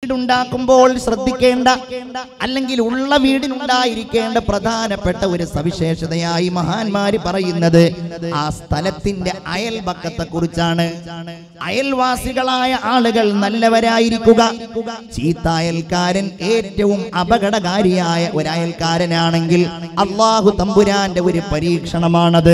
വീടുണ്ടാക്കുമ്പോൾ ശ്രദ്ധിക്കേണ്ട അല്ലെങ്കിൽ ഉള്ള വീടിനുണ്ടായിരിക്കേണ്ട പ്രധാനപ്പെട്ട ഒരു സവിശേഷതയായി മഹാന്മാര് പറയുന്നത് ആ സ്ഥലത്തിന്റെ അയൽപക്കത്തെ കുറിച്ചാണ് അയൽവാസികളായ ആളുകൾ നല്ലവരായിരിക്കുക ചീത്ത അയൽക്കാരൻ ഏറ്റവും അപകടകാരിയായ ഒരു അയൽക്കാരനാണെങ്കിൽ അള്ളാഹു തമ്പുരാന്റെ ഒരു പരീക്ഷണമാണത്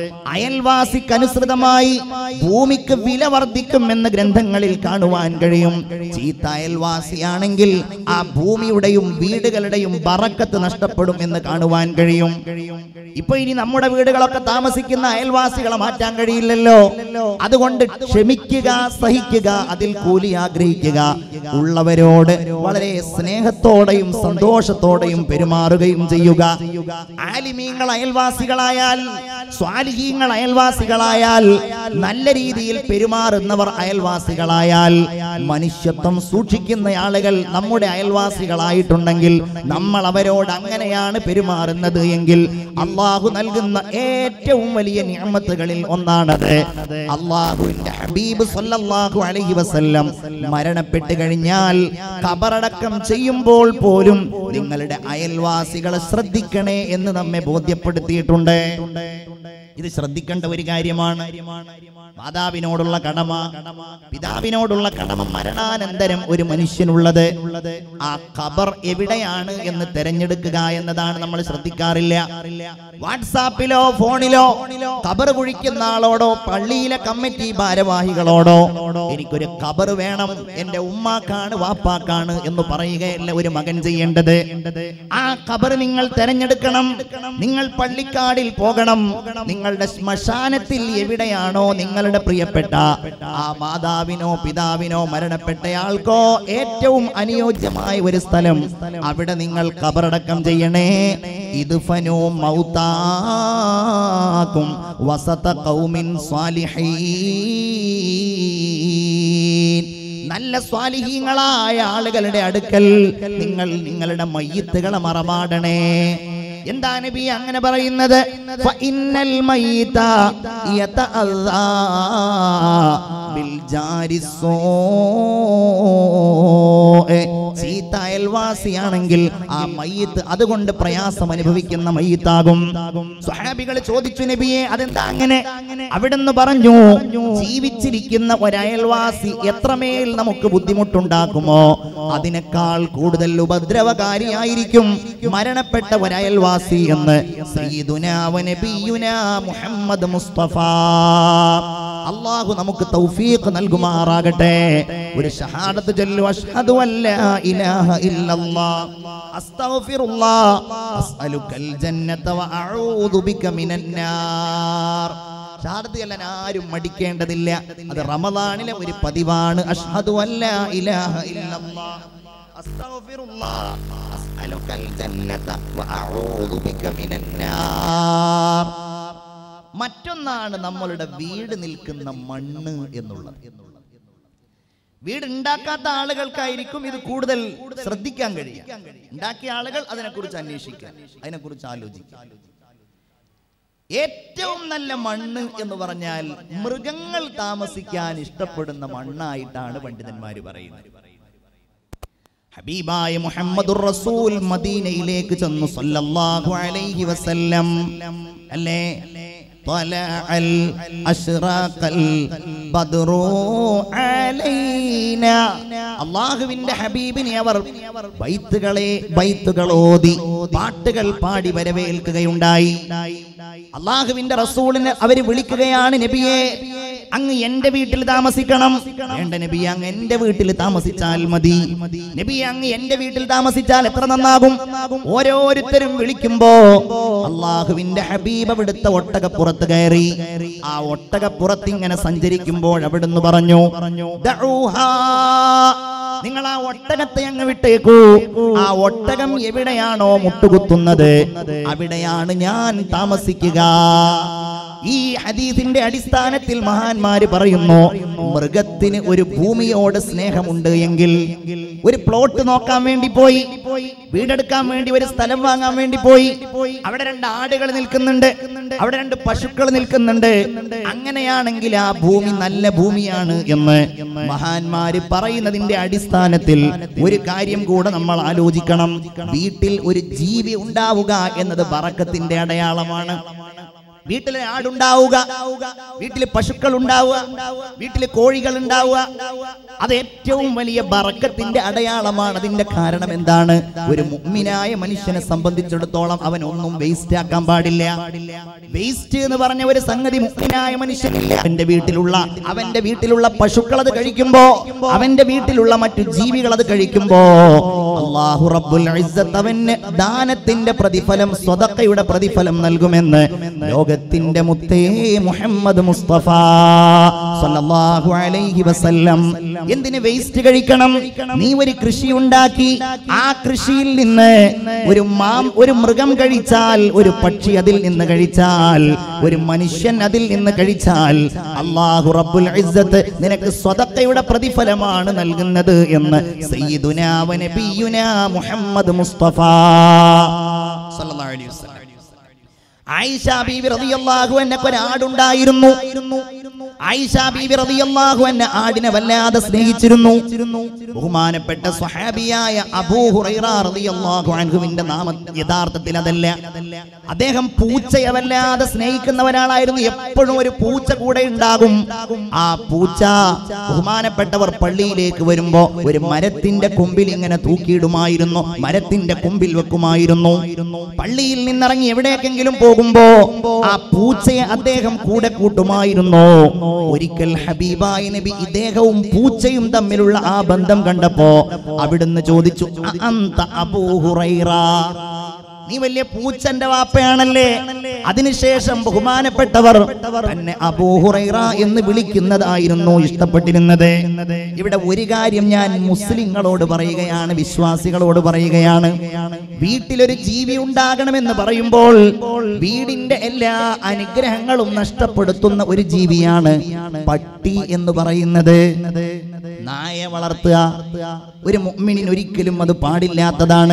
അയൽവാസിക്കനുസൃതമായി ഭൂമിക്ക് വില വർദ്ധിക്കും എന്ന് ഗ്രന്ഥങ്ങളിൽ കാണുവാൻ കഴിയും ചീത്ത അയൽവാസിയാണെങ്കിൽ ആ ഭൂമിയുടെയും വീടുകളുടെയും ബറക്കത്ത് നഷ്ടപ്പെടും എന്ന് കാണുവാൻ കഴിയും ഇപ്പൊ ഇനി നമ്മുടെ വീടുകളൊക്കെ താമസിക്കുന്ന അയൽവാസികളെ മാറ്റാൻ കഴിയില്ലല്ലോ അതുകൊണ്ട് ക്ഷമിക്കുക സഹിക്കുക അതിൽ കൂലി ആഗ്രഹിക്കുക ഉള്ളവരോട് വളരെ സ്നേഹത്തോടെയും സന്തോഷത്തോടെയും പെരുമാറുകയും ചെയ്യുക ആലിമീങ്ങൾ അയൽവാസികളായാൽ സ്വാലിഹീങ്ങൾ അയൽവാസികളായാൽ നല്ല രീതിയിൽ പെരുമാറുന്നവർ അയൽവാസികളായാൽ മനുഷ്യത്വം സൂക്ഷിക്കുന്ന ആളുകൾ നമ്മുടെ അയൽവാസികളായിട്ടുണ്ടെങ്കിൽ നമ്മൾ അവരോട് അങ്ങനെയാണ് പെരുമാറുന്നത് എങ്കിൽ അള്ളാഹു നൽകുന്ന ഏറ്റവും വലിയ നിയമത്തുകളിൽ ഒന്നാണത് അള്ളാഹുവിന്റെ ഹബീബ് സല്ലല്ലാഹു അലൈഹി വസല്ലം മരണപ്പെട്ട് കഴിഞ്ഞാൽ കബറടക്കം ചെയ്യുമ്പോൾ പോലും നിങ്ങളുടെ അയൽവാസികളെ ശ്രദ്ധിക്കണേ എന്ന് നമ്മെ ബോധ്യപ്പെടുത്തിയിട്ടുണ്ട് ഇത് ശ്രദ്ധിക്കേണ്ട ഒരു കാര്യമാണ് മാതാവിനോടുള്ള കടമ പിതാവിനോടുള്ള കടമ മരണാനന്തരം ഒരു മനുഷ്യനുള്ളത് ആ ഖബർ എവിടെയാണ് എന്ന് തെരഞ്ഞെടുക്കുക എന്നതാണ് നമ്മൾ ശ്രദ്ധിക്കാറില്ല വാട്സാപ്പിലോ ഫോണിലോ ഖബർ കുഴിക്കുന്ന ആളോടോ പള്ളിയിലെ കമ്മിറ്റി ഭാരവാഹികളോടോ എനിക്കൊരു ഖബർ വേണം എന്റെ ഉമ്മാക്കാണ് വാപ്പാക്കാണ് എന്ന് പറയുകയല്ല ഒരു മകൻ ചെയ്യേണ്ടത് ആ ഖബർ നിങ്ങൾ തെരഞ്ഞെടുക്കണം നിങ്ങൾ പള്ളിക്കാടിൽ പോകണം നിങ്ങളുടെ ശ്മശാനത്തിൽ എവിടെയാണോ നിങ്ങളുടെ പ്രിയപ്പെട്ട ആ മാതാവിനോ പിതാവിനോ മരണപ്പെട്ടയാൾക്കോ ഏറ്റവും അനുയോജ്യമായ ഒരു സ്ഥലം അവിടെ നിങ്ങൾ ഖബറടക്കം ചെയ്യണേ ഇത് ഫനോ മൗതാക്കും വസത കൗമിൻ സ്വാലിഹീൻ നല്ല സ്വാലിഹീങ്ങളായ ആളുകളുടെ അടുക്കൽ നിങ്ങൾ നിങ്ങളുടെ മയ്യത്തുകളെ മറമാടണേ എന്താ നബി അങ്ങനെ പറയുന്നത് ഫഇന്നൽ മയ്യിത യതഅല്ലാ ബിൽ ജാരിസ്സൂ ചീത്ത അയൽവാസിയാണെങ്കിൽ ആ മയ്യത്ത് അതുകൊണ്ട് പ്രയാസം അനുഭവിക്കുന്ന മയ്യത്താകും സ്വഹാബികൾ ചോദിച്ചു നബിയെ അതെന്താ അങ്ങനെ അവിടുന്ന് പറഞ്ഞു ജീവിച്ചിരിക്കുന്ന ഒരയൽവാസി എത്രമേൽ നമുക്ക് ബുദ്ധിമുട്ടുണ്ടാക്കുമോ അതിനേക്കാൾ കൂടുതൽ ഉപദ്രവകാരിയായിരിക്കും മരണപ്പെട്ട ഒരയൽവാസി എന്ന് സയ്യിദുനാ വ നബിയുനാ മുഹമ്മദ് മുസ്തഫ അള്ളാഹു നമുക്ക് തൗഫീഖ് നൽകുമാറാകട്ടെ ഒരു ഷഹാദത്ത് ചൊല്ലു അഷ്ഹദു അല്ലാ ഇലാഹ ഇല്ലല്ലാഹ് അസ്തഗ്ഫിറുല്ലാഹ് അസ്അലുക്കൽ ജന്നത വ അഊദു ബിക മിനൻ നാർ ഷഹാദത്ത് ചൊല്ലാൻ ആരും മടിക്കേണ്ടതില്ല അത് റമദാനിലെ ഒരു പതിവാണ് അഷ്ഹദു അല്ലാ ഇലാഹ ഇല്ലല്ലാഹ് അസ്തഗ്ഫിറുല്ലാഹ് അസ്അലുക്കൽ ജന്നത വ അഊദു ബിക മിനൻ നാർ മറ്റൊന്നാണ് നമ്മളുടെ വീട് നിൽക്കുന്ന മണ്ണ് എന്നുള്ളത് വീട് ഉണ്ടാക്കാത്ത ആളുകൾക്കായിരിക്കും ഇത് കൂടുതൽ ശ്രദ്ധിക്കാൻ കഴിയുക ഉണ്ടാക്കിയ ആളുകൾ അതിനെക്കുറിച്ച് അന്വേഷിക്കാൻ അതിനെക്കുറിച്ച് ആലോചിക്കാൻ ഏറ്റവും നല്ല മണ്ണ് എന്ന് പറഞ്ഞാൽ മൃഗങ്ങൾ താമസിക്കാൻ ഇഷ്ടപ്പെടുന്ന മണ്ണായിട്ടാണ് പണ്ഡിതന്മാർ പറയുന്നത് ഹബീബായ മുഹമ്മദുർ റസൂൽ മദീനയിലേക്ക് ചെന്നു സല്ലല്ലാഹു അലൈഹി വസല്ലം അല്ലേ طلع الأشراق البدر علينا അള്ളാഹുവിന്റെ ഹബീബിനെ അവർ ബൈത്തുകളെ ബൈത്തുകൾ ഓതി പാട്ടുകൾ പാടി വരവേൽക്കുകയുണ്ടായി അള്ളാഹുവിന്റെ റസൂലിനെ അവര് വിളിക്കുകയാണ് നബിയെ അങ്ങ് എന്റെ വീട്ടിൽ താമസിക്കണം വേണ്ട നബി അങ്ങ് എന്റെ വീട്ടിൽ താമസിച്ചാൽ മതി നബി അങ്ങ് എന്റെ വീട്ടിൽ താമസിച്ചാൽ എത്ര നന്നാകും ഓരോരുത്തരും വിളിക്കുമ്പോ അള്ളാഹുവിന്റെ ഹബീബ് അവിടുത്തെ ഒട്ടകപ്പുറത്ത് കയറി ആ ഒട്ടകപ്പുറത്ത് ഇങ്ങനെ സഞ്ചരിക്കുമ്പോൾ അവിടുന്ന് പറഞ്ഞു ദഊഹാ. നിങ്ങൾ ആ ഒട്ടകത്തെ അങ്ങ് വിട്ടേക്കൂ ആ ഒട്ടകം എവിടെയാണോ മുട്ടുകുത്തുന്നത് അവിടെയാണ് ഞാൻ താമസിക്കുക ഈ ഹദീസിന്റെ അടിസ്ഥാനത്തിൽ മഹാന്മാര് പറയുന്നു മൃഗത്തിന് ഒരു ഭൂമിയോട് സ്നേഹമുണ്ട് എങ്കിൽ ഒരു പ്ലോട്ട് നോക്കാൻ വേണ്ടി പോയി വീടെടുക്കാൻ വേണ്ടി ഒരു സ്ഥലം വാങ്ങാൻ വേണ്ടി പോയി അവിടെ രണ്ട് ആടുകൾ നിൽക്കുന്നുണ്ട് അവിടെ രണ്ട് പശുക്കൾ നിൽക്കുന്നുണ്ട് അങ്ങനെയാണെങ്കിൽ ആ ഭൂമി നല്ല ഭൂമിയാണ് എന്ന് മഹാന്മാര് പറയുന്നതിന്റെ അടിസ്ഥാനത്തിൽ ഒരു കാര്യം കൂടെ നമ്മൾ ആലോചിക്കണം വീട്ടിൽ ഒരു ജീവി ഉണ്ടാവുക എന്നത് ബറക്കത്തിന്റെ അടയാളമാണ് വീട്ടിലെ ആടുണ്ടാവുക വീട്ടിൽ പശുക്കൾ ഉണ്ടാവുക വീട്ടിൽ കോഴികൾ ഉണ്ടാവുക അത് ഏറ്റവും വലിയ ബറക്കത്തിന്റെ അടയാളമാണ് അതിന്റെ കാരണം എന്താണ് ഒരു മുഗ്മിനായ മനുഷ്യനെ സംബന്ധിച്ചിടത്തോളം അവൻ ഒന്നും വേസ്റ്റ് ആക്കാൻ പാടില്ല വേസ്റ്റ് എന്ന് പറഞ്ഞ ഒരു സംഗതി മുഗ്മിനായ മനുഷ്യൻ അവന്റെ വീട്ടിലുള്ള അവന്റെ വീട്ടിലുള്ള പശുക്കൾ അത് കഴിക്കുമ്പോ അവന്റെ വീട്ടിലുള്ള മറ്റു ജീവികൾ അത് കഴിക്കുമ്പോ അള്ളാഹു റബ്ബുൽ ഇസ്സത്ത് അവന് ദാനത്തിന്റെ പ്രതിഫലം സ്വതക്കയുടെ പ്രതിഫലം നൽകുമെന്ന് ലോകത്തിന്റെ മുത്തേ മുഹമ്മദ് മുസ്തഫ സല്ലല്ലാഹു അലൈഹി വസല്ലം എന്തിന് വേസ്റ്റ് കഴിക്കണം നീ ഒരു കൃഷി ഉണ്ടാക്കി ആ കൃഷിയിൽ നിന്ന് ഒരു മാം ഒരു മൃഗം കഴിച്ചാൽ ഒരു പക്ഷി അതിൽ നിന്ന് കഴിച്ചാൽ ഒരു മനുഷ്യൻ അതിൽ നിന്ന് കഴിച്ചാൽ അള്ളാഹു റബ്ബുൽ ഇസ്സത്ത് നിനക്ക് സ്വതക്കയുടെ പ്രതിഫലമാണ് നൽകുന്നത് എന്ന് സയ്യിദുനാ വ നബിയുനാ മുഹമ്മദ് മുസ്തഫ സല്ലല്ലാഹു അലൈഹി വസല്ലം ആയിഷ ബീവി റളിയല്ലാഹു അൻഹക്ക് ഒരു ആടുണ്ടായിരുന്നു ആയിഷ ബീവി റളിയല്ലാഹു അൻഹ ആടിനെ വല്ലാതെ സ്നേഹിച്ചിരുന്നു ബഹുമാനപ്പെട്ട സ്വഹാബിയായ അബൂ ഹുറൈറ റളിയല്ലാഹു അൻഹുവിന്റെ നാമം യഥാർത്ഥത്തിൽ അതല്ല അദ്ദേഹം പൂച്ചയെ വല്ലാതെ സ്നേഹിക്കുന്ന ഒരാളായിരുന്നു എപ്പോഴും ഒരു പൂച്ച കൂടെ ഉണ്ടാകും ആ പൂച്ച ബഹുമാനപ്പെട്ടവർ പള്ളിയിലേക്ക് വരുമ്പോ ഒരു മരത്തിന്റെ കൊമ്പിൽ ഇങ്ങനെ തൂക്കിയിടുമായിരുന്നു മരത്തിന്റെ കൊമ്പിൽ വെക്കുമായിരുന്നു പള്ളിയിൽ നിന്നിറങ്ങി എവിടേക്കെങ്കിലും പോകുമ്പോ ആ പൂച്ചയെ അദ്ദേഹം കൂടെ കൂട്ടുമായിരുന്നു ഒരിക്കൽ ഹബീബായ നബി ഇദ്ദേഹവും പൂച്ചയും തമ്മിലുള്ള ആ ബന്ധം കണ്ടപ്പോ അവിടുന്ന് ചോദിച്ചു "അ അന്ത അബൂ ഹുറൈറ നീ വലിയ പൂച്ചന്റെ വാപ്പയാണല്ലേ അതിനുശേഷം ബഹുമാനപ്പെട്ടവർ തന്നെ അബൂഹുറൈറ എന്ന് വിളിക്കുന്നതായിരുന്നു ഇഷ്ടപ്പെട്ടിരുന്നത് ഇവിടെ ഒരു കാര്യം ഞാൻ മുസ്ലിങ്ങളോട് പറയുകയാണ് വിശ്വാസികളോട് പറയുകയാണ് വീട്ടിലൊരു ജീവി ഉണ്ടാകണമെന്ന് പറയുമ്പോൾ വീടിന്റെ എല്ലാ അനുഗ്രഹങ്ങളും നഷ്ടപ്പെടുത്തുന്ന ഒരു ജീവിയാണ് പട്ടി എന്ന് പറയുന്നത് നായ വളർത്തുക ഒരു മുഅ്മിനിന് ഒരിക്കലും അത് പാടില്ലാത്തതാണ്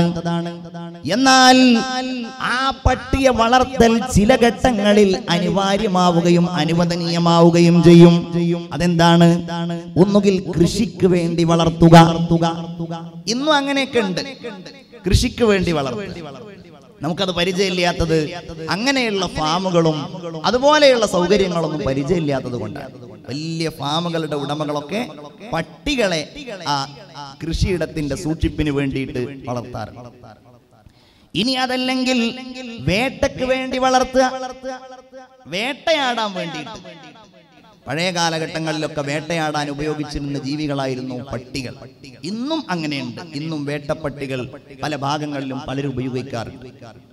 എന്നാൽ ആ പട്ടിയെ വളർത്തൽ ചില ഘട്ടങ്ങളിൽ അനിവാര്യമാവുകയും അനുവദനീയമാവുകയും ചെയ്യും അതെന്താണ് ഒന്നുകിൽ കൃഷിക്ക് വേണ്ടി വളർത്തുക ഇന്നും അങ്ങനെയൊക്കെ ഉണ്ട് കൃഷിക്ക് വേണ്ടി വളർത്തുക നമുക്കത് പരിചയമില്ലാത്തത് അങ്ങനെയുള്ള ഫാമുകളും അതുപോലെയുള്ള സൗകര്യങ്ങളൊന്നും പരിചയമില്ലാത്തത് കൊണ്ടാണ് വലിയ ഫാമുകളുടെ ഉടമകളൊക്കെ പട്ടികളെ ആ കൃഷിയിടത്തിന്റെ സൂക്ഷിപ്പിന് വേണ്ടിയിട്ട് വളർത്താറുണ്ട് ഇനി അതല്ലെങ്കിൽ വേട്ടയ്ക്ക് വേണ്ടി വളർത്തുക വേട്ടയാടാൻ വേണ്ടിയിട്ട് പഴയ കാലഘട്ടങ്ങളിലൊക്കെ വേട്ടയാടാൻ ഉപയോഗിച്ചിരുന്ന ജീവികളായിരുന്നു പട്ടികൾ ഇന്നും അങ്ങനെയുണ്ട് ഇന്നും വേട്ടപ്പട്ടികൾ പല ഭാഗങ്ങളിലും പലരും ഉപയോഗിക്കാറുണ്ട്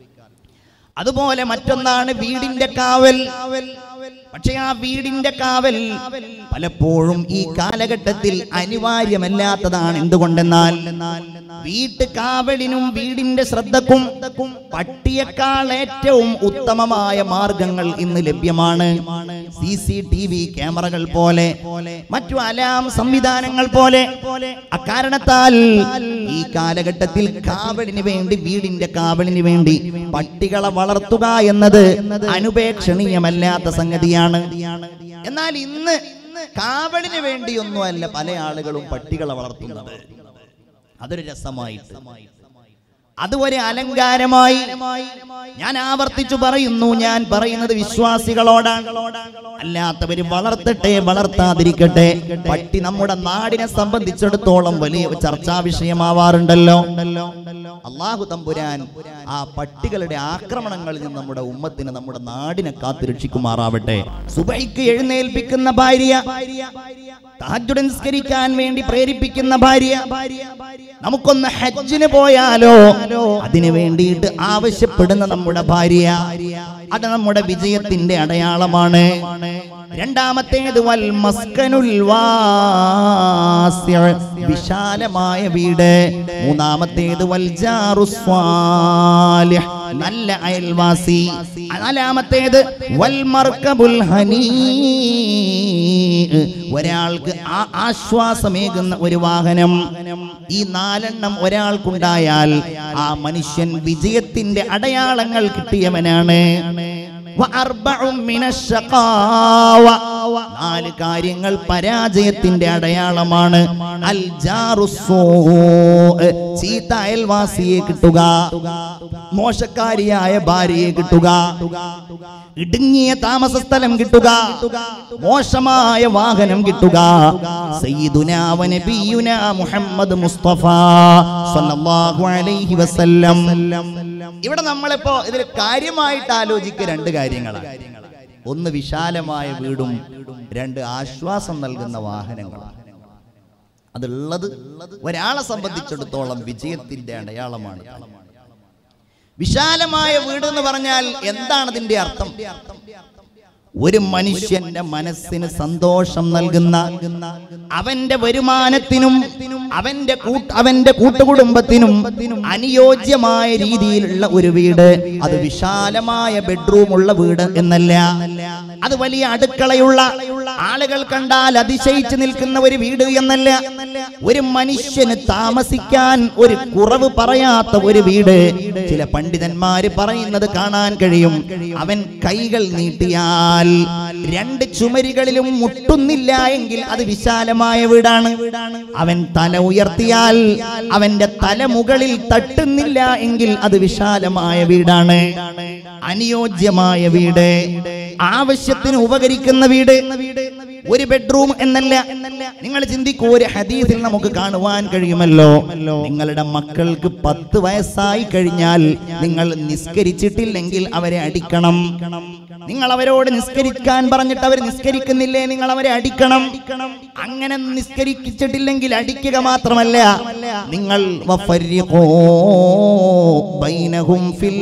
അതുപോലെ മറ്റൊന്നാണ് വീടിന്റെ കാവൽ പക്ഷെ ആ വീടിന്റെ കാവൽ പലപ്പോഴും ഈ കാലഘട്ടത്തിൽ അനിവാര്യമല്ലാത്തതാണ് എന്തുകൊണ്ടെന്നാൽ വീട്ട് കാവലിനും വീടിന്റെ ശ്രദ്ധക്കും പട്ടിയേക്കാൾ ഏറ്റവും ഉത്തമമായ മാർഗങ്ങൾ ഇന്ന് ലഭ്യമാണ് സി സി ടി വി ക്യാമറകൾ പോലെ മറ്റു അലാം സംവിധാനങ്ങൾ പോലെ അക്കാരണത്താൽ ഈ കാലഘട്ടത്തിൽ കാവലിന് വേണ്ടി വീടിന്റെ കാവലിന് വേണ്ടി പട്ടികളെ വളർത്തുക എന്നത് അനുപേക്ഷണീയമല്ലാത്ത സംഗതിയാണ് എന്നാൽ ഇന്ന് കാവലിന് വേണ്ടിയൊന്നുമല്ല പല ആളുകളും പട്ടികളെ വളർത്തുന്നത് അതൊരു രസമായിട്ട് അത് ഒരു അലങ്കാരമായി ഞാൻ ആവർത്തിച്ചു പറയുന്നു ഞാൻ പറയുന്നത് വിശ്വാസികളോടാണ് അല്ലാത്തവര് വളർത്തട്ടെ വളർത്താതിരിക്കട്ടെ പട്ടി നമ്മുടെ നാടിനെ സംബന്ധിച്ചിടത്തോളം വലിയ ചർച്ചാ വിഷയമാവാറുണ്ടല്ലോ അള്ളാഹു തമ്പുരാൻ ആ പട്ടികളുടെ ആക്രമണങ്ങളിൽ നിന്ന് നമ്മുടെ ഉമ്മത്തിനെ നമ്മുടെ നാടിനെ കാത്തു രക്ഷിക്കുമാറാവട്ടെ സുബൈക്ക് എഴുന്നേൽപ്പിക്കുന്ന ഭാര്യ തഹജ്ജുദ് നിസ്കരിക്കാൻ വേണ്ടി പ്രേരിപ്പിക്കുന്ന ഭാര്യ നമുക്കൊന്ന് ഹജ്ജിന് പോയാലോ അതിനു വേണ്ടിയിട്ട് ആവശ്യപ്പെടുന്ന നമ്മുടെ ഭാര്യ അത് നമ്മുടെ വിജയത്തിന്റെ അടയാളമാണ് രണ്ടാമത്തേത് വൽ മസ്കനുൽ വാസിഅ വിശാലമായ വീട് മൂന്നാമത്തേത് വൽ ജാറു സ്വാലിഹ് നല്ല അയൽവാസി നാലാമത്തേത് വൽ മർക്കബുൽ ഹനീ ഒരാൾക്ക് ആ ആശ്വാസമേകുന്ന ഒരു വാഹനം ഈ നാലെണ്ണം ഒരാൾക്കുണ്ടായാൽ ആ മനുഷ്യൻ വിജയത്തിന്റെ അടയാളങ്ങൾ കിട്ടിയവനാണ് വഅർബഉം മിനശ്ശഖാവ. നാല് കാര്യങ്ങൾ പരാജയത്തിന്റെ അടയാളമാണ് അൽ ജാറുസ്സൂ ചീത്ത അയൽവാസിയെ കിട്ടുക മോശക്കാരിയായ ഭാര്യയെ കിട്ടുക ഇടുങ്ങിയ താമസ സ്ഥലം കിട്ടുക മോശമായ വാഹനം കിട്ടുക സയ്യിദുനാ വ നബിയുനാ മുഹമ്മദ് മുസ്തഫ സല്ലല്ലാഹു അലൈഹി വസല്ലം ഇവിടെ നമ്മളിപ്പോ ഇതിൽ കാര്യമായിട്ട് ആലോചിക്കുക രണ്ട് കാര്യങ്ങളാണ് ഒന്ന് വിശാലമായ വീടും രണ്ട് ആശ്വാസം നൽകുന്ന വാഹനങ്ങളാണ് അതുള്ളത് ഒരാളെ സംബന്ധിച്ചിടത്തോളം വിജയത്തിന്റെ അടയാളമാണ് വിശാലമായ വീട് എന്ന് പറഞ്ഞാൽ എന്താണ് അതിന്റെ അർത്ഥം ഒരു മനുഷ്യന്റെ മനസ്സിന് സന്തോഷം നൽകുന്ന അവന്റെ വരുമാനത്തിനും അവന്റെ കൂട്ട് അവന്റെ കൂട്ടുകുടുംബത്തിനും അനുയോജ്യമായ രീതിയിലുള്ള ഒരു വീട് അത് വിശാലമായ ബെഡ്റൂം ഉള്ള വീട് എന്നല്ല അത് വലിയ അടുക്കളയുള്ള ആളുകൾ കണ്ടാൽ അതിശയിച്ചു നിൽക്കുന്ന ഒരു വീട് എന്നല്ല ഒരു മനുഷ്യന് താമസിക്കാൻ ഒരു കുറവ് പറയാത്ത ഒരു വീട് ചില പണ്ഡിതന്മാര് പറയുന്നത് കാണാൻ കഴിയും അവൻ കൈകൾ നീട്ടിയാൽ രണ്ട് ചുമരുകളിലും മുട്ടുന്നില്ല എങ്കിൽ അത് വിശാലമായ വീടാണ് അവൻ തല ഉയർത്തിയാൽ അവന്റെ തല മുകളിൽ തട്ടുന്നില്ല എങ്കിൽ അത് വിശാലമായ വീടാണ് അനുയോജ്യമായ വീട് ആവശ്യത്തിന് ഉപകരിക്കുന്ന വീട് ഒരു ബെഡ്റൂം എന്നല്ല നിങ്ങൾ ചിന്തിക്കൂ ഒരു ഹദീസിൽ നമുക്ക് കാണുവാൻ കഴിയുമല്ലോ നിങ്ങളുടെ മക്കൾക്ക് പത്ത് വയസ്സായി കഴിഞ്ഞാൽ നിങ്ങൾ നിസ്കരിച്ചിട്ടില്ലെങ്കിൽ അവരെ അടിക്കണം നിങ്ങൾ അവരോട് നിസ്കരിക്കാൻ പറഞ്ഞിട്ട് അവർ നിസ്കരിക്കുന്നില്ലേ നിങ്ങൾ അവരെ അടിക്കണം അങ്ങനെ നിസ്കരിച്ചിട്ടില്ലെങ്കിൽ അടിക്കുക മാത്രമല്ല നിങ്ങൾ വഫരിഖൂ ബൈനഹും ഫിൽ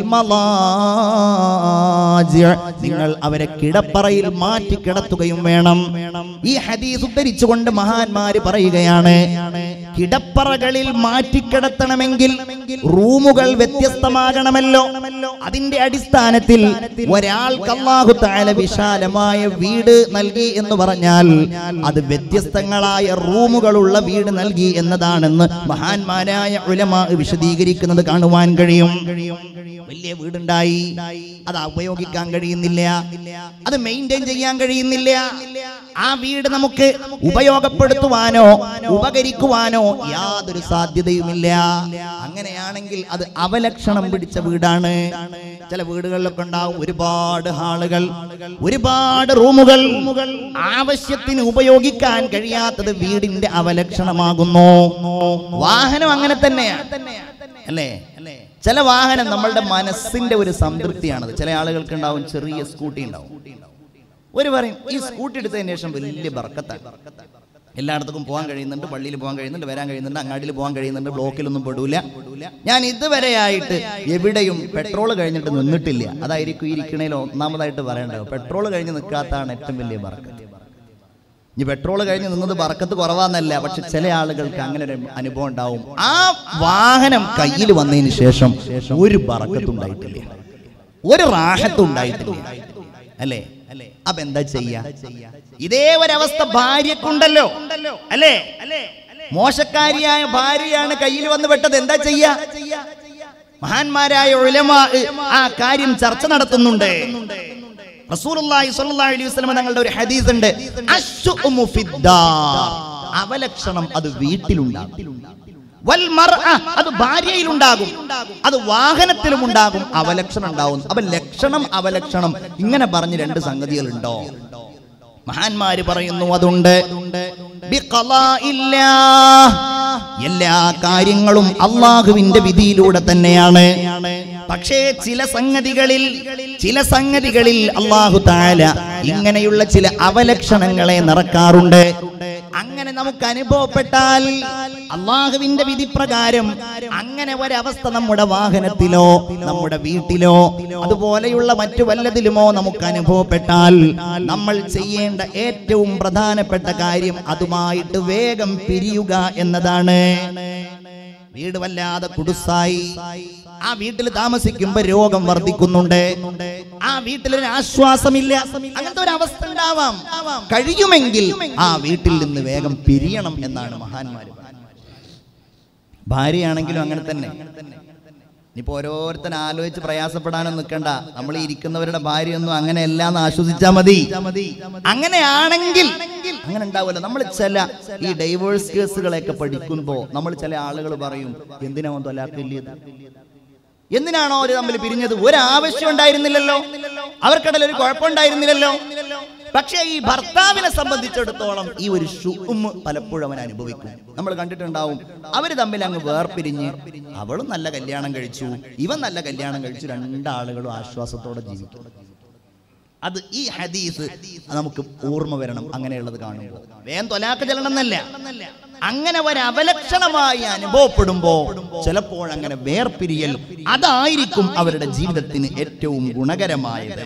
മളാജിഅ. നിങ്ങൾ അവരെ കിടപ്പറയിൽ മാറ്റി കിടത്തുകയും വേണം ഈ ഹദീസ് ഉദ്ധരിച്ചുകൊണ്ട് മഹാന്മാര് പറയുകയാണ് കിടപ്പറകളിൽ മാറ്റിക്കിടത്തണമെങ്കിൽ റൂമുകൾ വ്യത്യസ്തമാകണമല്ലോ അതിന്റെ അടിസ്ഥാനത്തിൽ ഒരാൾക്ക് അല്ലാഹു തആല വിശാലമായ വീട് നൽകി എന്ന് പറഞ്ഞാൽ അത് വ്യത്യസ്തങ്ങളായ റൂമുകളുള്ള വീട് നൽകി എന്നതാണെന്ന് മഹാന്മാരായ ഉലമാ വിശദീകരിക്കുന്നത് കാണുവാൻ കഴിയും വലിയ വീടുണ്ടായി അത് ഉപയോഗിക്കാൻ കഴിയുന്നില്ല അത് മെയിൻറ്റെയിൻ ചെയ്യാൻ കഴിയുന്നില്ല ആ വീട് നമുക്ക് ഉപയോഗപ്പെടുത്തുവാനോ ഉപകരിക്കുവാനോ യാതൊരു സാധ്യതയുമില്ല അങ്ങനെയാണെങ്കിൽ അത് അവലക്ഷണം പിടിച്ച വീടാണ് ചില വീടുകളിലൊക്കെ ഉണ്ടാവും ഒരുപാട് ഹാളുകൾ ഒരുപാട് റൂമുകൾ ആവശ്യത്തിന് ഉപയോഗിക്കാൻ കഴിയാത്തത് വീടിന്റെ അവലക്ഷണമാകുന്നു വാഹനം അങ്ങനെ തന്നെയാണ് അല്ലേ ചില വാഹനം നമ്മളുടെ മനസ്സിന്റെ ഒരു സംതൃപ്തിയാണത് ചില ആളുകൾക്ക് ഉണ്ടാവും ചെറിയ സ്കൂട്ടി ഉണ്ടാവും ഒരു പറയും ഈ സ്കൂട്ടി എടുത്തതിന് ശേഷം വലിയ ബർക്കത്താണ് എല്ലായിടത്തും പോകാൻ കഴിയുന്നുണ്ട് പള്ളിയിൽ പോകാൻ കഴിയുന്നുണ്ട് വരാൻ കഴിയുന്നുണ്ട് അങ്ങാടിയിൽ പോകാൻ കഴിയുന്നുണ്ട് ബ്ലോക്കിലൊന്നും പെടൂല ഞാൻ ഇതുവരെയായിട്ട് എവിടെയും പെട്രോൾ കഴിഞ്ഞിട്ട് നിന്നിട്ടില്ല അതായിരിക്കും ഈ ഇരിക്കണേൽ ഒന്നാമതായിട്ട് പറയേണ്ടത് പെട്രോൾ കഴിഞ്ഞ് നിൽക്കാത്തതാണ് ഏറ്റവും വലിയ ബർക്കത്ത് ഇനി പെട്രോൾ കഴിഞ്ഞ് നിന്നത് ബർക്കത്ത് കുറവാന്നല്ല പക്ഷെ ചില ആളുകൾക്ക് അങ്ങനെ ഒരു അനുഭവം ഉണ്ടാവും ആ വാഹനം കയ്യിൽ വന്നതിന് ശേഷം ഒരു ബർക്കത്തും ഉണ്ടായിട്ടില്ല ഒരു റാഹത്തും ഉണ്ടായിട്ടില്ല അല്ലേ അപ്പൊ എന്താ ചെയ്യാ ഇതേ ഒരവസ്ഥ ഭാര്യക്കുണ്ടല്ലോ അല്ലേ മോശക്കാരിയായ ഭാര്യയാണ് കയ്യിൽ വന്ന് പെട്ടത് എന്താ ചെയ്യാ മഹാന്മാരായ ഉലമാ ആ കാര്യം ചർച്ച നടത്തുന്നുണ്ട് റസൂലുള്ളാഹി സ്വല്ലല്ലാഹു അലൈഹി വസല്ലം തങ്ങളുടെ ഒരു ഹദീസ് ഉണ്ട് അശ്ശുഉമു ഫിദ്ദാർ അവലക്ഷണം അത് വീട്ടിലുണ്ടാകും വൽ മർഅ അത് ഭാര്യയിലുണ്ടാകും അത് വാഹനത്തിലും ഉണ്ടാകും അവലക്ഷണം ഉണ്ടാവും അപ്പൊ ലക്ഷണം അവലക്ഷണം ഇങ്ങനെ പറഞ്ഞ് രണ്ട് സംഗതികൾ ഉണ്ടോ മഹാന്മാര് പറയുന്നു അതുണ്ട് ബിഖലാഇല്ലാഹ്. എല്ലാ കാര്യങ്ങളും അള്ളാഹുവിന്റെ വിധിയിലൂടെ തന്നെയാണ് പക്ഷേ ചില സംഗതികളിൽ ചില സംഗതികളിൽ അള്ളാഹു താല ഇങ്ങനെയുള്ള ചില അവലക്ഷണങ്ങളെ നിറക്കാറുണ്ട് അങ്ങനെ നമുക്ക് അനുഭവപ്പെട്ടാൽ അള്ളാഹുവിന്റെ വിധി പ്രകാരം അങ്ങനെ ഒരവസ്ഥ നമ്മുടെ വാഹനത്തിലോ നമ്മുടെ വീട്ടിലോ അതുപോലെയുള്ള മറ്റു വല്ലതിലുമോ നമുക്ക് അനുഭവപ്പെട്ടാൽ നമ്മൾ ചെയ്യേണ്ട ഏറ്റവും പ്രധാനപ്പെട്ട കാര്യം അതുമായിട്ട് വേഗം പിരിയുക എന്നതാണ് വീട് വല്ലാതെ കുടുസായി ആ വീട്ടിൽ താമസിക്കുമ്പോ രോഗം വർദ്ധിക്കുന്നുണ്ട് ആ വീട്ടിൽ ഒരു ആശ്വാസമില്ല അങ്ങനത്തെ ഒരു അവസ്ഥ ഉണ്ടാവാം കഴിയുമെങ്കിൽ ആ വീട്ടിൽ നിന്ന് വേഗം പിരിയണം എന്നാണ് മഹാന്മാർ ഭാര്യയാണെങ്കിലും അങ്ങനെ തന്നെ ഇനിയിപ്പോ ഓരോരുത്തൻ ആലോചിച്ച് പ്രയാസപ്പെടാനും നിൽക്കണ്ട നമ്മൾ ഈ ഇരിക്കുന്നവരുടെ ഭാര്യയൊന്നും അങ്ങനെ എല്ലാം ആശ്വസിച്ചാ മതി അങ്ങനെയാണെങ്കിൽ അങ്ങനെ ഉണ്ടാവുമല്ലോ നമ്മൾ ചില ഈ ഡൈവേഴ്സ് കേസുകളൊക്കെ പഠിക്കുമ്പോ നമ്മൾ ചില ആളുകൾ പറയും എന്തിനാ തൊലാക്കില്ലത് എന്തിനാണോ അവർ തമ്മിൽ പിരിഞ്ഞത് ഒരാവശ്യം ഉണ്ടായിരുന്നില്ലല്ലോ അവർക്കിടയിൽ ഒരു കുഴപ്പമുണ്ടായിരുന്നില്ലല്ലോ പക്ഷേ ഈ ഭർത്താവിനെ സംബന്ധിച്ചിടത്തോളം ഈ ഒരു ഷും പലപ്പോഴും അവൻ അനുഭവിക്കും നമ്മൾ കണ്ടിട്ടുണ്ടാവും അവർ തമ്മിൽ അങ്ങ് വേർപിരിഞ്ഞ് അവളും നല്ല കല്യാണം കഴിച്ചു ഇവൻ നല്ല കല്യാണം കഴിച്ചു രണ്ടാളുകളും ആശ്വാസത്തോടെ ജീവിക്കും അത് ഈ ഹദീസ് നമുക്ക് ഓർമ്മ വരണം അങ്ങനെയുള്ളത് കാണുമ്പോൾ വേഗം തൊലാക്ക് ചെല്ലണം എന്നല്ല അങ്ങനെ ഒരു അവലക്ഷണമായി അനുഭവപ്പെടുമ്പോ ചിലപ്പോൾ അങ്ങനെ വേർപിരിയൽ അതായിരിക്കും അവരുടെ ജീവിതത്തിന് ഏറ്റവും ഗുണകരമായത്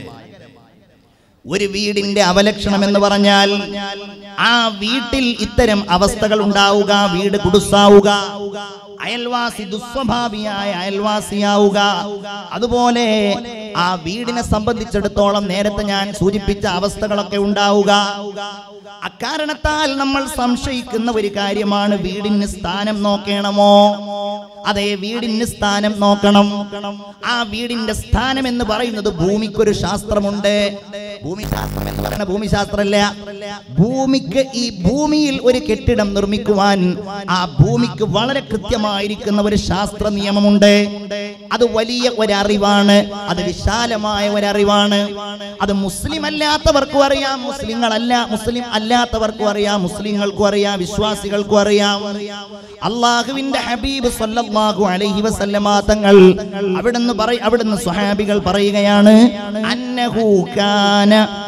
ഒരു വീടിന്റെ അവലക്ഷണം എന്ന് പറഞ്ഞാൽ ആ വീട്ടിൽ ഇത്തരം അവസ്ഥകൾ ഉണ്ടാവുക വീട് കുടുസാവുക അയൽവാസി ദുസ്വഭാവിയായ അയൽവാസിയാവുക അതുപോലെ ആ വീടിനെ സംബന്ധിച്ചിടത്തോളം നേരത്തെ ഞാൻ സൂചിപ്പിച്ച അവസ്ഥകളൊക്കെ ഉണ്ടാവുക അക്കാരണത്താൽ നമ്മൾ സംശയിക്കുന്ന ഒരു കാര്യമാണ് വീടിന് സ്ഥാനം നോക്കണമോ അതെ വീടിന് സ്ഥാനം നോക്കണം ആ വീടിന്റെ സ്ഥാനം എന്ന് പറയുന്നത് ഭൂമിക്കൊരു ശാസ്ത്രമുണ്ട് ഭൂമിശാസ്ത്രം എന്ന് പറയുന്ന ഭൂമിശാസ്ത്രമല്ല ഭൂമിക്ക് ഈ ഭൂമിയിൽ ഒരു കെട്ടിടം നിർമ്മിക്കുവാൻ ആ ഭൂമിക്ക് വളരെ കൃത്യമായിരിക്കുന്ന ഒരു ശാസ്ത്ര നിയമമുണ്ട് അത് വലിയ ഒരറിവാണ് അത് വിശാലമായ ഒരറിവാണ് അത് മുസ്ലിം അല്ലാത്തവർക്കും അറിയാം മുസ്ലിങ്ങളല്ല മുസ്ലിം അല്ലാത്തവർക്കും അറിയാം മുസ്ലിങ്ങൾക്കും അറിയാം വിശ്വാസികൾക്കും അറിയാം അള്ളാഹുവിന്റെ ഹബീബ് സല്ലല്ലാഹു അലൈഹി വസല്ലമ തങ്ങൾ അവിടുന്ന് പറ അവിടുന്ന് സ്വഹാബികൾ പറയുകയാണ് അന്നഹു കാന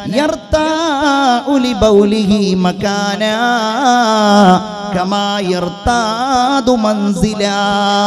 യർതാഉ ലിബൗലിഹി മകാന കമാ യർതാദു മൻസിലാ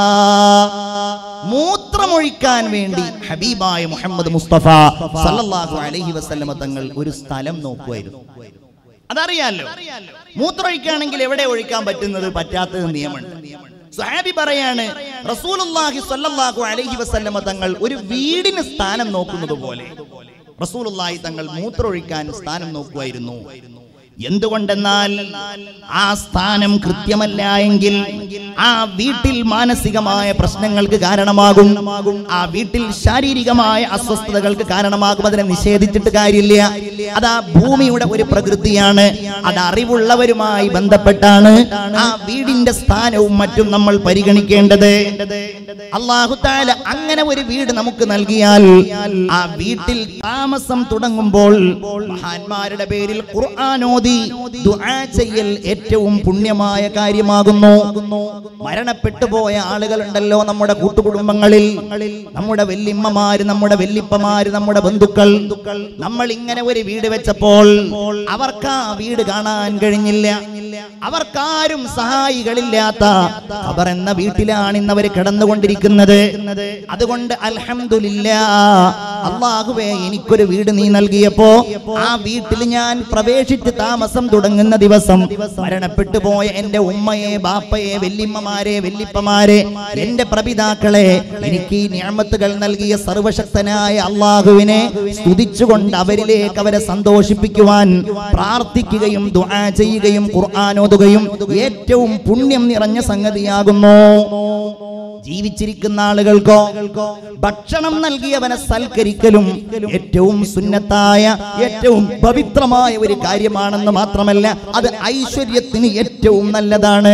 മൂത്രമൊഴിക്കാൻ വേണ്ടി ഹബീബായ മുഹമ്മദ് മുസ്തഫ സല്ലല്ലാഹു അലൈഹി വസല്ലമ തങ്ങൾ ഒരു സ്ഥലം നോക്കുമായിരുന്നു അതറിയാലോ മൂത്രമൊഴിക്കുകയാണെങ്കിൽ എവിടെ ഒഴിക്കാൻ പറ്റുന്നത് പറ്റാത്തത് നിയമമുണ്ട് സ്വഹാബി പറയാണ് റസൂലുള്ളാഹി സ്വല്ലല്ലാഹു അലൈഹി വസല്ലമ തങ്ങൾ ഒരു വീടിന് സ്ഥാനം നോക്കുന്നത് പോലെ റസൂലുള്ളാഹി തങ്ങൾ മൂത്രമൊഴിക്കാൻ സ്ഥാനം നോക്കുമായിരുന്നു എന്തുകൊണ്ടെന്നാൽ ആ സ്ഥാനം കൃത്യമല്ല എങ്കിൽ ആ വീട്ടിൽ മാനസികമായ പ്രശ്നങ്ങൾക്ക് കാരണമാകും ആ വീട്ടിൽ ശാരീരികമായ അസ്വസ്ഥതകൾക്ക് കാരണമാകും അതിനെ നിഷേധിച്ചിട്ട് കാര്യമില്ല അത് ആ ഭൂമിയുടെ ഒരു പ്രകൃതിയാണ് അത് അറിവുള്ളവരുമായി ബന്ധപ്പെട്ടാണ് ആ വീടിന്റെ സ്ഥാനവും മറ്റും നമ്മൾ പരിഗണിക്കേണ്ടത് അള്ളാഹു താല അങ്ങനെ ഒരു വീട് നമുക്ക് നൽകിയാൽ ആ വീട്ടിൽ താമസം തുടങ്ങുമ്പോൾ മഹാന്മാരുടെ പേരിൽ ഖുർആാനോദി ദുആ ചെയ്യൽ ഏറ്റവും പുണ്യമായ കാര്യമാകുന്നു മരണപ്പെട്ടു പോയ ആളുകളുണ്ടല്ലോ നമ്മുടെ കൂട്ടുകുടുംബങ്ങളിൽ നമ്മുടെ വെല്ലിമ്മമാര് നമ്മുടെ വെല്ലിപ്പമാര് നമ്മുടെ ബന്ധുക്കൾ നമ്മൾ ഇങ്ങനെ ഒരു വീട് വെച്ചപ്പോൾ അവർക്ക് ആ വീട് കാണാൻ കഴിഞ്ഞില്ല അവർക്കാരും സഹായികളില്ലാത്ത ഖബർ എന്ന വീട്ടിലാണ് ഇന്ന് അവർ കിടന്നുകൊണ്ടിരിക്കുന്നത് അതുകൊണ്ട് അൽഹംദുലില്ല അള്ളാഹുവേ എനിക്കൊരു വീട് നീ നൽകിയപ്പോ ആ വീട്ടിൽ ഞാൻ പ്രവേശിച്ച് താമസം തുടങ്ങുന്ന ദിവസം മരണപ്പെട്ടു പോയ എന്റെ ഉമ്മയെ ബാപ്പയെ വെല്ലിമ്മമാരെ വെല്ലിപ്പമാരെ എന്റെ പ്രപിതാക്കളെ എനിക്ക് ഈ ഞാമത്തുകൾ നൽകിയ സർവശക്തനായ അള്ളാഹുവിനെ സ്തുതിച്ചുകൊണ്ട് അവരിലേക്ക് അവരെ സന്തോഷിപ്പിക്കുവാൻ പ്രാർത്ഥിക്കുകയും ദുആ ചെയ്യുകയും ഖുർആൻ ഓതുകയും ഏറ്റവും പുണ്യം നിറഞ്ഞ സംഗതിയാകുന്നു ജീവിച്ചിരിക്കുന്ന ആളുകൾക്കോ ഭക്ഷണം നൽകിയവനെ സൽക്കരിക്കലും ഏറ്റവും സുന്നത്തായ ഏറ്റവും പവിത്രമായ ഒരു കാര്യമാണെന്ന് മാത്രമല്ല അത് ഐശ്വര്യത്തിന് ഏറ്റവും നല്ലതാണ്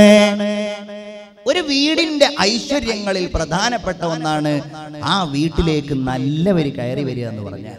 ഒരു വീടിന്റെ ഐശ്വര്യങ്ങളിൽ പ്രധാനപ്പെട്ട ഒന്നാണ് ആ വീട്ടിലേക്ക് നല്ലവര് കയറി വരിക എന്ന് പറഞ്ഞാൽ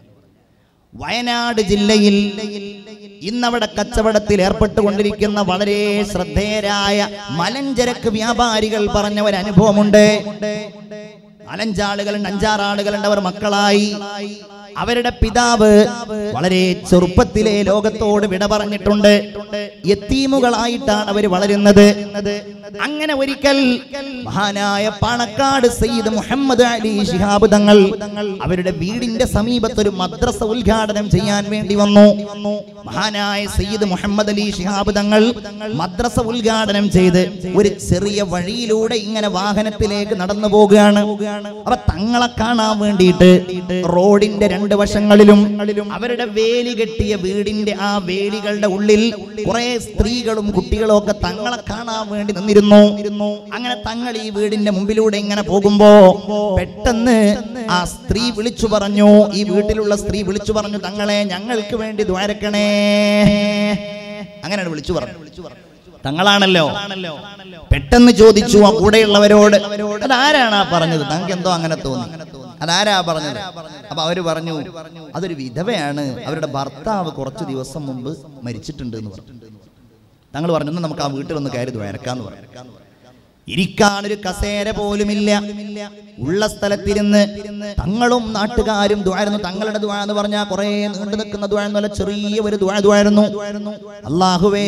വയനാട് ജില്ലയിൽ ഇന്നവിടെ കച്ചവടത്തിൽ ഏർപ്പെട്ടുകൊണ്ടിരിക്കുന്ന വളരെ ശ്രദ്ധേയരായ മലഞ്ചരക്ക് വ്യാപാരികൾ പറഞ്ഞ ഒരു അനുഭവമുണ്ട് നാലഞ്ചാളുകളുണ്ട് അഞ്ചാറാളുകളുണ്ട് അവർ മക്കളായി അവരുടെ പിതാവ് വളരെ ചെറുപ്പത്തിലെ ലോകത്തോട് വിട പറഞ്ഞിട്ടുണ്ട് യത്തീമുകളായിട്ടാണ് അവർ വളരുന്നത് അങ്ങനെ ഒരിക്കൽ മഹാനായ പാണക്കാട് സയ്യിദ് മുഹമ്മദ് അലി ശിഹാബ് തങ്ങൾ അവരുടെ വീടിന്റെ സമീപത്ത് ഒരു മദ്രസ ഉദ്ഘാടനം ചെയ്യാൻ വേണ്ടി വന്നു മഹാനായ സയ്യിദ് മുഹമ്മദ് അലി ശിഹാബ് തങ്ങൾ മദ്രസ ഉദ്ഘാടനം ചെയ്ത് ഒരു ചെറിയ വഴിയിലൂടെ ഇങ്ങനെ വാഹനത്തിലേക്ക് നടന്നു പോവുകയാണ് അപ്പൊ തങ്ങളെ കാണാൻ വേണ്ടിയിട്ട് റോഡിന്റെ രണ്ട് വശങ്ങളിലും അവരുടെ വേലി കെട്ടിയ വീടിന്റെ ആ വേലികളുടെ ഉള്ളിൽ കുറെ സ്ത്രീകളും കുട്ടികളും ഒക്കെ തങ്ങളെ കാണാൻ വേണ്ടി നിന്നിരുന്നു അങ്ങനെ തങ്ങൾ ഈ വീടിന്റെ മുമ്പിലൂടെ ഇങ്ങനെ പോകുമ്പോ പെട്ടെന്ന് ആ സ്ത്രീ വിളിച്ചു പറഞ്ഞു ഈ വീട്ടിലുള്ള സ്ത്രീ വിളിച്ചു പറഞ്ഞു തങ്ങളെ ഞങ്ങൾക്ക് വേണ്ടി ദ്വാരക്കണേ അങ്ങനെയാണ് വിളിച്ചു പറഞ്ഞു തങ്ങളാണല്ലോ പെട്ടെന്ന് ചോദിച്ചു ആ കൂടെയുള്ളവരോട് അതാരാണ് ആ പറഞ്ഞത് തങ്ങൾക്ക് എന്തോ അങ്ങനെ തോന്നി അതാരാ പറഞ്ഞത് അപ്പൊ അവര് പറഞ്ഞു അതൊരു വിധവയാണ് അവരുടെ ഭർത്താവ് കുറച്ച് ദിവസം മുമ്പ് മരിച്ചിട്ടുണ്ട് എന്ന് പറഞ്ഞു തങ്ങൾ പറഞ്ഞു "എന്നാ നമുക്ക് ആ വീട്ടിലൊന്ന് കയറി ദ്വാരക്കാന്ന് പറഞ്ഞു ഇരിക്കാനൊരു കസേര പോലുമില്ല ഉള്ള സ്ഥലത്തിരുന്ന് തങ്ങളും നാട്ടുകാരും ദ്വാരുന്നു തങ്ങളുടെ ദ്വാ എന്ന് പറഞ്ഞാൽ കുറെ നീണ്ടു നിൽക്കുന്ന ദ്വാരന്നല്ല ചെറിയ ഒരു ദ്വാ ദ്വാരുന്നു അള്ളാഹുവേ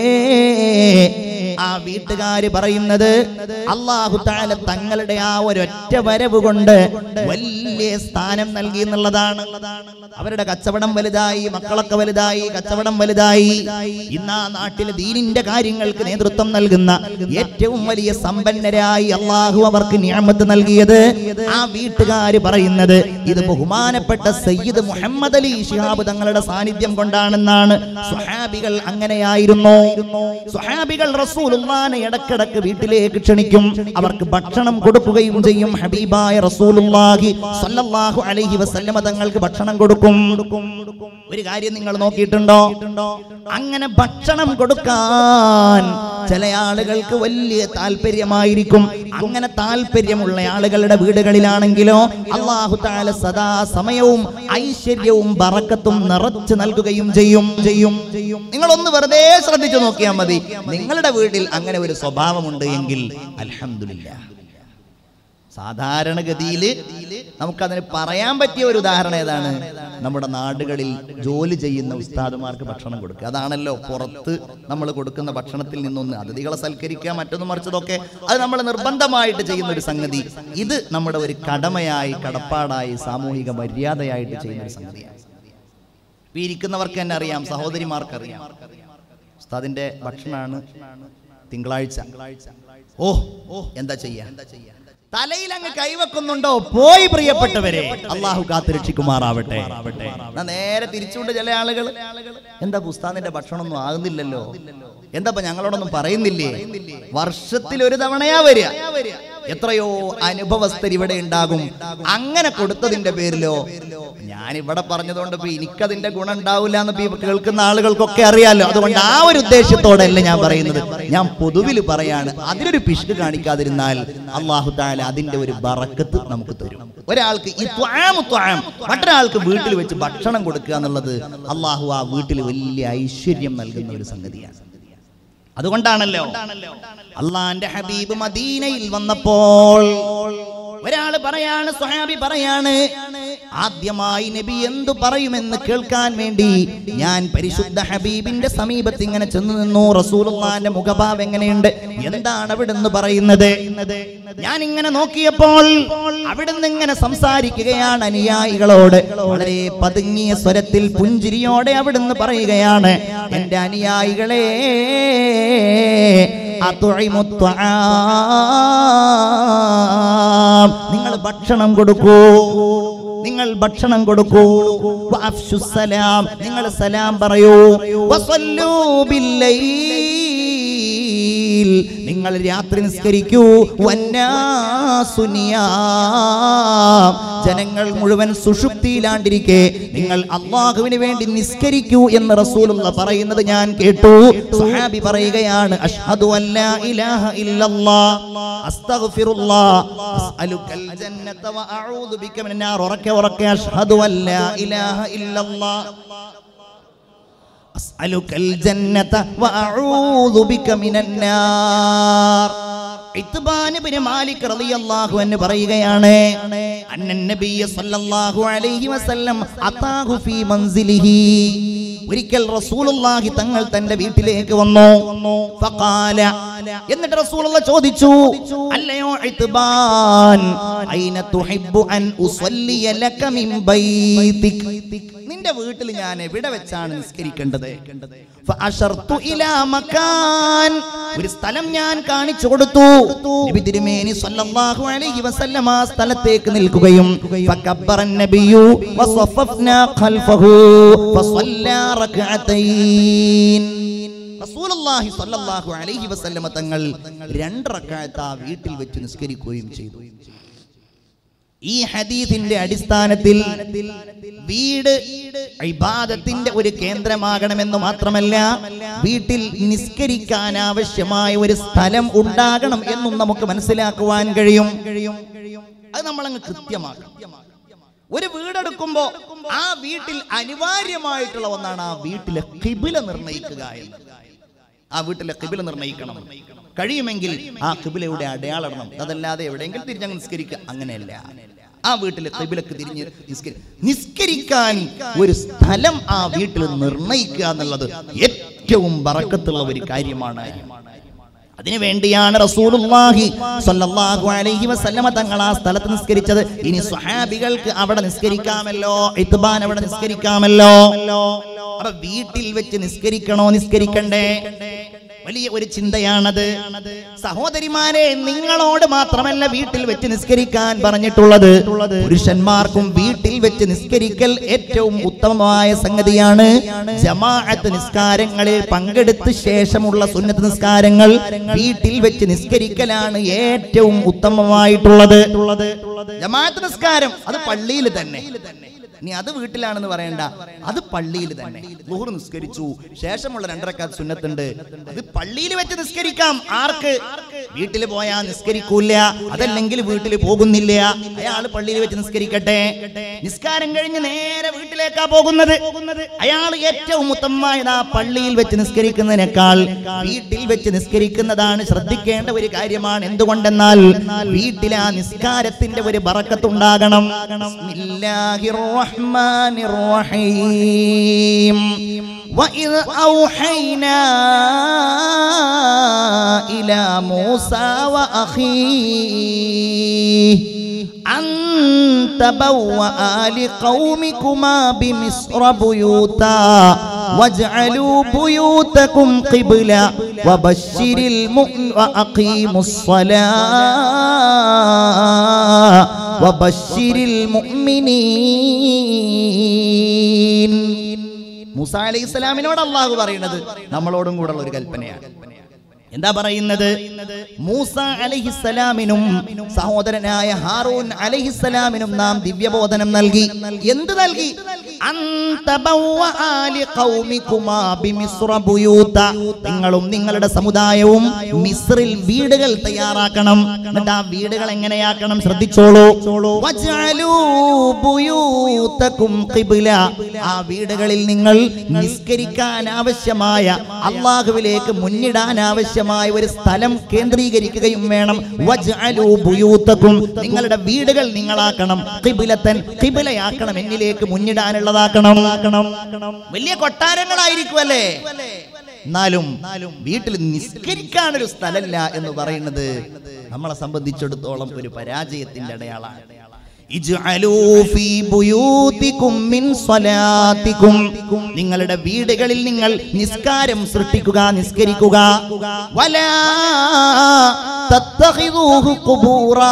ആ വീട്ടുകാര് പറയുന്നത് അള്ളാഹു താല തങ്ങളുടെ ആ ഒരൊറ്റ വരവ് കൊണ്ട് വലിയ സ്ഥാനം നൽകി എന്നുള്ളതാണ് അവരുടെ കച്ചവടം വലുതായി മക്കളൊക്കെ വലുതായി കച്ചവടം വലുതായി ഇന്ന് ആ നാട്ടിലെ ദീനിന്റെ കാര്യങ്ങൾക്ക് നേതൃത്വം നൽകുന്ന ഏറ്റവും വലിയ സമ്പന്നരായി അള്ളാഹു അവർക്ക് നിയമത്ത് നൽകിയത് ആ വീട്ടുകാര് പറയുന്നത് ഇത് ബഹുമാനപ്പെട്ട സയ്യിദ് മുഹമ്മദ് അലി ഷിഹാബ് തങ്ങളുടെ സാന്നിധ്യം കൊണ്ടാണെന്നാണ് സുഹാബികൾ അങ്ങനെയായിരുന്നു സുഹാബികൾ റസൂലുള്ളാനെ ഇടക്കിടക്ക് വീട്ടിലേക്ക് ക്ഷണിക്കും അവർക്ക് ഭക്ഷണം കൊടുക്കുകയും ചെയ്യും ഹബീബായ റസൂലുള്ളാഹി സ്വല്ലല്ലാഹു അലൈഹി വസല്ലമ തങ്ങൾക്ക് ഭക്ഷണം കൊടുക്കും ഒരു കാര്യം നിങ്ങൾ നോക്കിയിട്ടുണ്ടോ അങ്ങനെ ഭക്ഷണം കൊടുക്കാൻ ചില ആളുകൾക്ക് വലിയ താല്പര്യമായിരിക്കും അങ്ങനെ താല്പര്യമുള്ള ആളുകളുടെ വീടുകളിലാണെങ്കിലോ അള്ളാഹു താല സദാ സമയവും ഐശ്വര്യവും ബറക്കത്തും നിറച്ചു നൽകുകയും ചെയ്യും ചെയ്യും ചെയ്യും നിങ്ങളൊന്ന് വെറുതെ ശ്രദ്ധിച്ചു നോക്കിയാൽ മതി നിങ്ങളുടെ വീട്ടിൽ അങ്ങനെ ഒരു സ്വഭാവമുണ്ട് എങ്കിൽ അൽഹംദുലില്ലാ സാധാരണഗതിയിൽ നമുക്കതിന് പറയാൻ പറ്റിയ ഒരു ഉദാഹരണം ഏതാണ് നമ്മുടെ നാടുകളിൽ ജോലി ചെയ്യുന്ന ഉസ്താദുമാർക്ക് ഭക്ഷണം കൊടുക്കുക അതാണല്ലോ പുറത്ത് നമ്മൾ കൊടുക്കുന്ന ഭക്ഷണത്തിൽ നിന്നൊന്ന് അതിഥികളെ സൽക്കരിക്കുക മറ്റൊന്നും മറിച്ചതൊക്കെ അത് നമ്മൾ നിർബന്ധമായിട്ട് ചെയ്യുന്ന ഒരു സംഗതി ഇത് നമ്മുടെ ഒരു കടമയായി കടപ്പാടായി സാമൂഹിക മര്യാദയായിട്ട് ചെയ്യുന്ന ഒരു സംഗതിയാണ് ഇപ്പൊ ഈ ഇരിക്കുന്നവർക്ക് തന്നെ അറിയാം സഹോദരിമാർക്ക് അറിയാം ഉസ്താദിന്റെ ഭക്ഷണമാണ് തിങ്കളാഴ്ച ഓ ഓ എന്താ ചെയ്യാ തലയിൽ അങ്ങ് കൈവെക്കുന്നുണ്ടോ പോയി പ്രിയപ്പെട്ടവരെ അള്ളാഹു കാത്തു രക്ഷിക്കുമാറാവട്ടെ എന്നാ നേരെ തിരിച്ചുകൊണ്ട് ചില ആളുകൾ എന്താ പുസ്താദിന്റെ ഭക്ഷണമൊന്നും ആകുന്നില്ലല്ലോ എന്താ ഇപ്പൊ ഞങ്ങളോടൊന്നും പറയുന്നില്ലേ വർഷത്തിൽ ഒരു തവണയാ വരിക എത്രയോ അനുഭവസ്ഥർ ഇവിടെ ഉണ്ടാകും അങ്ങനെ കൊടുത്തതിന്റെ പേരിലോ ഞാൻ ഇവിടെ പറഞ്ഞതുകൊണ്ട് ഇപ്പൊ എനിക്കതിന്റെ ഗുണം ഉണ്ടാവില്ല എന്ന് ഇപ്പൊ ഈ കേൾക്കുന്ന ആളുകൾക്കൊക്കെ അറിയാലോ അതുകൊണ്ട് ആ ഒരു ഉദ്ദേശത്തോടെയല്ല ഞാൻ പറയുന്നത് ഞാൻ പൊതുവിൽ പറയാണ് അതിനൊരു പിശുക്ക് കാണിക്കാതിരുന്നാൽ അള്ളാഹു താല അതിന്റെ ഒരു ബറക്കത്ത് നമുക്ക് തരും ഒരാൾക്ക് ഈ ത്വാം ത്വാം മറ്റൊരാൾക്ക് വീട്ടിൽ വെച്ച് ഭക്ഷണം കൊടുക്കുക എന്നുള്ളത് അള്ളാഹു ആ വീട്ടിൽ വലിയ ഐശ്വര്യം നൽകുന്ന ഒരു സംഗതിയാണ് അതുകൊണ്ടാണല്ലോ അള്ളാന്റെ ഹബീബ് മദീനയിൽ വന്നപ്പോൾ ഒരാള് പറയാണ് സ്വഹാബി പറയാണ് ആദ്യമായി നബി എന്തു പറയുമെന്ന് കേൾക്കാൻ വേണ്ടി ഞാൻ പരിശുദ്ധ ഹബീബിന്റെ സമീപത്ത് ഇങ്ങനെ ചെന്നു നിന്നു റസൂലുള്ളാന്റെ മുഖഭാവം എങ്ങനെയുണ്ട് എന്താണ് അവിടുന്ന് പറയുന്നത് ഞാൻ ഇങ്ങനെ നോക്കിയപ്പോൾ അവിടുന്ന് ഇങ്ങനെ സംസാരിക്കുകയാണ് അനുയായികളോട് വളരെ പതുങ്ങിയ സ്വരത്തിൽ പുഞ്ചിരിയോടെ അവിടുന്ന് പറയുകയാണ് എന്റെ അനുയായികളെ അതുഇമുത്ത്വാം. നിങ്ങൾ ഭക്ഷണം കൊടുക്കൂ നിങ്ങൾ ഭക്ഷണം കൊടുക്കൂ വഅഫ്ശുസ്സലാം. നിങ്ങൾ സലാം പറയൂ വസല്ലൂ ബില്ലൈൽ. നിങ്ങൾ രാത്രി നിസ്കരിക്കൂ വന്നാസുനിയാം. ജനങ്ങൾ മുഴുവൻ സുഷുപ്തിയിലാണ്ടിരിക്കെ നിങ്ങൾ അള്ളാഹുവിന് വേണ്ടി നിസ്കരിക്കൂ എന്ന് റസൂലുള്ള പറയുന്നത് ഞാൻ കേട്ടു സുഹാബി പറയുകയാണ് അഷ്ഹദു അല്ലാ ഇലാഹ ഇല്ലല്ലാഹ് അസ്തഗ്ഫിറുല്ലാഹ് അസ്അലുക്കൽ ജന്നത വഅഊദു ബിക മിനൻ നാർ ഉറക്കെ ഉറക്കെ അഷ്ഹദു അല്ലാ ഇലാഹ ഇല്ലല്ലാഹ് അസ്അലുക്കൽ ജന്നത വഅഊദു ബിക മിനൻ നാർ ഇത്ബാൻ ഇബ്നു മാലിക് റളിയല്ലാഹു അൻഹു പറയുകയാണ് അന്നൻ നബിയ സല്ലല്ലാഹു അലൈഹി വസല്ലം അതാഹു ഫീ മൻസിലിഹി ഒരിക്കൽ റസൂലുള്ളാഹി തങ്ങൾ തന്റെ വീട്ടിലേക്ക് വന്നു ഫഖാല എന്നിട്ട് റസൂലുള്ള ചോദിച്ചു അല്ലയോ ഇത്ബാൻ ഐന തുഹിബ്ബു അൻ ഉസല്ലിയ ലക മിൻ ബൈതിക് നിന്റെ വീട്ടിൽ ഞാൻ എവിടെ വെച്ചാണ് നിസ്കരിക്കേണ്ടത് ഫഅശർതു ഇലാ മക്കാൻ ഒരു സ്ഥലം ഞാൻ കാണിച്ചു കൊടുത്തു നബി തിരുമേനി സല്ലല്ലാഹു അലൈഹി വസല്ലം ആ സ്ഥലത്തേക്ക് നിൽക്കുകയും ഫകബ്ബറൻ നബിയു വസഫഫ്നാ ഖൽഫഹു ഫസല്ലാ റക്അതൈൻ റസൂലുള്ളാഹി സ്വല്ലല്ലാഹു അലൈഹി വസല്ലമ തങ്ങൾ രണ്ട് റക്അത്ത് ആ വീട്ടിൽ വെച്ച് നിസ്കരിക്കുകയും ചെയ്തു ഈ ഹദീസിന്റെ അടിസ്ഥാനത്തിൽ വീട് ഇബാദത്തിന്റെ ഒരു കേന്ദ്രമാകണമെന്ന് മാത്രമല്ല വീട്ടിൽ നിസ്കരിക്കാൻ ആവശ്യമായ ഒരു സ്ഥലം ഉണ്ടാകണം എന്നും നമുക്ക് മനസ്സിലാക്കുവാൻ കഴിയും അത് നമ്മളങ്ങ് കൃത്യമാക്കണം ഒരു വീടെടുക്കുമ്പോ ആ വീട്ടിൽ അനിവാര്യമായിട്ടുള്ള ഒന്നാണ് ആ വീട്ടിലെ കിബില നിർണയിക്കുക എന്ന് ആ വീട്ടിലെ കിബില നിർണയിക്കണം കഴിയുമെങ്കിൽ ആ കിബിലയുടെ അടയാളണം അതല്ലാതെ എവിടെയെങ്കിലും തിരിഞ്ഞങ്ങ് നിസ്കരിക്കുക അങ്ങനെയല്ല ആ വീട്ടിലെ കിബിലക്ക് തിരിഞ്ഞ് നിസ്കരി നിസ്കരിക്കാൻ ഒരു സ്ഥലം ആ വീട്ടിൽ നിർണയിക്കുക എന്നുള്ളത് ഏറ്റവും ബറക്കത്തുള്ള ഒരു കാര്യമാണ് അതിനു വേണ്ടിയാണ് റസൂലുള്ളാഹി സ്വല്ലല്ലാഹു അലൈഹി വസല്ലമ തങ്ങൾ ആ സ്ഥലത്ത് നിസ്കരിച്ചത് ഇനി സ്വഹാബികൾക്ക് അവിടെ നിസ്കരിക്കാമല്ലോ ഇത്ബാൻ അവിടെ നിസ്കരിക്കാമല്ലോ അപ്പൊ വീട്ടിൽ വെച്ച് നിസ്കരിക്കണോ നിസ്കരിക്കണ്ടേ വലിയ ഒരു ചിന്തയാണത് സഹോദരിമാരെ നിങ്ങളോട് മാത്രമല്ല വീട്ടിൽ വെച്ച് നിസ്കരിക്കാൻ പറഞ്ഞിട്ടുള്ളത് പുരുഷന്മാർക്കും വീട്ടിൽ വെച്ച് നിസ്കരിക്കൽ ഏറ്റവും ഉത്തമമായ സംഗതിയാണ് ജമാഅത്ത് നിസ്കാരങ്ങളിൽ പങ്കെടുത്ത ശേഷമുള്ള സുന്നത്ത് നിസ്കാരങ്ങൾ വീട്ടിൽ വെച്ച് നിസ്കരിക്കലാണ് ഏറ്റവും ഉത്തമമായിട്ടുള്ളത് ജമാഅത്ത് നിസ്കാരം അത് പള്ളിയിൽ തന്നെ ഇനി അത് വീട്ടിലാണെന്ന് പറയണ്ട അത് പള്ളിയിൽ തന്നെ ലുഹുർ നിസ്കരിച്ചു ശേഷമുള്ള രണ്ടരക്കാത്ത് സുന്നത്തുണ്ട് അത് പള്ളിയിൽ വെച്ച് നിസ്കരിക്കാം ആർക്ക് വീട്ടിൽ പോയാൽ നിസ്കരിക്കൂല അതല്ലെങ്കിൽ വീട്ടിൽ പോകുന്നില്ല അയാൾ പള്ളിയിൽ വെച്ച് നിസ്കരിക്കട്ടെ നിസ്കാരം കഴിഞ്ഞ് നേരെ വീട്ടിലേക്കാ പോകുന്നത് അയാൾ ഏറ്റവും ഉത്തമമായത് ആ പള്ളിയിൽ വെച്ച് നിസ്കരിക്കുന്നതിനേക്കാൾ വീട്ടിൽ വെച്ച് നിസ്കരിക്കുന്നതാണ് ശ്രദ്ധിക്കേണ്ട ഒരു കാര്യമാണ് എന്തുകൊണ്ടെന്നാൽ വീട്ടിൽ ആ നിസ്കാരത്തിന്റെ ഒരു ബറക്കത്തുണ്ടാകണം ബിസ്മില്ലാഹിർ റഹ്മാനിർ റഹീം وإذ أوحينا إلى موسى وأخيه أن تبوأ لقومكما بمصر بيوتا واجعلوا بيوتكم قبلة وبشر المؤمن وأقيموا الصلاة وبشر المؤمنين മൂസ അലൈഹി ഇസ്ലാമിനോട് അള്ളാഹു പറയുന്നത് നമ്മളോടും കൂടെ ഒരു കൽപ്പനയാണ് എന്താ പറയുന്നത് മൂസ അലഹിസ്സലാമിനും സഹോദരനായ ഹാറൂൻ അലഹിസ്സലാമിനും നാം ദിവ്യബോധനം നൽകി എന്ത് നൽകി നിങ്ങളും നിങ്ങളുടെ സമുദായവും മിസ്രിൽ വീടുകൾ തയ്യാറാക്കണം എന്നിട്ട് ആ വീടുകൾ എങ്ങനെയാക്കണം ശ്രദ്ധിച്ചോളൂ വജഅലൂ ബുയൂതകും ഖിബ്ല. ആ വീടുകളിൽ നിങ്ങൾ നിസ്കരിക്കാൻ ആവശ്യമായ അള്ളാഹുവിലേക്ക് മുന്നിടാൻ ആവശ്യമായ ഒരു സ്ഥലം കേന്ദ്രീകരിക്കുകയും വേണം വജ്അലൂ ബുയൂതകും നിങ്ങളുടെ വീടുകൾ നിങ്ങളാക്കണം ഖിബ്ലത്തൻ ഖിബ്ലയാക്കണം എന്നിലേക്ക് മുന്നിടാനുള്ളതാക്കണം വലിയ കൊട്ടാരങ്ങളായിരിക്കും അല്ലേ എന്നാലും വീട്ടിൽ നിസ്കരിക്കാനൊരു സ്ഥലമില്ല എന്ന് പറയുന്നത് നമ്മളെ സംബന്ധിച്ചിടത്തോളം ഒരു പരാജയത്തിന്റെ അടയാളാണ് ഇജ്അലൂ ഫീ ബുയൂതികും മിൻ സ്വലാത്തികും നിങ്ങളുടെ വീടുകളിൽ നിങ്ങൾ നിസ്കാരം സൃഷ്ടിക്കുക നിസ്കരിക്കുക വലാ തത്തഖിദൂഹു ഖുബൂറാ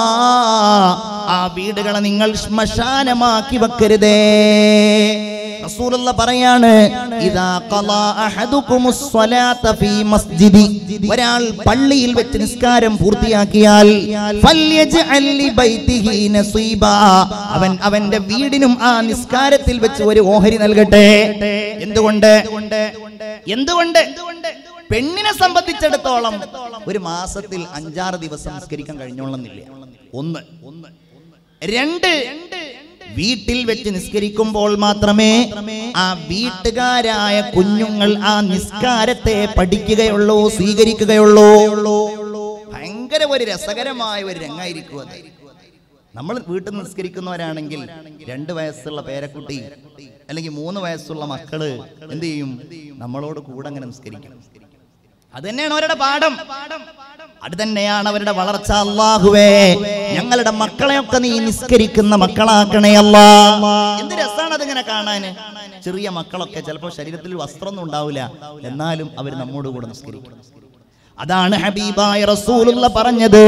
ആ വീടുകളെ നിങ്ങൾ ശ്മശാനമാക്കി വെക്കരുതേ റസൂലുള്ള പറയാണ് ഇദാ ഖലാ അഹദുകുമുസ് സ്വലാത്ത ഫീ മസ്ജിദി ഒരാൾ പള്ളിയിൽ വെച്ച് നിസ്കാരം പൂർത്തിയാക്കിയാൽ ഫല്യജ്അൽ ലി ബൈതിഹി നസീബാ അവൻ അവന്റെ വീടിനും ആ നിസ്കാരത്തിൽ വെച്ച് ഒരു ഓഹരി നൽകട്ടെ എന്തുകൊണ്ട് എന്തുകൊണ്ട് പെണ്ണിനെ സംബന്ധിച്ചിടത്തോളം ഒരു മാസത്തിൽ അഞ്ചാറ് ദിവസം നിസ്കരിക്കാൻ കഴിഞ്ഞോളന്നില്ല ഒന്ന് ഒന്ന് രണ്ട് വീട്ടിൽ വെച്ച് നിസ്കരിക്കുമ്പോൾ മാത്രമേ ആ വീട്ടുകാരായ കുഞ്ഞുങ്ങൾ ആ നിസ്കാരത്തെ പഠിക്കുകയുള്ളൂ സ്വീകരിക്കുകയുള്ളൂ ഭയങ്കര ഭയങ്കര ഒരു രസകരമായ ഒരു രംഗായിരിക്കും അത് നമ്മൾ വീട്ടിൽ നിസ്കരിക്കുന്നവരാണെങ്കിൽ രണ്ട് വയസ്സുള്ള പേരക്കുട്ടി അല്ലെങ്കിൽ മൂന്ന് വയസ്സുള്ള മക്കള് എന്ത് ചെയ്യും നമ്മളോട് കൂടെ അങ്ങനെ നിസ്കരിക്കണം അത് തന്നെയാണ് അവരുടെ പാഠം അത് തന്നെയാണ് അവരുടെ വളർച്ച അള്ളാഹുവേ ഞങ്ങളുടെ മക്കളെയൊക്കെ നീ നിസ്കരിക്കുന്ന മക്കളാക്കണേ അല്ലാ എന്ത് രസമാണ് അതിങ്ങനെ കാണാന് ചെറിയ മക്കളൊക്കെ ചിലപ്പോൾ ശരീരത്തിൽ വസ്ത്രമൊന്നും ഉണ്ടാവില്ല എന്നാലും അവർ നമ്മോട് കൂടെ നിസ്കരിക്കും അതാണ് ഹബീബായ റസൂലുള്ള പറഞ്ഞത്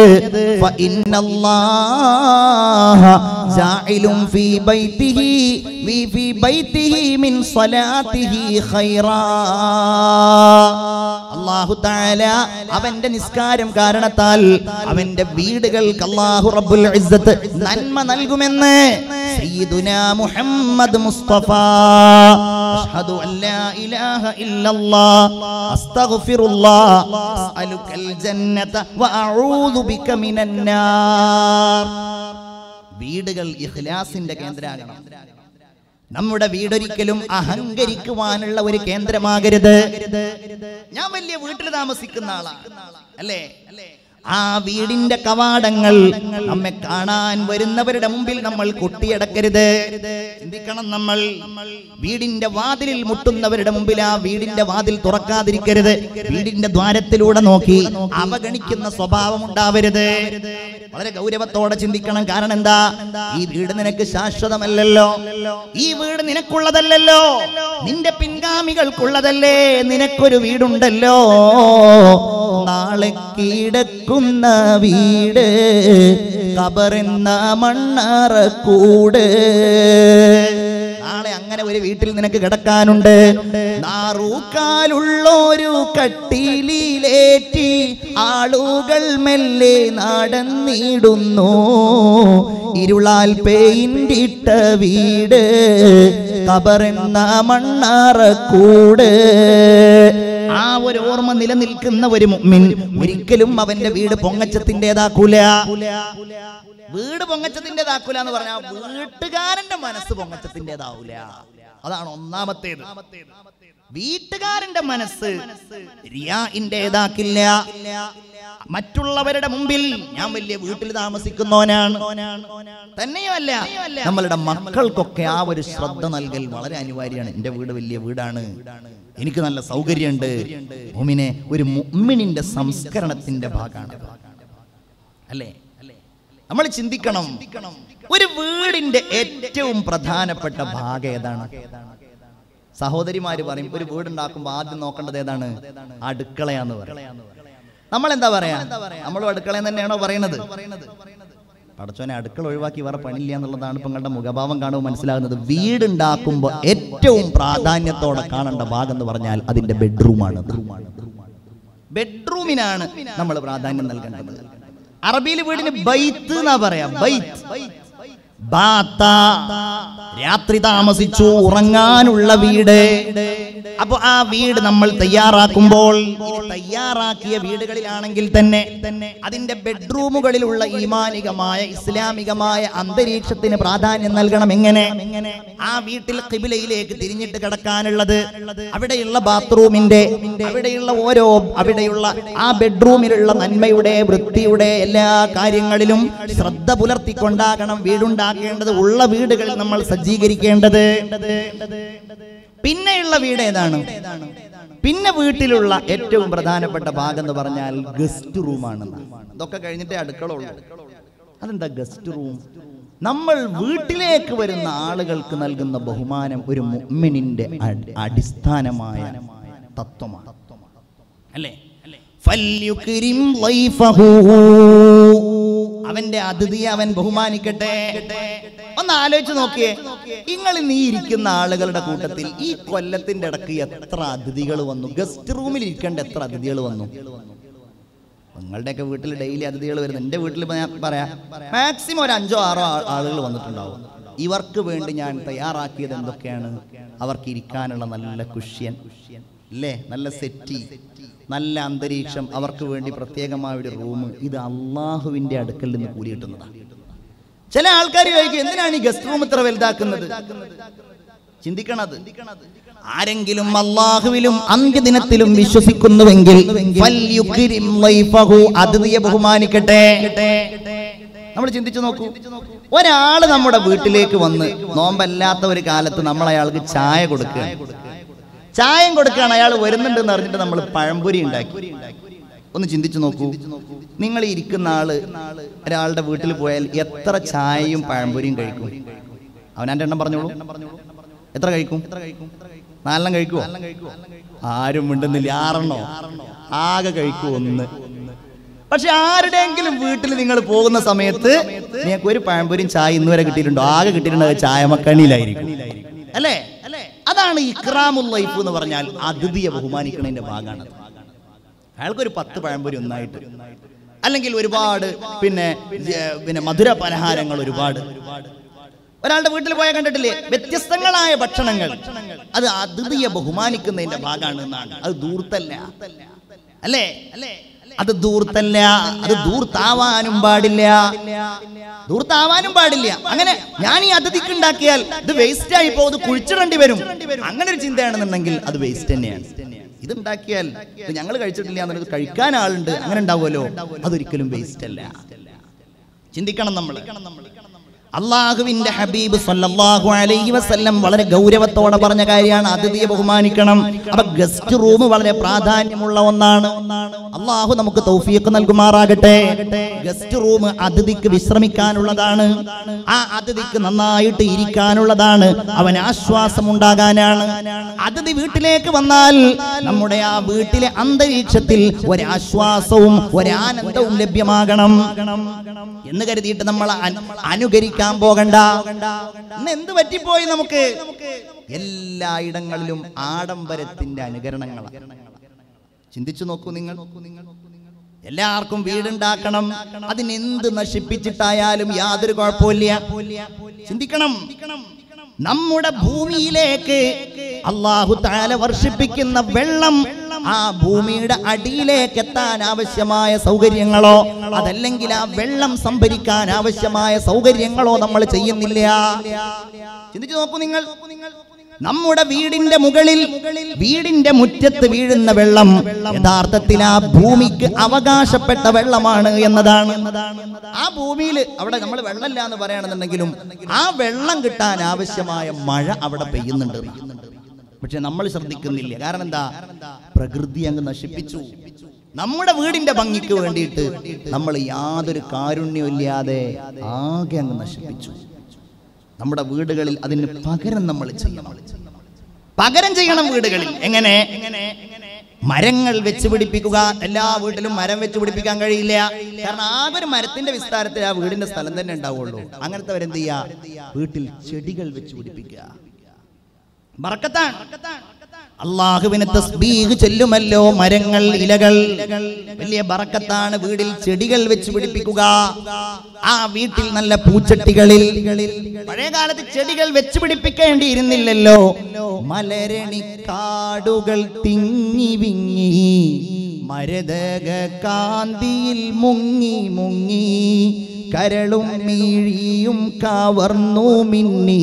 ഫഇന്നല്ലാഹ ജാഇലുൻ ഫീ ബൈതിഹി വി ഫീ ബൈതിഹി മിൻ സ്വലാത്തിഹി ഖൈറാ അല്ലാഹു തആല അവന്റെ നിസ്കാരം കാരണത്താൽ അവന്റെ വീടുകൾക്ക് അല്ലാഹു റബ്ബുൽ ഇസ്സത്ത് നന്മ നൽകുമെന്ന് സയ്യിദുനാ മുഹമ്മദ് മുസ്തഫ അഷ്ഹദു അൻ ലാ ഇലാഹ ഇല്ലല്ലാഹ് അസ്തഗ്ഫിറുല്ലാഹ് അസ്അലുക്കൽ ജന്നത വഅഊദു ബിക മിനൻ നാർ വീടുകൾ ഇഖ്ലാസിന്റെ കേന്ദ്രമാകണം നമ്മുടെ വീടൊരിക്കലും അഹങ്കരിക്കുവാനുള്ള ഒരു കേന്ദ്രമാകരുത് ഞാൻ വലിയ വീട്ടിൽ താമസിക്കുന്ന ആളാണ് അല്ലേ ആ വീടിന്റെ കവാടങ്ങൾ നമ്മെ കാണാൻ വരുന്നവരുടെ മുമ്പിൽ നമ്മൾ കൊട്ടിയടക്കരുത് ചിന്തിക്കണം നമ്മൾ വീടിന്റെ വാതിലിൽ മുട്ടുന്നവരുടെ മുമ്പിൽ ആ വീടിന്റെ വാതിൽ തുറക്കാതിരിക്കരുത് വീടിന്റെ ദ്വാരത്തിലൂടെ നോക്കി അവഗണിക്കുന്ന സ്വഭാവം ഉണ്ടാവരുത് വളരെ ഗൗരവത്തോടെ ചിന്തിക്കണം കാരണം എന്താ ഈ വീട് നിനക്ക് ശാശ്വതമല്ലല്ലോ ഈ വീട് നിനക്കുള്ളതല്ലല്ലോ നിന്റെ പിൻഗാമികൾക്കുള്ളതല്ലേ നിനക്കൊരു വീടുണ്ടല്ലോ നാളെ കീടക്കുന്ന വീട് കബറെന്ന മണ്ണാറക്കൂട് നാളെ അങ്ങനെ ഒരു വീട്ടിൽ നിനക്ക് കിടക്കാനുണ്ട് നാറൂക്കാലുള്ളൊരു കട്ടിലിലേറ്റി ആളുകൾ മെല്ലെ നടന്നിടുന്നു ഇരുളാൽ പെയിന്റിട്ട വീട് കബറെന്ന മണ്ണാറക്കൂട് ആ ഒരു ഓർമ്മ നിലനിൽക്കുന്ന ഒരു മുഅ്മിൻ ഒരിക്കലും അവന്റെ വീട് പൊങ്ങച്ചത്തിൻ്റെതാക്കൂല വീട് പൊങ്ങച്ചത്തിൻ്റെതാക്കൂല എന്ന് പറഞ്ഞാൽ വീട്ടുകാരന്റെ മനസ്സ് പൊങ്ങച്ചത്തിൻ്റെതാവൂല അതാണ് ഒന്നാമത്തേത് വീട്ടുകാരന്റെ മനസ്സ് റിയാഇൻ്റെതാക്കില്ല മറ്റുള്ളവരുടെ മുമ്പിൽ ഞാൻ വലിയ വീട്ടിൽ താമസിക്കുന്നവനാണ് തന്നെയുമല്ല നമ്മളുടെ മക്കൾക്കൊക്കെ ആ ഒരു ശ്രദ്ധ നൽകൽ വളരെ അനിവാര്യമാണ് എൻ്റെ വീട് വലിയ വീടാണ് എനിക്ക് നല്ല സൗകര്യമുണ്ട് മുമിനെ ഒരു മുമ്മിനിന്റെ സംസ്കരണത്തിന്റെ ഭാഗമാണ് അല്ലേ നമ്മൾ ചിന്തിക്കണം ഒരു വീടിന്റെ ഏറ്റവും പ്രധാനപ്പെട്ട ഭാഗം ഏതാണ് സഹോദരിമാര് പറയും ഒരു വീടുണ്ടാക്കുമ്പോൾ ആദ്യം നോക്കേണ്ടത് ഏതാണ് അടുക്കളയാന്ന് പറയും നമ്മൾ എന്താ പറയാ നമ്മളും അടുക്കളയെന്ന് തന്നെയാണോ പറയുന്നത് പടച്ചോനെ അടുക്കള ഒഴിവാക്കി വേറെ പണിയില്ല എന്നുള്ളതാണ് ഇപ്പൊ നിങ്ങളുടെ മുഖഭാവം കാണുമ്പോൾ മനസ്സിലാകുന്നത് വീടുണ്ടാക്കുമ്പോൾ ഏറ്റവും പ്രാധാന്യത്തോടെ കാണേണ്ട ഭാഗം എന്ന് പറഞ്ഞാൽ അതിന്റെ ബെഡ്റൂമാണ് ബെഡ്റൂമിനാണ് നമ്മൾ പ്രാധാന്യം നൽകേണ്ടത് അറബിയിൽ വീടിന് ബൈത്ത് എന്നാ പറയാ ബൈത്ത് ബാത്ത രാത്രി താമസിച്ചു ഉറങ്ങാനുള്ള വീട് അപ്പൊ ആ വീട് നമ്മൾ തയ്യാറാക്കുമ്പോൾ ഇനി തയ്യാറാക്കിയ വീടുകളിലാണെങ്കിൽ തന്നെ അതിന്റെ ബെഡ്റൂമുകളിലുള്ള ഈമാനികമായ ഇസ്ലാമികമായ അന്തരീക്ഷത്തിന് പ്രാധാന്യം നൽകണം എങ്ങനെ ആ വീട്ടിൽ കിബിലയിലേക്ക് തിരിഞ്ഞിട്ട് കിടക്കാനുള്ളത് അവിടെയുള്ള ബാത്റൂമിന്റെ അവിടെയുള്ള ഓരോ അവിടെയുള്ള ആ ബെഡ്റൂമിലുള്ള നന്മയുടെ വൃത്തിയുടെ എല്ലാ കാര്യങ്ങളിലും ശ്രദ്ധ പുലർത്തിക്കൊണ്ടാകണം വീടുണ്ടാക്കേണ്ടത് ഉള്ള വീടുകളിൽ നമ്മൾ സജ്ജീകരിക്കേണ്ടത് പിന്നെയുള്ള വീട് ഏതാണ് പിന്നെ വീട്ടിലുള്ള ഏറ്റവും പ്രധാനപ്പെട്ട ഭാഗം എന്ന് പറഞ്ഞാൽ ഗസ്റ്റ് റൂമാണ് ഇതൊക്കെ കഴിഞ്ഞിട്ടേ അടുക്കള ഉള്ളൂ അതെന്താ ഗസ്റ്റ് റൂം നമ്മൾ വീട്ടിലേക്ക് വരുന്ന ആളുകൾക്ക് നൽകുന്ന ബഹുമാനം ഒരു മുഅ്മിനിന്റെ അടി- അടിസ്ഥാനമായ തത്വമാണ് അല്ലേ ഫല്യുക്രിം ളൈഫഹു. അവന്റെ അതിഥിയെ അവൻ ബഹുമാനിക്കട്ടെ ഒന്ന് ആലോചിച്ച് നോക്കിയേ നിങ്ങൾ നീ ഇരിക്കുന്ന ആളുകളുടെ കൂട്ടത്തിൽ ഈ കൊല്ലത്തിന്റെ ഇടക്ക് എത്ര അതിഥികൾ വന്നു ഗസ്റ്റ് റൂമിൽ ഇരിക്കേണ്ട എത്ര അതിഥികൾ വന്നു നിങ്ങളുടെയൊക്കെ വീട്ടിൽ ഡെയിലി അതിഥികൾ വരുന്നു എൻ്റെ വീട്ടിൽ ഇപ്പൊ ഞാൻ പറയാം മാക്സിമം ഒരു അഞ്ചോ ആറോ ആ- ആളുകൾ വന്നിട്ടുണ്ടാവും ഇവർക്ക് വേണ്ടി ഞാൻ തയ്യാറാക്കിയത് എന്തൊക്കെയാണ് അവർക്ക് ഇരിക്കാനുള്ള നല്ല കുഷ്യൻ അല്ലേ നല്ല സെറ്റി നല്ല അന്തരീക്ഷം അവർക്ക് വേണ്ടി പ്രത്യേകമായ ഒരു റൂം ഇത് അള്ളാഹുവിന്റെ അടുക്കൽ നിന്ന് കൂലി കിട്ടുന്നതാണ് ചില ആൾക്കാർ ചോദിക്കും എന്തിനാണ് ഈ ഗസ്റ്റ് റൂം ഇത്ര വലുതാക്കുന്നത് ചിന്തിക്കണത് ആരെങ്കിലും അള്ളാഹുവിലും അന്ത്യദിനത്തിലും വിശ്വസിക്കുന്നുവെങ്കിൽ ഫല്യുക്രിം ലൈഫഹു, അതിഥിയെ ബഹുമാനിക്കട്ടെ നമ്മൾ ചിന്തിച്ചു നോക്കൂ ഒരാള് നമ്മുടെ വീട്ടിലേക്ക് വന്ന് നോമ്പല്ലാത്ത ഒരു കാലത്ത് നമ്മൾ അയാൾക്ക് ചായ കൊടുക്കുകയാണ് ചായം കൊടുക്കുകയാണ് അയാൾ വരുന്നുണ്ടെന്ന് അറിഞ്ഞിട്ട് നമ്മൾ പഴംപൊരി ഉണ്ടാക്കി ഒന്ന് ചിന്തിച്ചു നോക്കൂ നിങ്ങൾ ഈ ഇരിക്കുന്ന ആള് ഒരാളുടെ വീട്ടിൽ പോയാൽ എത്ര ചായയും പഴംപൊരിയും കഴിക്കും അവനാൻ്റെ എണ്ണം പറഞ്ഞോളൂ എത്ര കഴിക്കും നാലെണ്ണം കഴിക്കുമോ ആരും മിണ്ടുന്നില്ല ആറെണ്ണോ ആകെ കഴിക്കൂ ഒന്ന് പക്ഷെ ആരുടെയെങ്കിലും വീട്ടിൽ നിങ്ങൾ പോകുന്ന സമയത്ത് നിങ്ങൾക്ക് ഒരു പഴംപൊരിയും ചായ ഇന്ന് വരെ കിട്ടിയിട്ടുണ്ടോ ആകെ കിട്ടിയിട്ടുണ്ടോ ചായ മക്കണിയിലായിരിക്കും അല്ലേ അതാണ് ഇക്രാമുൽ ലൈഫ് എന്ന് പറഞ്ഞാൽ അതിഥിയെ ബഹുമാനിക്കുന്നതിന്റെ ഭാഗമാണ് അയാൾക്കൊരു പത്ത് പഴംപൊരി ഒന്നായിട്ട് അല്ലെങ്കിൽ ഒരുപാട് പിന്നെ ജ- പിന്നെ മധുര പലഹാരങ്ങൾ ഒരുപാട് ഒരാളുടെ വീട്ടിൽ പോയാൽ കണ്ടിട്ടില്ലേ വ്യത്യസ്തങ്ങളായ ഭക്ഷണങ്ങൾ അത് അതിഥിയെ ബഹുമാനിക്കുന്നതിന്റെ ഭാഗമാണ് എന്നാണ് അത് ദൂർത്തല്ല അല്ലേ അല്ലേ അത് ദൂർത്തല്ല അത് ദൂർത്താവാനും പാടില്ല ദൂർത്താവാനും പാടില്ല അങ്ങനെ ഞാൻ ഈ അതിഥിക്ക് ഉണ്ടാക്കിയാൽ ഇത് വേസ്റ്റ് ആയി പോകും ഇത് കുഴിച്ചിടേണ്ടി വരും അങ്ങനെ ഒരു ചിന്തയാണെന്നുണ്ടെങ്കിൽ അത് വേസ്റ്റ് തന്നെയാണ് ഇത് ഉണ്ടാക്കിയാൽ ഇത് ഞങ്ങൾ കഴിച്ചിട്ടില്ല എന്നുള്ളത് കഴിക്കാൻ ആളുണ്ട് അങ്ങനെ ഉണ്ടാവുമല്ലോ അതൊരിക്കലും വേസ്റ്റ് അല്ല ചിന്തിക്കണം നമ്മൾ അള്ളാഹുവിന്റെ ഹബീബ് സല്ലല്ലാഹു അലൈഹി വസല്ലം വളരെ ഗൗരവത്തോടെ പറഞ്ഞ കാര്യമാണ് അതിഥിയെ ബഹുമാനിക്കണം അപ്പൊ ഗസ്റ്റ് റൂം വളരെ പ്രാധാന്യമുള്ള ഒന്നാണ് അള്ളാഹു നമുക്ക് തൗഫീഖ് നൽകുമാറാകട്ടെ ഗസ്റ്റ് റൂം അതിഥിക്ക് വിശ്രമിക്കാനുള്ളതാണ് ആ അതിഥിക്ക് നന്നായിട്ട് ഇരിക്കാനുള്ളതാണ് അവൻ ആശ്വാസം ഉണ്ടാകാനാണ് അതിഥി വീട്ടിലേക്ക് വന്നാൽ നമ്മുടെ ആ വീട്ടിലെ അന്തരീക്ഷത്തിൽ ഒരാശ്വാസവും ഒരാനന്ദവും ലഭ്യമാകണം എന്ന് കരുതിയിട്ട് നമ്മൾ അൻ- അനുകരിക്കാൻ പോകണ്ട ഇന്ന് എന്ത് പറ്റിപ്പോയി നമുക്ക് എല്ലായിടങ്ങളിലും ആഡംബരത്തിന്റെ അനുകരണങ്ങളാണ് ചിന്തിച്ചു നോക്കൂ നിങ്ങൾ എല്ലാവർക്കും വീടുണ്ടാക്കണം അതിനെന്ത് നശിപ്പിച്ചിട്ടായാലും യാതൊരു കുഴപ്പമില്ല ചിന്തിക്കണം നമ്മുടെ ഭൂമിയിലേക്ക് അള്ളാഹു താല വർഷിപ്പിക്കുന്ന വെള്ളം ആ ഭൂമിയുടെ അടിയിലേക്ക് എത്താൻ ആവശ്യമായ സൗകര്യങ്ങളോ അതല്ലെങ്കിൽ ആ വെള്ളം സംഭരിക്കാൻ ആവശ്യമായ സൗകര്യങ്ങളോ നമ്മൾ ചെയ്യുന്നില്ല ചിന്തിച്ചു നോക്കൂ നിങ്ങൾ നമ്മുടെ വീടിന്റെ മുകളിൽ വീടിന്റെ മുറ്റത്ത് വീഴുന്ന വെള്ളം യഥാർത്ഥത്തിൽ ആ ഭൂമിക്ക് അവകാശപ്പെട്ട വെള്ളമാണ് എന്നതാണ് ആ ഭൂമിയിൽ അവിടെ നമ്മൾ വെള്ളമില്ല എന്ന് പറയുകയാണെന്നുണ്ടെങ്കിലും ആ വെള്ളം കിട്ടാൻ ആവശ്യമായ മഴ അവിടെ പെയ്യുന്നുണ്ട് പക്ഷെ നമ്മൾ ശ്രദ്ധിക്കുന്നില്ല കാരണം എന്താ പ്രകൃതി അങ്ങ് നശിപ്പിച്ചു നമ്മുടെ വീടിന്റെ ഭംഗിക്ക് വേണ്ടിയിട്ട് നമ്മൾ യാതൊരു കാരുണ്യമില്ലാതെ ആകെ അങ്ങ് നശിപ്പിച്ചു നമ്മുടെ വീടുകളിൽ അതിന് പകരം നമ്മൾ ചെയ്യണം പകരം ചെയ്യണം വീടുകളിൽ എങ്ങനെ മരങ്ങൾ വെച്ച് പിടിപ്പിക്കുക എല്ലാ വീട്ടിലും മരം വെച്ച് പിടിപ്പിക്കാൻ കഴിയില്ല കാരണം ആകെ ഒരു മരത്തിന്റെ വിസ്താരത്തിൽ ആ വീടിന്റെ സ്ഥലം തന്നെ ഉണ്ടാവുള്ളൂ അങ്ങനത്തെ അവരെന്ത് ചെയ്യുക വീട്ടിൽ ചെടികൾ വെച്ച് പിടിപ്പിക്കുക ബറക്കത്താണ് അള്ളാഹുവിനെ തസ്ബീഹ് ചെല്ലുമല്ലോ മരങ്ങൾ ഇലകൾ വലിയ ബറക്കത്താണ് വീടിൽ ചെടികൾ വെച്ച് പിടിപ്പിക്കുക ആ വീട്ടിൽ നല്ല പൂച്ചട്ടികളിൽ പഴയ കാലത്ത് ചെടികൾ വെച്ച് പിടിപ്പിക്കേണ്ടിയിരുന്നില്ലല്ലോ മലരണി കാടുകൾ തിങ്ങി വിങ്ങി മരതക കാന്തിയിൽ മുങ്ങി മുങ്ങി കരളും മീഴിയും കവർന്നു മിന്നി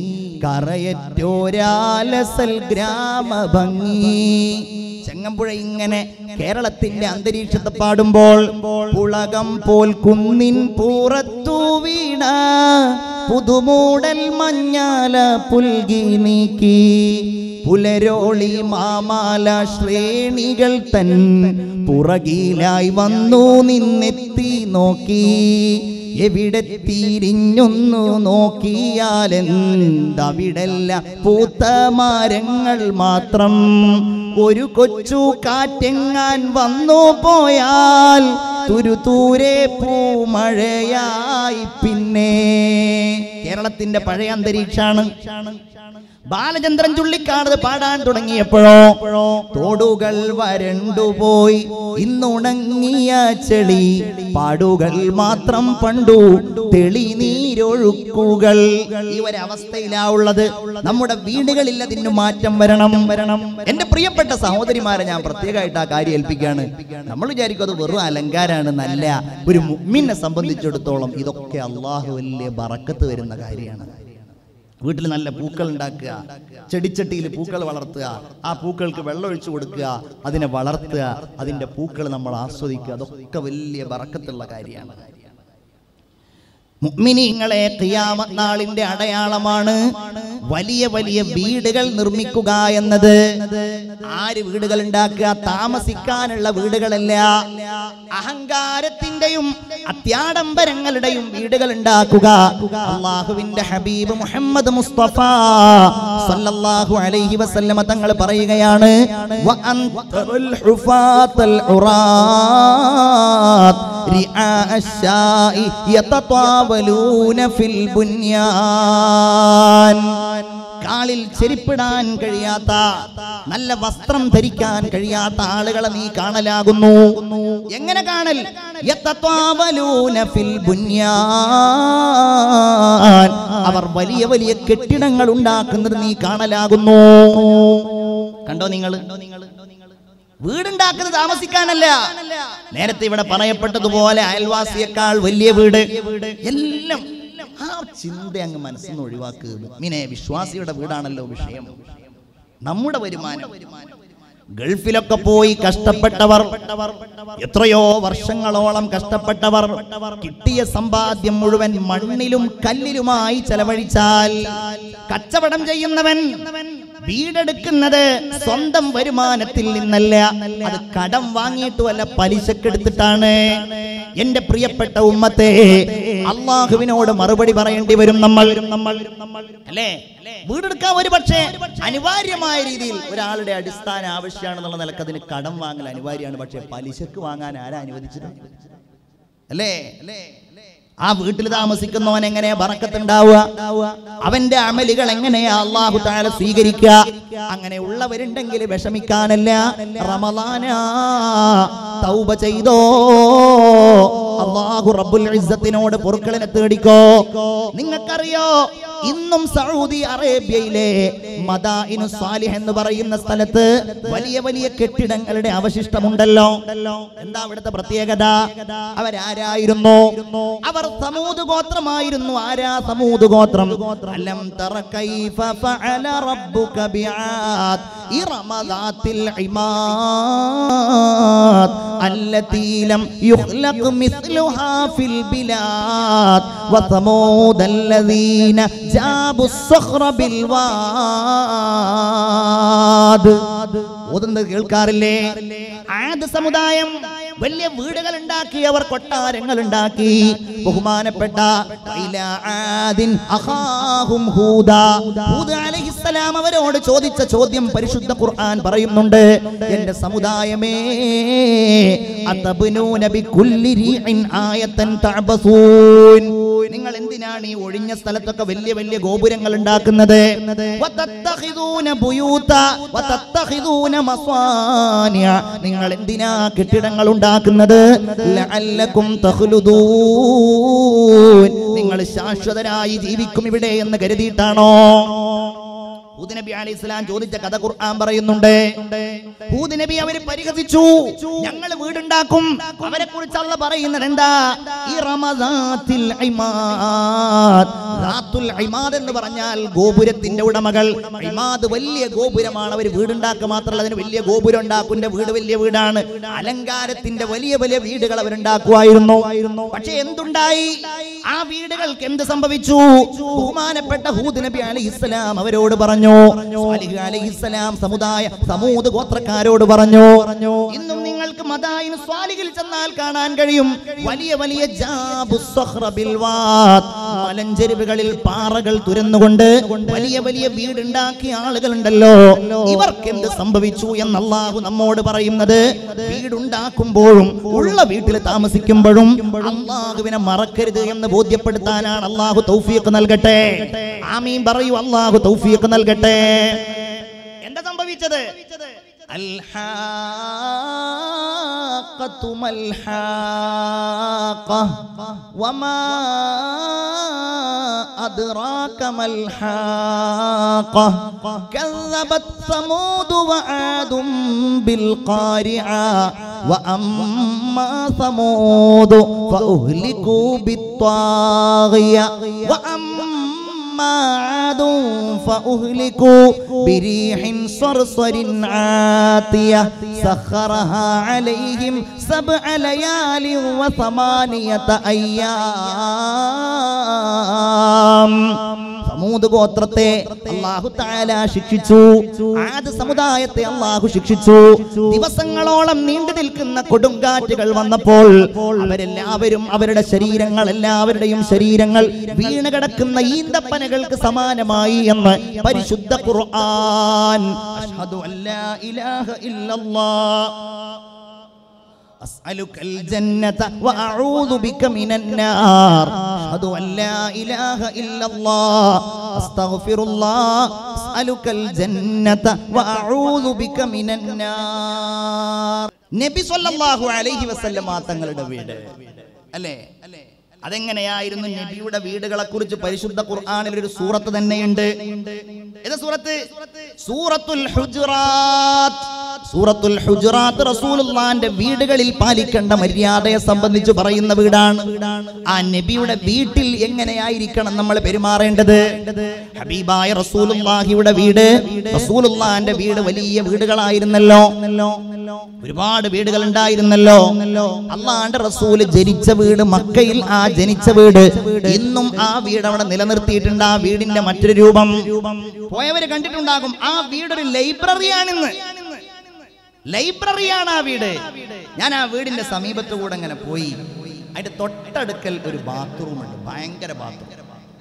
കറയറ്റോരാലസൽ ഗ്രാമഭംഗി ചെങ്ങമ്പുഴ ഇങ്ങനെ കേരളത്തിന്റെ അന്തരീക്ഷത്തെ പാടുമ്പോൾ പുളകം പോൽ കുന്നിൻ പൂറത്തു വീണ പുതുമൂടൽ മഞ്ഞാല പുൽകി നീക്കി പുലരോളി മാമാല ശ്രേണികൾ തൻ പുറകിലായി വന്നു നിന്നെത്തി നോക്കി എവിടെ തിരിഞ്ഞൊന്നു നോക്കിയാലെന്തവിടല്ല പൂത്ത മരങ്ങൾ മാത്രം ഒരു കൊച്ചു കാറ്റെങ്ങാൻ വന്നു പോയാൽ തുരുതൂരെ പൂമഴയായി പിന്നെ കേരളത്തിന്റെ പഴയ അന്തരീക്ഷാണ് ബാലചന്ദ്രൻ ചുള്ളിക്കാട് പാടാൻ തുടങ്ങിയപ്പോഴോ തോടുകൾ വരണ്ടുപോയി ഇന്നുണങ്ങിയ ചെളി പാടുകൾ മാത്രം പണ്ടു തെളിനീരൊഴുക്കുകൾ ഈ ഒരു അവസ്ഥയിലാ ഉള്ളത് നമ്മുടെ വീടുകളിൽ അതിന് മാറ്റം വരണം വരണം എന്റെ പ്രിയപ്പെട്ട സഹോദരിമാരെ ഞാൻ പ്രത്യേകമായിട്ട് ആ കാര്യം ഏൽപ്പിക്കുകയാണ് നമ്മൾ വിചാരിക്കും അത് വെറും അലങ്കാരാണ് നല്ല ഒരു മുമ്മിനെ സംബന്ധിച്ചിടത്തോളം ഇതൊക്കെ അള്ളാഹു വലിയ ബറക്കത്ത് വരുന്ന കാര്യമാണ് വീട്ടിൽ നല്ല പൂക്കൾ ഉണ്ടാക്കുക ചെടിച്ചട്ടിയിൽ പൂക്കൾ വളർത്തുക ആ പൂക്കൾക്ക് വെള്ളം ഒഴിച്ചു കൊടുക്കുക അതിനെ വളർത്തുക അതിൻ്റെ പൂക്കൾ നമ്മൾ ആസ്വദിക്കുക അതൊക്കെ വലിയ ബറക്കത്തുള്ള കാര്യമാണ് മുഅ്മിനീങ്ങളെ ഖിയാമത്ത് നാളിന്റെ അടയാളമാണ് വലിയ വലിയ വീടുകൾ നിർമ്മിക്കുക എന്നത് ആര് വീടുകൾ ഉണ്ടാക്കുക താമസിക്കാനുള്ള വീടുകളല്ല അഹങ്കാരത്തിന്റെയും അത്യാഡംബരങ്ങളുടെയും വീടുകൾ ഉണ്ടാക്കുക അള്ളാഹുവിന്റെ ഹബീബ് മുഹമ്മദ് മുസ്തഫ സല്ലല്ലാഹു അലൈഹി വസല്ലമ തങ്ങൾ പറയുകയാണ് വ അൻതറുൽ ഹുഫാത്തൽ ഉറാത്ത് റിആ അശ്ശാഇ യതതാവലൂന ഫിൽ ബുൻയാൻ കാലിൽ ചെരിപ്പിടാൻ കഴിയാത്ത നല്ല വസ്ത്രം ധരിക്കാൻ കഴിയാത്ത ആളുകളെ നീ കാണലാകുന്നു എങ്ങനെ കാണൽ യതതാവലൂന ഫിൽ ബുൻയാൻ അവർ വലിയ വലിയ കെട്ടിടങ്ങൾ ഉണ്ടാക്കുന്നത് നീ കാണലാകുന്നു കണ്ടോ നിങ്ങൾ വീടുണ്ടാക്കുന്നത് താമസിക്കാനല്ല നേരത്തെ ഇവിടെ പറയപ്പെട്ടതുപോലെ അയൽവാസിയേക്കാൾ വലിയ വീട് എല്ലാം ആ ചിന്ത അങ്ങ് മനസ്സിൽ നിന്ന് ഒഴിവാക്കുക മീനെ വിശ്വാസിയുടെ വീടാണല്ലോ വിഷയം നമ്മുടെ വരുമാനം ഗൾഫിലൊക്കെ പോയി കഷ്ടപ്പെട്ടവർ എത്രയോ വർഷങ്ങളോളം കഷ്ടപ്പെട്ടവർ കിട്ടിയ സമ്പാദ്യം മുഴുവൻ മണ്ണിലും കല്ലിലുമായി ചെലവഴിച്ചാൽ കച്ചവടം ചെയ്യുന്നവൻ വീടെടുക്കുന്നത് സ്വന്തം വരുമാനത്തിൽ നിന്നല്ല അത് കടം വാങ്ങിയിട്ടുമല്ല പലിശക്കെടുത്തിട്ടാണ് എന്റെ പ്രിയപ്പെട്ട ഉമ്മത്തെ അള്ളാഹുവിനോട് മറുപടി പറയേണ്ടി വരും നമ്മൾ നമ്മൾ അല്ലേ വീടെടുക്കാൻ ഒരു പക്ഷേ അനിവാര്യമായ രീതിയിൽ ഒരാളുടെ അടിസ്ഥാന ആവശ്യമാണെന്നുള്ള നിലക്ക് അതിന് കടം വാങ്ങൽ അനിവാര്യമാണ് പക്ഷേ പലിശക്ക് വാങ്ങാൻ ആരാ അനുവദിച്ചത് അല്ലേ ആ വീട്ടിൽ താമസിക്കുന്നവൻ എങ്ങനെയാ ബറക്കത്തുണ്ടാവുക അവന്റെ അമലുകൾ എങ്ങനെയാ അള്ളാഹു താല സ്വീകരിക്കുക അങ്ങനെ ഉള്ളവരുണ്ടെങ്കിൽ വിഷമിക്കാനല്ല റമലാന തൗബ ചെയ്തോ അള്ളാഹു റബ്ബുൽ ഇസ്സത്തിനോട് പൊറുക്കളിനെ തേടിക്കോ നിങ്ങൾക്കറിയോ ഇന്നും സൗദി അറേബ്യയിലെ മദാഇനു സാലിഹ് എന്ന് പറയുന്ന സ്ഥലത്ത് വലിയ വലിയ കെട്ടിടങ്ങളുടെ അവശിഷ്ടമുണ്ടല്ലോ എന്താ അവിടുത്തെ പ്രത്യേകത അവരാരായിരുന്നു അവർ സമൂത് ഗോത്രമായിരുന്നു ആരാ സമൂത് ഗോത്രം അലം തറ കൈഫ ഫഅല റബ്ബുക ബിആദ് ഇറമ ദാത്തിൽ ഇമാദ് التي لم يخلق مثلها في البلاد وثمود الذين جابوا الصخر بالواد ഓതുന്നത് കേൾക്കാറില്ലേ ആദ് സമുദായം വലിയ വീടുകൾ ഉണ്ടാക്കി അവർ കൊട്ടാരങ്ങൾ ഉണ്ടാക്കി ബഹുമാനപ്പെട്ട ഇലാ ആദിൻ അഖാഹും ഹൂദ. ഹൂദ് അലൈഹിസ്സലാം അവരോട് ചോദിച്ച ചോദ്യം പരിശുദ്ധ ഖുർആൻ പറയുന്നുണ്ട് എന്റെ സമുദായമേ അതബ്നൂന ബികുല്ലി റീഇൻ ആയത്തൻ തഅബസൂൻ നിങ്ങൾ എന്തിനാണ് ഈ ഒഴിഞ്ഞ സ്ഥലത്തൊക്കെ വലിയ വലിയ ഗോപുരങ്ങൾ ഉണ്ടാക്കുന്നത് വതത്തഖിദൂന ബുയൂത വതത്തഖിദൂന മസ്വാനിഅ നിങ്ങൾ എന്തിനാ കെട്ടിടങ്ങൾ ഉണ്ടാക്കുന്നത് ലഅല്ലക്കും തഖ്ലുദൂൻ നിങ്ങൾ ശാശ്വതരായി ജീവിക്കും ഇവിടെ എന്ന് കരുതിയിട്ടാണോ ഹൂദ് നബി അലൈഹി സ്വലാം ചോദിച്ച കഥ ഖുർആൻ പറയുന്നുണ്ട് ഹൂദ് നബി അവര് പരിഹസിച്ചു ഞങ്ങൾ വീടുണ്ടാക്കും അവരെ കുറിച്ച് അല്ല പറയുന്നത് എന്താ ഈ റമദാത്തിൽ ഇമാദ് റാത്തുൽ ഇമാദ് എന്ന് പറഞ്ഞാൽ ഗോപുരത്തിന്റെ ഉടമകൾ ഇമാദ് വലിയ ഗോപുരമാണ് അവർ വീടുണ്ടാക്കുക മാത്രമല്ല അതിന് വലിയ ഗോപുരം ഉണ്ടാക്കുന്ന വീട് വലിയ വീടാണ് അലങ്കാരത്തിന്റെ വലിയ വലിയ വീടുകൾ അവരുണ്ടാക്കുമായിരുന്നു പക്ഷെ എന്തുണ്ടായി ആ വീടുകൾക്ക് എന്ത് സംഭവിച്ചു ബഹുമാനപ്പെട്ട ഹൂദ് നബി അലൈഹി ഇസ്ലാം അവരോട് പറഞ്ഞു സാലിഹ് അലൈഹി ഇസ്ലാം സമുദായ സമൂത് ഗോത്രക്കാരോട് പറഞ്ഞു ഇന്നും നിങ്ങൾക്ക് മദായിന് സ്വാലിഹിൽ ചെന്നാൽ കാണാൻ കഴിയും വലിയ വലിയ ജാബു സഖ്റ ബിൽവാത്. മലഞ്ചെരുവുകളിൽ പാറകൾ തുരന്നുകൊണ്ട് വലിയ വലിയ വീടുണ്ടാക്കിയ ആളുകളുണ്ടല്ലോ ഇവർക്ക് എന്ത് സംഭവിച്ചു എന്ന് അള്ളാഹു നമ്മോട് പറയുന്നത് വീടുണ്ടാക്കുമ്പോഴും ഉള്ള വീട്ടിൽ താമസിക്കുമ്പോഴും അള്ളാഹുവിനെ മറക്കരുത് എന്ന് ബോധ്യപ്പെടുത്താനാണ് അള്ളാഹു തൗഫീഖ് നൽകട്ടെ ആമീൻ പറയൂ അള്ളാഹു തൗഫീഖ് നൽകട്ടെ എന്താ സംഭവിച്ചത് الحاقة ما الحاقة وما أدراك ما الحاقة كذبت ثمود وعاد بالقارعة وأما ثمود فأهلكوا بالطاغية وأما أما عاد فأهلكوا بريح صرصر عاتية سخرها عليهم سبع ليال وثمانية أيام സമൂത് ഗോത്രത്തെ അള്ളാഹു താല ശിക്ഷിച്ചു ആദ് സമുദായത്തെ അള്ളാഹു ശിക്ഷിച്ചു ദിവസങ്ങളോളം നീണ്ടു നിൽക്കുന്ന കൊടുങ്കാറ്റുകൾ വന്നപ്പോൾ അവരെല്ലാവരും അവരുടെ ശരീരങ്ങൾ എല്ലാവരുടെയും ശരീരങ്ങൾ വീണ് കിടക്കുന്ന ഈന്തപ്പനകൾക്ക് സമാനമായി എന്ന് പരിശുദ്ധ ഖുർആൻ അഷ്ഹദു അല്ലാ ഇലാഹ ഇല്ലല്ലാഹ് أسألك الجنة وأعوذ بك من النار أشهد أن لا إله إلا الله أستغفر الله أسألك الجنة وأعوذ بك من النار നബി സല്ലല്ലാഹു അലൈഹി വസല്ലമ തങ്ങളുടെ വീട് അല്ലേ അതെങ്ങനെയായിരുന്നു നബിയുടെ വീടുകളെ കുറിച്ച് പരിശുദ്ധ ഖുർആനിൽ ഒരു സൂറത്ത് തന്നെയുണ്ട് ഏത് സൂറത്ത് സൂറത്തുൽ ഹുജറാത്ത് സൂറത്തുൽ ഹുജറാത്ത് റസൂലുള്ളാന്റെ വീടുകളിൽ പാലിക്കേണ്ട മര്യാദയെ സംബന്ധിച്ച് പറയുന്ന വീടാണ് ആ നബിയുടെ വീട്ടിൽ എങ്ങനെയായിരിക്കണം നമ്മൾ പെരുമാറേണ്ടത് ഹബീബായ റസൂലുള്ളാഹിയുടെ വീട് റസൂലുള്ളാന്റെ വീട് വലിയ വീടുകളായിരുന്നല്ലോ ഒരുപാട് വീടുകൾ ഉണ്ടായിരുന്നല്ലോ അള്ളാന്റെ റസൂല് ജനിച്ച വീട് മക്കയിൽ ആ ജനിച്ച വീട് ഇന്നും ആ വീട് അവിടെ നിലനിർത്തിയിട്ടുണ്ട് ആ വീടിന്റെ മറ്റൊരു രൂപം പോയവര് കണ്ടിട്ടുണ്ടാകും ആ വീടൊരു ലൈബ്രറിയാണിന്ന് ലൈബ്രറിയാണ് ആ വീട് ഞാൻ ആ വീടിന്റെ സമീപത്ത് കൂടെ അങ്ങനെ പോയി അതിന്റെ തൊട്ടടുക്കൽ ഒരു ബാത്റൂം ഉണ്ട് ഭയങ്കര ബാത്റൂം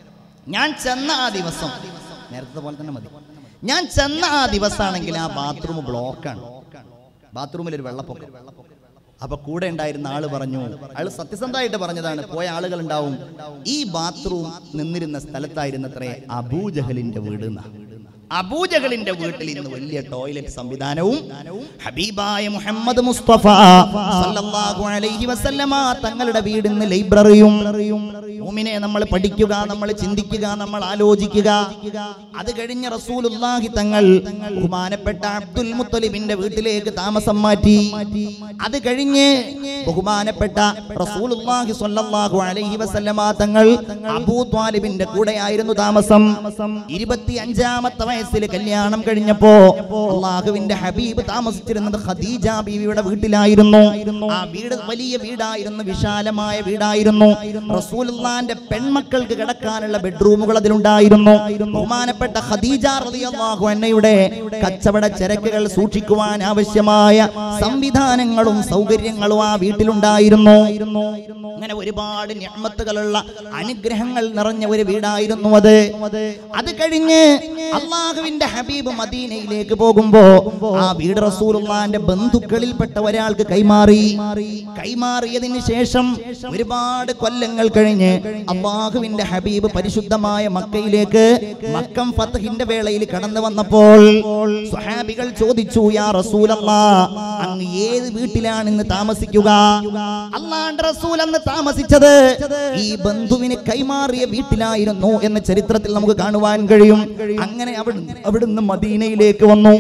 ഞാൻ ചെന്ന ആ ദിവസം നേരത്തെ പോലെ തന്നെ മതി ഞാൻ ചെന്ന ആ ദിവസമാണെങ്കിൽ ആ ബാത്റൂം ബ്ലോക്കാണ് ബാത്റൂമിൽ ഒരു വെള്ളപ്പൊക്കം അപ്പൊ കൂടെ ഉണ്ടായിരുന്ന ആള് പറഞ്ഞു അയാൾ സത്യസന്ധമായിട്ട് പറഞ്ഞതാണ് പോയ ആളുകൾ ഉണ്ടാവും ഈ ബാത്റൂം നിന്നിരുന്ന സ്ഥലത്തായിരുന്നത്രേ അബൂജഹലിന്റെ വീട് എന്നാ അബൂജഹലിന്റെ വീട്ടിൽ ഇന്ന് വലിയ ടോയ്ലറ്റ് സംവിധാനവും ഹബീബായ മുഹമ്മദ് മുസ്തഫ സല്ലല്ലാഹു അലൈഹി വസല്ലമ തങ്ങളുടെ വീട് ഇന്ന് ലൈബ്രറിയും മുഅ്മിനെ നമ്മൾ പഠിക്കുക നമ്മൾ ചിന്തിക്കുക നമ്മൾ ആലോചിക്കുക അത് കഴിഞ്ഞ റസൂലുള്ളാഹി തങ്ങൾ ബഹുമാനപ്പെട്ട അബ്ദുൽ മുത്തലിബിന്റെ വീട്ടിലേക്ക് താമസം മാറ്റി അത് കഴിഞ്ഞ് ബഹുമാനപ്പെട്ട റസൂലുള്ളാഹി സ്വല്ലല്ലാഹു അലൈഹി വസല്ലമ തങ്ങൾ അബൂ ത്വാലിബിന്റെ കൂടെയായിരുന്നു താമസം ഇരുപത്തി അഞ്ചാമത്തെ വയസ്സിൽ കല്യാണം കഴിഞ്ഞപ്പോ അള്ളാഹുവിന്റെ ഹബീബ് താമസിച്ചിരുന്നത് ഖദീജ ബീവിയുടെ വീട്ടിലായിരുന്നു ആ വീട് വലിയ വീടായിരുന്നു വിശാലമായ വീടായിരുന്നു റസൂലുള്ളാന്റെ പെൺമക്കൾക്ക് കിടക്കാനുള്ള ബെഡ്റൂമുകൾ അതിലുണ്ടായിരുന്നു ബഹുമാനപ്പെട്ട ഖദീജ റളിയല്ലാഹു അൻഹയുടെ കച്ചവട ചരക്കുകൾ സൂക്ഷിക്കുവാൻ ആവശ്യമായ സംവിധാനങ്ങളും സൗകര്യങ്ങളും ആ വീട്ടിലുണ്ടായിരുന്നു അങ്ങനെ ഒരുപാട് ഞമ്മത്തുകളുള്ള അനുഗ്രഹങ്ങൾ നിറഞ്ഞ ഒരു വീടായിരുന്നു അത് അത് കഴിഞ്ഞ് അള്ളാഹുവിന്റെ ഹബീബ് മദീനയിലേക്ക് പോകുമ്പോ ആ വീട് റസൂലുള്ളാന്റെ ബന്ധുക്കളിൽപ്പെട്ട ഒരാൾക്ക് കൈമാറി കൈമാറിയതിന് ശേഷം ഒരുപാട് കൊല്ലങ്ങൾ കഴിഞ്ഞ് അള്ളാഹുവിന്റെ ഹബീബ് പരിശുദ്ധമായ മക്കയിലേക്ക് മക്കം ഫത്തഹിന്റെ വേളയിൽ കടന്നു വന്നപ്പോൾ സ്വഹാബികൾ ചോദിച്ചു യാ റസൂലല്ലാ അങ്ങ് ഏത് വീട്ടിലാണ് ഇന്ന് താമസിക്കുക അള്ളാന്റെ റസൂൽ അന്ന് താമസിച്ചത് ഈ ബന്ധുവിന് കൈമാറിയ വീട്ടിലായിരുന്നു എന്ന ചരിത്രത്തിൽ നമുക്ക് കാണുവാൻ കഴിയും അങ്ങനെ അവിടുന്ന് അവിടുന്ന് മദീനയിലേക്ക് വന്നു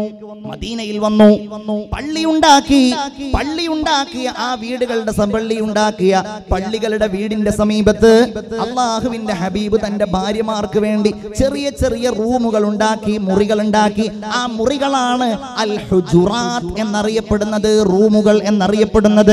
മദീനയിൽ വന്നു പള്ളി ഉണ്ടാക്കി പള്ളി ഉണ്ടാക്കിയ ആ വീടുകളുടെ സം- പള്ളി ഉണ്ടാക്കിയ പള്ളികളുടെ വീടിന്റെ സമീപത്ത് അള്ളാഹുവിന്റെ ഹബീബ് തന്റെ ഭാര്യമാർക്ക് വേണ്ടി ചെറിയ ചെറിയ റൂമുകൾ ഉണ്ടാക്കി മുറികൾ ഉണ്ടാക്കി ആ മുറികളാണ് അൽ ഹുജുറാത്ത് എന്നറിയപ്പെടുന്നത് റൂമുകൾ എന്നറിയപ്പെടുന്നത്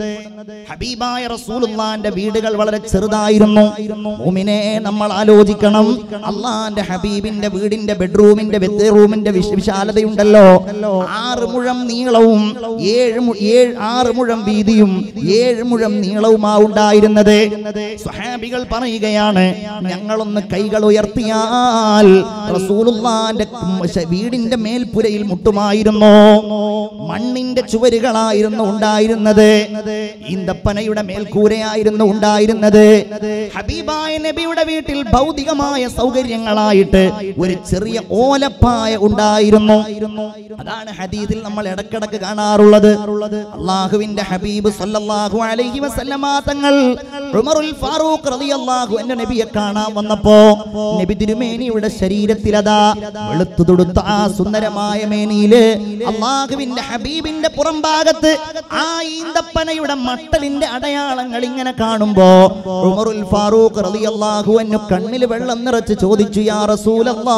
ഹബീബായ റസൂലുള്ളാന്റെ വീടുകൾ വളരെ ചെറുതായിരുന്നു മുഅ്മിനെ നമ്മൾ ആലോചിക്കണം അള്ളാന്റെ ഹബീബിന്റെ വീടിന്റെ ബെഡ്റൂമിന്റെ റൂമിന്റെ വിശാലതയുണ്ടല്ലോ ആറ് മുഴം നീളവും ഏഴ് മു- ഏഴ് ആറ് മുഴം വീതിയും ഏഴ് മുഴം നീളവുമാ ഉണ്ടായിരുന്നത് സ്വഹാബികൾ പറയുകയാണ് ഞങ്ങളൊന്ന് കൈകൾ ഉയർത്തിയാൽ റസൂലുള്ളാന്റെ ശ- വീടിന്റെ മേൽപ്പുരയിൽ മുട്ടുമായിരുന്നു മണ്ണിന്റെ ചുവരുകളായിരുന്നു ഉണ്ടായിരുന്നത് ഈന്തപ്പനയുടെ മേൽക്കൂരയായിരുന്നു ഉണ്ടായിരുന്നത് ഹബീബായ നബിയുടെ വീട്ടിൽ ഭൗതികമായ സൗകര്യങ്ങളായിട്ട് ഒരു ചെറിയ ഓലപ്പായ ഉണ്ടായിരുന്നു അതാണ് ഹദീദിൽ നമ്മൾ ഇടക്കിടക്ക് കാണാറുള്ളത് അള്ളാഹുവിന്റെ ഹബീബ് സല്ലല്ലാഹു അലൈഹി വസല്ലമ തങ്ങൾ ഉമറുൽ ഫാറൂഖ് റളിയല്ലാഹു അൻഹു നബിയെ കാണാൻ വന്നപ്പോ നബി തിരുമേനിയുടെ ശരീരത്തിൽ അതാ വെളുത്തു തുടുത്ത ആ സുന്ദരമായ മേനിയില് അള്ളാഹുവിന്റെ ഹബീബിന്റെ പുറം ഭാഗത്ത് ആ ഈന്തപ്പനയുടെ മട്ടലിന്റെ അടയാളങ്ങൾ ഇങ്ങനെ കാണുമ്പോ ഉമറുൽ ഫാറൂഖ് റളിയല്ലാഹു അൻഹു കണ്ണിൽ വെള്ളം നിറച്ച് ചോദിച്ചു യാ റസൂലല്ലാ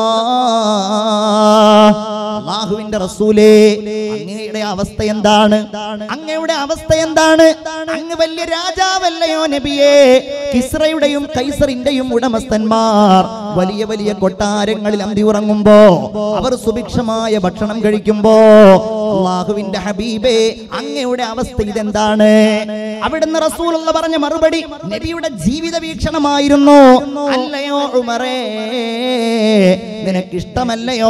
അള്ളാഹുവിന്റെ റസൂലേ അങ്ങയുടെ അവസ്ഥ എന്താണ് അങ്ങയുടെ അവസ്ഥ എന്താണ് അങ്ങ് വലിയ രാജാവല്ലയോ നബിയേ കിസ്രയുടെയും കൈസറിന്റെയും ഉടമസ്ഥന്മാർ വലിയ വലിയ കൊട്ടാരങ്ങളിൽ അന്തി ഉറങ്ങുമ്പോ അവർ സുഭിക്ഷമായ ഭക്ഷണം കഴിക്കുമ്പോ അള്ളാഹുവിന്റെ ഹബീബേ അങ്ങയുടെ അവസ്ഥ ഇതെന്താണ് അവിടുന്ന് റസൂൽ പറഞ്ഞ മറുപടി നബിയുടെ ജീവിത വീക്ഷണമായിരുന്നു അല്ലയോ ഉമറേ നിനക്കിഷ്ടമല്ലയോ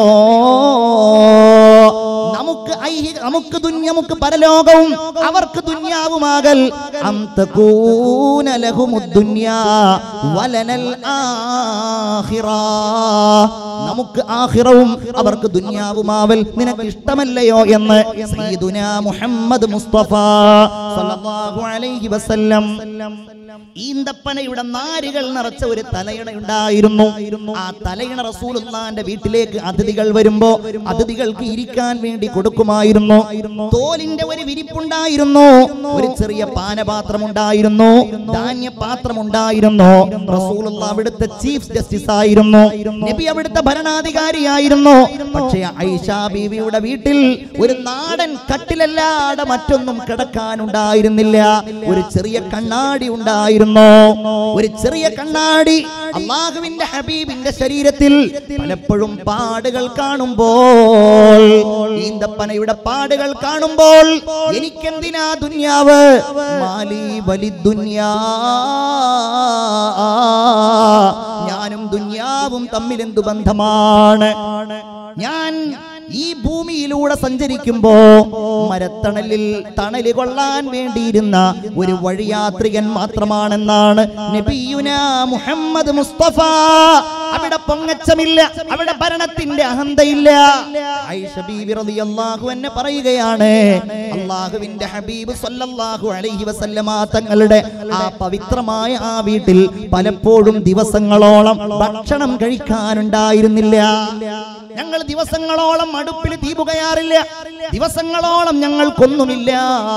നമുക്ക് ഐഹിക നമുക്ക് ദുന്യ നമുക്ക് പരലോകവും അവർക്ക് ദുന്യാവുമാകൽ അം തകൂന ലഹുമുദ്ദുന്യാ വലനൽ ആഖിറ നമുക്ക് ആഖിറവും അവർക്ക് ദുന്യാവുമാവൽ നിനക്ക് ഇഷ്ടമല്ലയോ എന്ന് സയ്യിദുനാ മുഹമ്മദ് മുസ്തഫ സല്ലല്ലാഹു അലൈഹി വസല്ലം ഈന്തപ്പനയുടെ നാരുകൾ നിറച്ച ഒരു തലയിണ ഉണ്ടായിരുന്നു ആ തലയിണ റസൂലുള്ളാന്റെ വീട്ടിലേക്ക് അതിഥികൾ വരുമ്പോ അതിഥികൾക്ക് ഇരിക്കാൻ വേണ്ടി കൊടുക്കുമായിരുന്നു തോലിന്റെ ഒരു വിരിപ്പുണ്ടായിരുന്നു ഒരു ചെറിയ പാനപാത്രം ഉണ്ടായിരുന്നു ധാന്യപാത്രം ഉണ്ടായിരുന്നു റസൂലുള്ള അവിടുത്തെ ചീഫ് ജസ്റ്റിസ് ആയിരുന്നു നബി അവിടുത്തെ ഭരണാധികാരിയായിരുന്നു പക്ഷേ ഐഷ ബീവിയുടെ വീട്ടിൽ ഒരു നാടൻ കട്ടിലല്ലാതെ മറ്റൊന്നും കിടക്കാനുണ്ടായിരുന്നില്ല ഒരു ചെറിയ കണ്ണാടി ഉണ്ടായിരുന്നു ഒരു ചെറിയ കണ്ണാടി അള്ളാഹുവിന്റെ ഹബീബിന്റെ ശരീരത്തിൽ പലപ്പോഴും പാടുകൾ കാണുമ്പോൾ ഈന്തപ്പനയുടെ പാടുകൾ കാണുമ്പോൾ എനിക്കെന്തിനാ ദുന്യാവ് മാലി വലി ദുന്യാ ഞാനും ദുന്യാവും തമ്മിൽ എന്തു ബന്ധമാണ് ഞാൻ ഈ ഭൂമിയിലൂടെ സഞ്ചരിക്കുമ്പോ മരത്തണലിൽ തണല് കൊള്ളാൻ വേണ്ടിയിരുന്ന ഒരു വഴിയാത്രികൻ മാത്രമാണെന്നാണ് നബിയുന മുഹമ്മദ് മുസ്തഫ അവിടെ പൊങ്ങച്ചമില്ല അവിടെ ഭരണത്തിന്റെ അഹന്തയില്ല ആയിഷ ബീവി റളിയല്ലാഹു അൻഹ പറയുകയാണ് അള്ളാഹുവിന്റെ ഹബീബ് സല്ലല്ലാഹു അലൈഹി വസല്ലമ തങ്ങളുടെ ആ പവിത്രമായ ആ വീട്ടിൽ പലപ്പോഴും ദിവസങ്ങളോളം ഭക്ഷണം കഴിക്കാനുണ്ടായിരുന്നില്ല ഞങ്ങൾ ദിവസങ്ങളോളം അടുപ്പിൽ തീ പുകയാറില്ല ദിവസങ്ങളോളം ഞങ്ങൾക്കൊന്നുമില്ല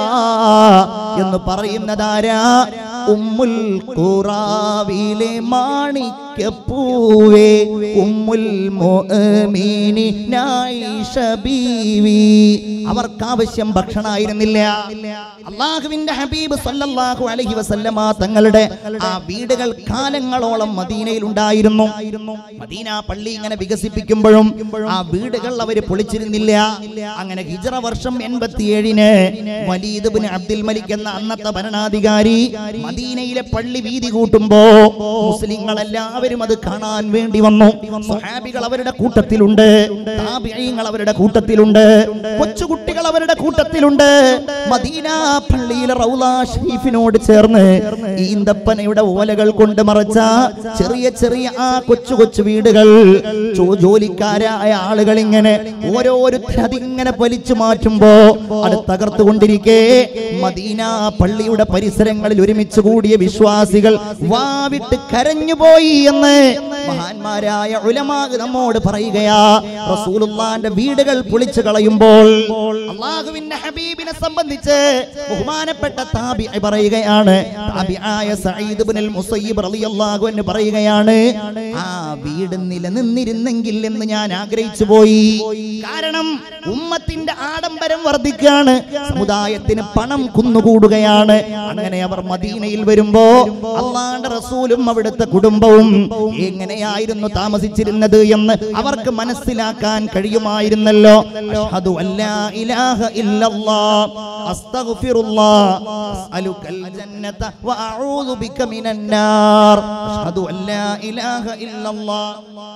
എന്ന് പറയുന്നതാരാ ഉമ്മുൽ ഖുറാവിലെ മാണിക്യപ്പൂവേ ഉമ്മുൽ മുഅ്മിനി നായിഷ ബീവി അവർക്ക് ആവശ്യം ഭക്ഷണമായിരുന്നില്ല അള്ളാഹുവിന്റെ ഹബീബ് സല്ലല്ലാഹു അലൈഹി വസല്ലമ തങ്ങളുടെ ആ വീടുകൾ കാലങ്ങളോളം മദീനയിൽ ഉണ്ടായിരുന്നു മദീന പള്ളി ഇങ്ങനെ വികസിപ്പിക്കുമ്പോഴും ആ വീടുകൾ അവര് പൊളിച്ചിരുന്നില്ല അങ്ങനെ ഹിജറ വർഷം എൺപത്തിയേഴിന് വലീദ് ബിൻ അബ്ദുൽ മലിക് എന്ന അന്നത്തെ ഭരണാധികാരി മദീനയിലെ പള്ളി വീതി കൂട്ടുമ്പോ മുസ്ലിങ്ങൾ എല്ലാവരും അത് കാണാൻ വേണ്ടി വന്നു സ്വഹാബികൾ അവരുടെ കൂട്ടത്തിലുണ്ട് താബിഈങ്ങൾ അവരുടെ കൂട്ടത്തിലുണ്ട് കൊച്ചുകുട്ടികൾ അവരുടെ കൂട്ടത്തിലുണ്ട് മദീന പള്ളിയിലെ റൗല ഷരീഫിനോട് ചേർന്ന് ഈന്തപ്പനയുടെ ഓലകൾ കൊണ്ട് മറച്ച ചെറിയ ചെറിയ ആ കൊച്ചു കൊച്ചു വീടുകൾ ചോ- ജോലിക്കാരായ ആളുകൾ ഇങ്ങനെ ഓരോരുത്തർ അതിങ്ങനെ വലിച്ചു മാറ്റുമ്പോ അത് തകർത്തുകൊണ്ടിരിക്കെ മദീന പള്ളിയുടെ പരിസരങ്ങളിൽ ഒരുമിച്ച് കൂടിയ വിശ്വാസികൾ വാവിട്ട് കരഞ്ഞുപോയി എന്ന് മഹാന്മാരായ ഉലമാഗ് നമ്മോട് പറയുകയാ റസൂലുള്ളാന്റെ വീടുകൾ പൊളിച്ചു കളയുമ്പോൾ അള്ളാഹുവിന്റെ ഹബീബിനെ സംബന്ധിച്ച് ബഹുമാനപ്പെട്ട താബി പറയുകയാണ് താബിആയ സഈദ് ഇബ്നുൽ മുസയ്യിബ് റളിയല്ലാഹു അൻഹു പറയുകയാണ് ആ വീട് നിലനിന്നിരുന്നെങ്കിൽ എന്ന് ഞാൻ ആഗ്രഹിച്ചു പോയി കാരണം ഉമ്മത്തിന്റെ ആഡംബരം വർദ്ധിക്കുകയാണ് സമുദായത്തിന് പണം കുന്നുകൂടുകയാണ് അങ്ങനെ അവർ മദീനയിൽ വരുമ്പോ അള്ളാന്റെ റസൂലും അവിടുത്തെ കുടുംബവും എങ്ങനെയായിരുന്നു താമസിച്ചിരുന്നത് എന്ന് അവർക്ക് മനസ്സിലാക്കാൻ കഴിയുമായിരുന്നല്ലോ അഷ്ഹദു അല്ലാ ഇലാഹ ഇല്ലല്ലാഹ് അസ്തഗ്ഫിറുല്ലാഹ് അസ്അലുക്കൽ ജന്നത വഅഊദു ബിക മിനൻ നാർ അഷ്ഹദു അല്ലാ ഇലാഹ ഇല്ലല്ലാഹ്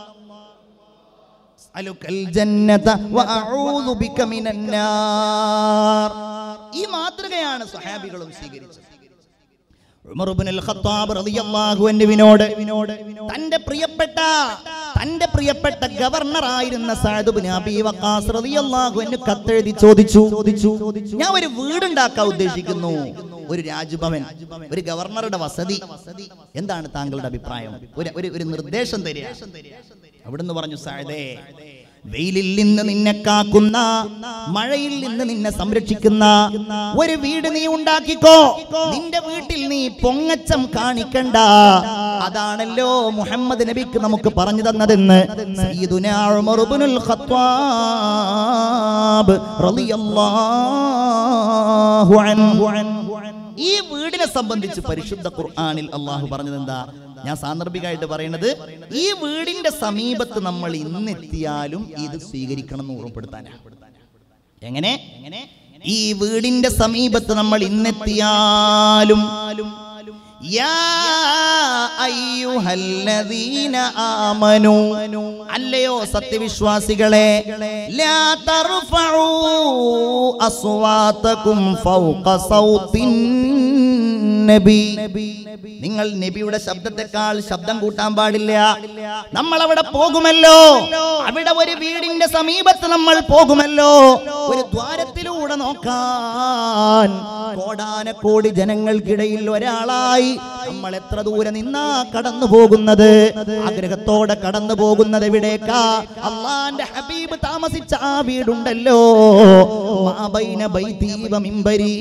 أسألك الجنة وأعوذ بك من النار ഈ മാതൃകയാണ് സ്വഹാബികളും സ്വീകരിച്ചത് ഉമർ ഇബ്നുൽ ഖത്താബ് റളിയല്ലാഹു അൻഹുവിനോട് തന്റെ പ്രിയപ്പെട്ട തന്റെ പ്രിയപ്പെട്ട ഗവർണറായിരുന്ന സഅദ് ബിൻ അബീ വഖാസ് റളിയല്ലാഹു അൻഹു കത്തെഴുതി ചോദിച്ചു ചോദിച്ചു ഞാൻ ഒരു വീടുണ്ടാക്കാൻ ഉദ്ദേശിക്കുന്നു ഒരു രാജ്ഭവൻ ഒരു ഗവർണറുടെ വസതി എന്താണ് താങ്കളുടെ അഭിപ്രായം ഒരു ഒരു ഒരു നിർദ്ദേശം തരിക അവിടുന്ന് പറഞ്ഞു സായതേ വെയിലിൽ നിന്ന് നിന്നെ കാക്കുന്ന മഴയിൽ നിന്ന് നിന്നെ സംരക്ഷിക്കുന്ന ഒരു വീട് നീ ഉണ്ടാക്കിക്കോ നിന്റെ വീട്ടിൽ നീ പൊങ്ങച്ചം കാണിക്കണ്ട അതാണല്ലോ മുഹമ്മദ് നബിക്ക് നമുക്ക് പറഞ്ഞു തന്നതെന്ന് സയ്യിദുനാ ഉമർ ഇബ്നുൽ ഖത്താബ് റളിയല്ലാഹു അൻഹു ഈ വീടിനെ സംബന്ധിച്ച് പരിശുദ്ധ ഖുർആനിൽ അള്ളാഹു പറഞ്ഞത് എന്താ ഞാൻ സാന്ദർഭികമായിട്ട് പറയുന്നത് ഈ വീടിന്റെ സമീപത്ത് നമ്മൾ ഇന്നെത്തിയാലും ഇത് സ്വീകരിക്കണം എന്ന് ഓർമ്മപ്പെടുത്താനാ എങ്ങനെ ഈ വീടിന്റെ സമീപത്ത് നമ്മൾ ഇന്നെത്തിയാലും യാ അയ്യുഹല്ലദീന ആമനു അല്ലയോ സത്യവിശ്വാസികളെ ലാ തർഫഉ അസ്വാതകും ഫൗഖ സൗത്തിൻ നബി നിങ്ങൾ നബിയുടെ ശബ്ദത്തെക്കാൾ ശബ്ദം കൂട്ടാൻ പാടില്ല നമ്മൾ അവിടെ പോകുമല്ലോ അവിടെ ഒരു വീടിന്റെ സമീപത്ത് നമ്മൾ പോകുമല്ലോ ഒരു ദ്വാരത്തിലൂടെ നോക്കാൻ കോടാനക്കോടി ജനങ്ങൾക്കിടയിൽ ഒരാളായി നമ്മൾ എത്ര ദൂരെ നിന്നാ കടന്നു പോകുന്നത് ആഗ്രഹത്തോടെ കടന്നു പോകുന്നത് എവിടേക്കാ അള്ളാന്റെ ഹബീബ് താമസിച്ച ആ വീടുണ്ടല്ലോ മാബൈന ബൈതീ വ മിമ്പരീ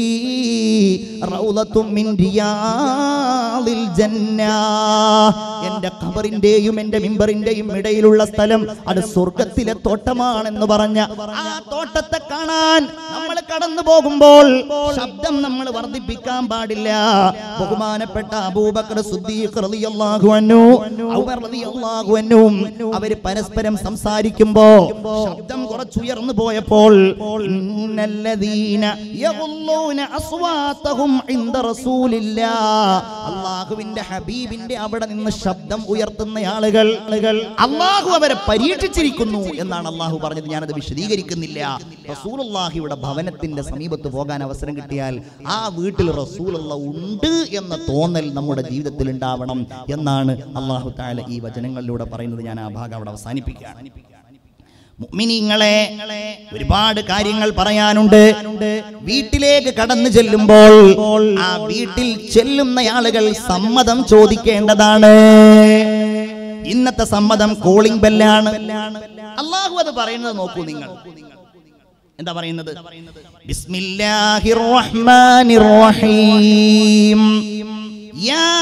റൗളത്തും മിൻ റിയാദിൽ ജന്ന എന്റെ ഖബറിന്റെയും എന്റെ മിമ്പറിന്റെയും ഇടയിലുള്ള സ്ഥലം അത് സ്വർഗത്തിലെ തോട്ടമാണെന്ന് പറഞ്ഞ ആ തോട്ടത്തെ കാണാൻ നമ്മൾ കടന്നു പോകുമ്പോൾ ശബ്ദം നമ്മൾ വർദ്ധിപ്പിക്കാൻ പാടില്ല ബഹുമാനപ്പെട്ട അബൂബക്കർ സുദ്ദീഖ് റളിയല്ലാഹു അൻഹു ഉമർ റളിയല്ലാഹു അൻഹു അവര് പരസ്പരം സംസാരിക്കുമ്പോ ശബ്ദം കുറച്ചുയർന്നു പോയപ്പോൾ ഇന്നല്ലദീന യഗുല്ലൂന അസ്വാതഹും ഇൻദ റസൂലില്ലാ അല്ലാഹുവിന്റെ ഹബീബിന്റെ അവിടെ നിന്ന് ശബ്ദം ഉയർത്തുന്ന ആളുകൾ ആളുകൾ അള്ളാഹു അവരെ പരീക്ഷിച്ചിരിക്കുന്നു എന്നാണ് അള്ളാഹു പറഞ്ഞത് ഞാനത് വിശദീകരിക്കുന്നില്ല റസൂലുള്ളാഹിയുടെ ഭവനത്തിന്റെ സമീപത്ത് പോകാൻ അവസരം കിട്ടിയാൽ ആ വീട്ടിൽ റസൂലുള്ള ഉണ്ട് എന്ന തോന്നൽ നമ്മുടെ ജീവിതത്തിൽ ഉണ്ടാവണം എന്നാണ് അള്ളാഹു താല ഈ വചനങ്ങളിലൂടെ പറയുന്നത് ഞാൻ ആ ഭാഗം അവിടെ അവസാനിപ്പിക്കുകയാണ് മുഅ്മിനീങ്ങളെ ഒരുപാട് കാര്യങ്ങൾ പറയാനുണ്ട് വീട്ടിലേക്ക് കടന്നു ചെല്ലുമ്പോൾ ആ വീട്ടിൽ ചെല്ലുന്ന ആളുകൾ സമ്മതം ചോദിക്കേണ്ടതാണ് ഇന്നത്തെ സമ്മതം കോളിംഗ് ബെല്ലാണ് അള്ളാഹു അത് പറയുന്നത് നോക്കൂ നിങ്ങൾ എന്താ പറയുന്നത് ബിസ്മില്ലാഹിർ റഹ്മാനിർ റഹീം يا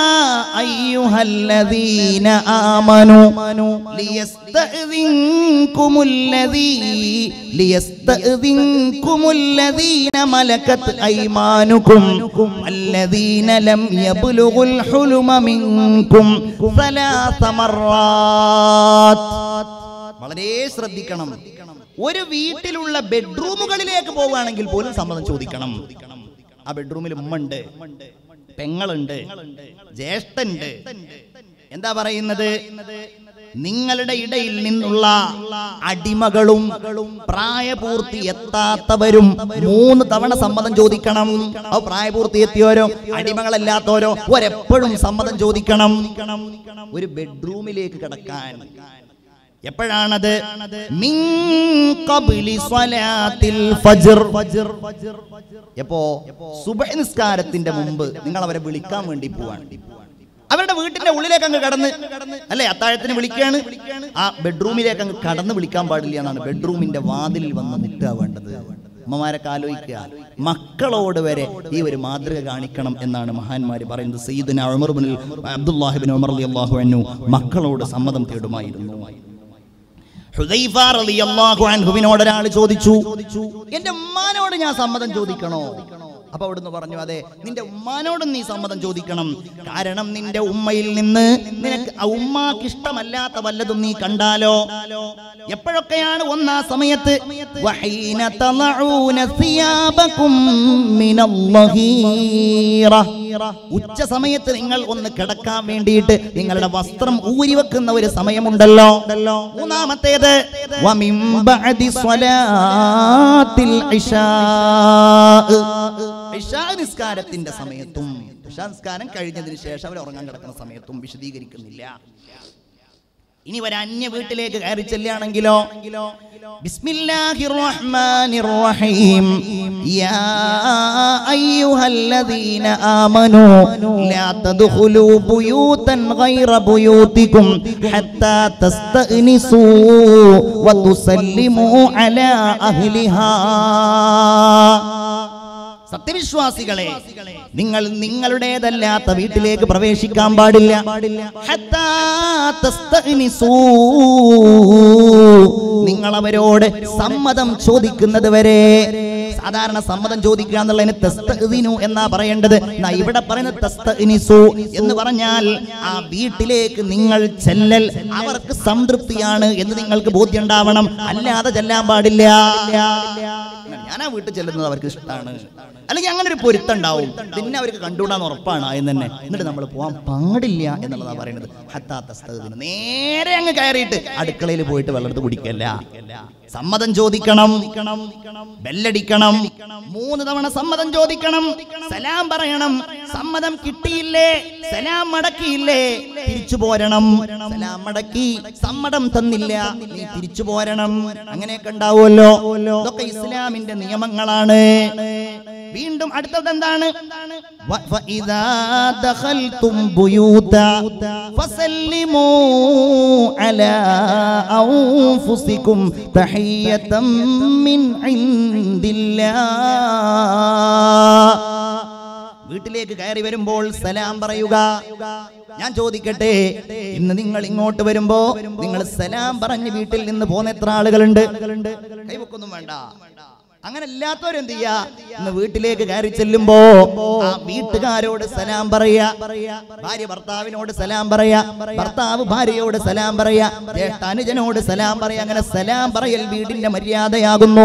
أيها الذين آمنوا ليستأذنكم الذي ليستأذنكم الذين ملكت أيمانكم الذين لم يبلغوا الحلم منكم ثلاث مرات വളരെ ശ്രദ്ധിക്കണം ഒരു വീട്ടിലുള്ള ബെഡ്റൂമുകളിലേക്ക് പോവുകയാണെങ്കിൽ പോലും സമ്മതം ചോദിക്കണം ആ ബെഡ്റൂമിൽ ഉമ്മ ഉണ്ട് പെങ്ങളുണ്ട് ജ്യേഷ്ഠനുണ്ട് എന്താ പറയുന്നത് നിങ്ങളുടെ ഇടയിൽ നിന്നുള്ള അടിമകളും പ്രായപൂർത്തി എത്താത്തവരും മൂന്ന് തവണ സമ്മതം ചോദിക്കണം അത് പ്രായപൂർത്തി എത്തിയവരോ അടിമകളല്ലാത്തവരോ ഒരെപ്പോഴും സമ്മതം ചോദിക്കണം ഒരു ബെഡ്റൂമിലേക്ക് കിടക്കാൻ എപ്പോഴാണത് മിൻ ഖബ്ലി സ്വലാത്തിൽ ഫജ്ർ എപ്പോ സുബഹ് നിസ്കാരത്തിന്റെ മുമ്പ് നിങ്ങൾ അവരെ വിളിക്കാൻ വേണ്ടി പോവാണ് അവരുടെ വീട്ടിന്റെ ഉള്ളിലേക്ക് അങ്ങ് കടന്ന് അല്ലെ അത്താഴത്തിന് വിളിക്കുകയാണ് ആ ബെഡ്റൂമിലേക്ക് അങ്ങ് കടന്ന് വിളിക്കാൻ പാടില്ല എന്നാണ് ബെഡ്റൂമിന്റെ വാതിലിൽ വന്ന് നിൽക്കുക വേണ്ടത് അമ്മമാരൊക്കെ ആലോചിക്കുക മക്കളോട് വരെ ഈ ഒരു മാതൃക കാണിക്കണം എന്നാണ് മഹാന്മാര് പറയുന്നത് സയ്യിദുന ഉമർ ബിൻ അബ്ദുല്ലാഹിബിൻ ഉമർ റളിയല്ലാഹു അൻഹു മക്കളോട് സമ്മതം തേടുമായിരുന്നു ഹുദൈഫ റളിയല്ലാഹു അൻഹുവിനോട് ഒരാൾ ചോദിച്ചു എന്റെ ഉമ്മാനോട് ഞാൻ സമ്മതം ചോദിക്കണോ അപ്പൊ അവിടുന്ന് പറഞ്ഞു അതെ നിന്റെ ഉമ്മാനോടും നീ സമ്മതം ചോദിക്കണം കാരണം നിന്റെ ഉമ്മയിൽ നിന്ന് നിനക്ക് ആ ഉമ്മാക്ക് ഇഷ്ടമല്ലാത്ത വല്ലതും നീ കണ്ടാലോ എപ്പോഴൊക്കെയാണ് ഒന്നാ സമയത്ത് വഹീന തളഊന സിയാബകും മിനല്ലഹീറ ഉച്ച സമയത്ത് നിങ്ങൾ ഒന്ന് കിടക്കാൻ വേണ്ടിയിട്ട് നിങ്ങളുടെ വസ്ത്രം ഊരി വെക്കുന്ന ഒരു സമയമുണ്ടല്ലോ മൂന്നാമത്തേത് വമിൻ ബഅദി സ്വലാത്തിൽ ഇശാ ഇശാ നിസ്കാരത്തിന്റെ സമയത്തും ഇശാ നിസ്കാരം കഴിഞ്ഞതിന് ശേഷം അവർ ഉറങ്ങാൻ കിടക്കുന്ന സമയത്തും വിശദീകരിക്കുന്നില്ല ഇനി ഒരു അന്യ വീട്ടിലേക്ക് കയറി ചെല്ലുകയാണെങ്കിലോ ബിസ്മില്ലാഹിർ റഹ്മാനിർ റഹീം യാ അയ്യുഹല്ലദീന ആമനൂ ലാ തദ്ഖുലൂ ബുയൂതൻ ഗൈറ ബുയൂതികും ഹത്താ തസ്തഅനിസൂ വതുസല്ലിമൂ അലാ അഹ്ലിഹാ സത്യവിശ്വാസികളെ നിങ്ങൾ നിങ്ങളുടേതല്ലാത്ത വീട്ടിലേക്ക് പ്രവേശിക്കാൻ പാടില്ല ഹത്താ തസ്തഅനിസൂ. നിങ്ങൾ അവരോട് സമ്മതം ചോദിക്കുന്നത് വരെ സാധാരണ സമ്മതം ചോദിക്കുക എന്നുള്ളതിന് തസ്തഇദിനു എന്നാ പറയേണ്ടത് എന്നാ ഇവിടെ പറയുന്നത് തസ്തഇനിസു എന്ന് പറഞ്ഞാൽ ആ വീട്ടിലേക്ക് നിങ്ങൾ ചെല്ലൽ അവർക്ക് സംതൃപ്തിയാണ് എന്ന് നിങ്ങൾക്ക് ബോധ്യം ഉണ്ടാവണം അല്ലാതെ ചെല്ലാൻ പാടില്ല ഞാൻ ആ വീട്ടിൽ ചെല്ലുന്നത് അവർക്ക് ഇഷ്ടമാണ് അല്ലെങ്കിൽ അങ്ങനെ ഒരു പൊരുത്തണ്ടാവും പിന്നെ അവർക്ക് കണ്ടുകൂടാന്ന് ഉറപ്പാണ് ആദ്യം തന്നെ എന്നിട്ട് നമ്മൾ പോകാൻ പാടില്ല എന്നുള്ളതാണ് പറയുന്നത് ഹത്താ തസ്തഖ്ദിന്. നേരെ അങ്ങ് കയറിയിട്ട് അടുക്കളയിൽ പോയിട്ട് വെള്ളത്ത് കുടിക്കല്ല സമ്മതം ചോദിക്കണം ബെല്ലടിക്കണം മൂന്ന് തവണ സമ്മതം ചോദിക്കണം സലാം പറയണം സമ്മതം കിട്ടിയില്ലേ സലാം മടക്കിയില്ലേ തിരിച്ചു പോരണം സലാം മടക്കി സമ്മതം തന്നില്ല നീ തിരിച്ചു പോരണം അങ്ങനെയൊക്കെ ഉണ്ടാവുമല്ലോ ഇതൊക്കെ ഇസ്ലാമിന്റെ നിയമങ്ങളാണ് വീണ്ടും അടുത്തത് എന്താണ് വ- ഫഇദാ ദഖൽതും ബുയൂത ഫസല്ലിമൂ അലാ അൻഫുസികും തഹിയ്യതം മിൻ ഇൻദില്ലാ വീട്ടിലേക്ക് കയറി വരുമ്പോൾ സലാം പറയുക ഞാൻ ചോദിക്കട്ടെ ഇന്ന് നിങ്ങൾ ഇങ്ങോട്ട് വരുമ്പോ നിങ്ങൾ സലാം പറഞ്ഞ് വീട്ടിൽ നിന്ന് പോന്ന എത്ര ആളുകളുണ്ട് കൈവക്കൊന്നും വേണ്ട അങ്ങനെ അല്ലാത്തവരെന്ത് ചെയ്യാ ഇന്ന് വീട്ടിലേക്ക് കയറി ചെല്ലുമ്പോ ആ വീട്ടുകാരോട് സലാം പറയാ ഭാര്യ ഭർത്താവിനോട് സലാം പറയാ ഭർത്താവ് ഭാര്യയോട് സലാം പറയാ ജ്യേഷ്ഠ അനുജനോട് സലാം പറയാ അങ്ങനെ സലാം പറയൽ വീടിന്റെ മര്യാദയാകുന്നു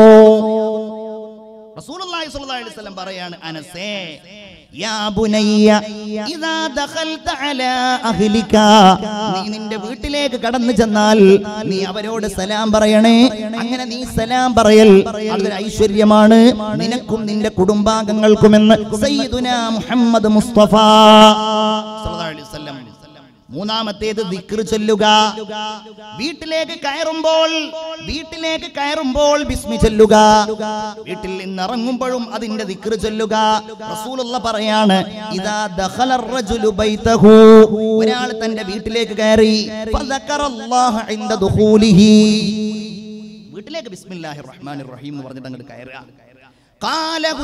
റസൂലുള്ളാഹി സ്വല്ലല്ലാഹു അലൈഹി വസല്ലം പറയാണ് അനസേ യാ ബുനയ്യ ഇദാ ദഖൽത അലാ അഹ്ലിക നീ നിന്റെ വീട്ടിലേക്ക് കടന്നു ചെന്നാൽ നീ അവരോട് സലാം പറയണേ അങ്ങനെ നീ സലാം പറയൽ അതൊരു ഐശ്വര്യമാണ് നിനക്കും നിന്റെ കുടുംബാംഗങ്ങൾക്കുമെന്ന് സയ്യിദുനാ മുഹമ്മദ് മുസ്തഫ സ്വല്ലല്ലാഹു അലൈഹി വസല്ലം മൂന്നാമത്തേത് ദിക്ർ ചൊല്ലുക വീട്ടിലേക്ക് കയറുമ്പോൾ വീട്ടിലേക്ക് കയറുമ്പോൾ ബിസ്മി ചൊല്ലുക വീട്ടിൽ നിന്ന് ഇറങ്ങുമ്പോഴും അതിന്റെ ദിക്ർ ചൊല്ലുക റസൂലുള്ള പറയാണ് ഇദാ ദഖല റജുലു ബൈതഹു ഒരാൾ തന്റെ വീട്ടിലേക്ക് കയറി ഫദക്കറല്ലാഹ ഇൻദ ദുഖൂലിഹി വീട്ടിലേക്ക് ബിസ്മില്ലാഹിർ റഹ്മാനിർ റഹീം എന്ന് പറഞ്ഞിട്ട് അങ്ങോട്ട് കയറുക ഖാലഹു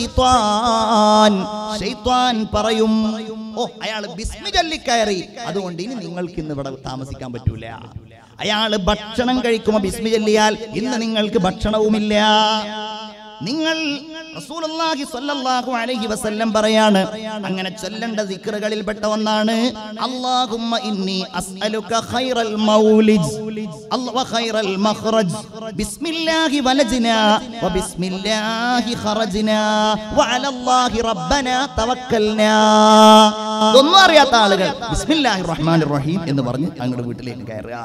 ശൈത്വാൻ ശൈത്വാൻ പറയും ഓ അയാൾ ബിസ്മി ചൊല്ലിക്കയറി അതുകൊണ്ട് ഇനി നിങ്ങൾക്ക് ഇന്ന് ഇവിടെ താമസിക്കാൻ പറ്റൂല അയാൾ ഭക്ഷണം കഴിക്കുമ്പോൾ ബിസ്മി ചൊല്ലിയാൽ ഇന്ന് നിങ്ങൾക്ക് ഭക്ഷണവുമില്ല നിങ്ങൾ റസൂലുള്ളാഹി സ്വല്ലല്ലാഹു അലൈഹി വസല്ലം പറയാണ് അങ്ങനെ ചൊല്ലേണ്ട ദിക്റുകളിൽപ്പെട്ട ഒന്നാണ് അല്ലാഹുമ്മ ഇന്നി അസ്അലുക ഖൈറൽ മൗലിജ് അല്ല- വ ഖൈറൽ മഖ്റജ് ബിസ്മില്ലാഹി വലജ്നാ വ ബിസ്മില്ലാഹി ഖറജ്നാ വ അലല്ലാഹി റബ്ബനാ തവക്കൽനാ ഇതൊന്നും അറിയാത്ത ആളുകൾ ബിസ്മില്ലാഹിർ റഹ്മാനിർ റഹീം എന്ന് പറഞ്ഞ് അങ്ങോട്ട് വീട്ടിലേക്ക് കയറുക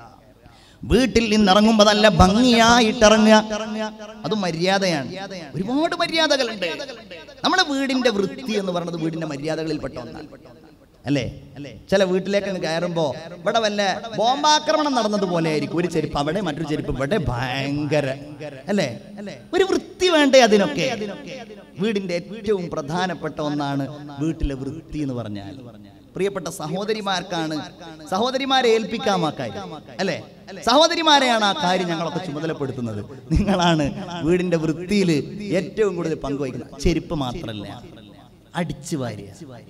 വീട്ടിൽ നിന്ന് ഇറങ്ങുമ്പോ നല്ല ഭംഗിയായിട്ട് ഇറങ്ങുക അത് മര്യാദയാണ് ഒരുപാട് മര്യാദകളുണ്ട് നമ്മുടെ വീടിന്റെ വൃത്തി എന്ന് പറയുന്നത് വീടിന്റെ മര്യാദകളിൽപ്പെട്ട ഒന്നാണ് അല്ലേ ചില വീട്ടിലേക്ക് അങ്ങ് കയറുമ്പോ ഇവിടെ വല്ല ബോംബാക്രമണം നടന്നതുപോലെ ആയിരിക്കും ഒരു ചെരുപ്പ് അവിടെ മറ്റൊരു ചെരുപ്പ് ഇവിടെ ഭയങ്കര അല്ലേ ഒരു വൃത്തി വേണ്ടേ അതിനൊക്കെ വീടിന്റെ ഏറ്റവും പ്രധാനപ്പെട്ട ഒന്നാണ് വീട്ടിലെ വൃത്തി എന്ന് പറഞ്ഞാൽ പ്രിയപ്പെട്ട സഹോദരിമാർക്കാണ് സഹോദരിമാരെ ഏൽപ്പിക്കാം ആ കാര്യം അല്ലേ സഹോദരിമാരെയാണ് ആ കാര്യം ഞങ്ങളൊക്കെ ചുമതലപ്പെടുത്തുന്നത് നിങ്ങളാണ് വീടിന്റെ വൃത്തിയിൽ ഏറ്റവും കൂടുതൽ പങ്കുവഹിക്കുന്നത് ചെരുപ്പ് മാത്രമല്ല അടിച്ചു വാരിയ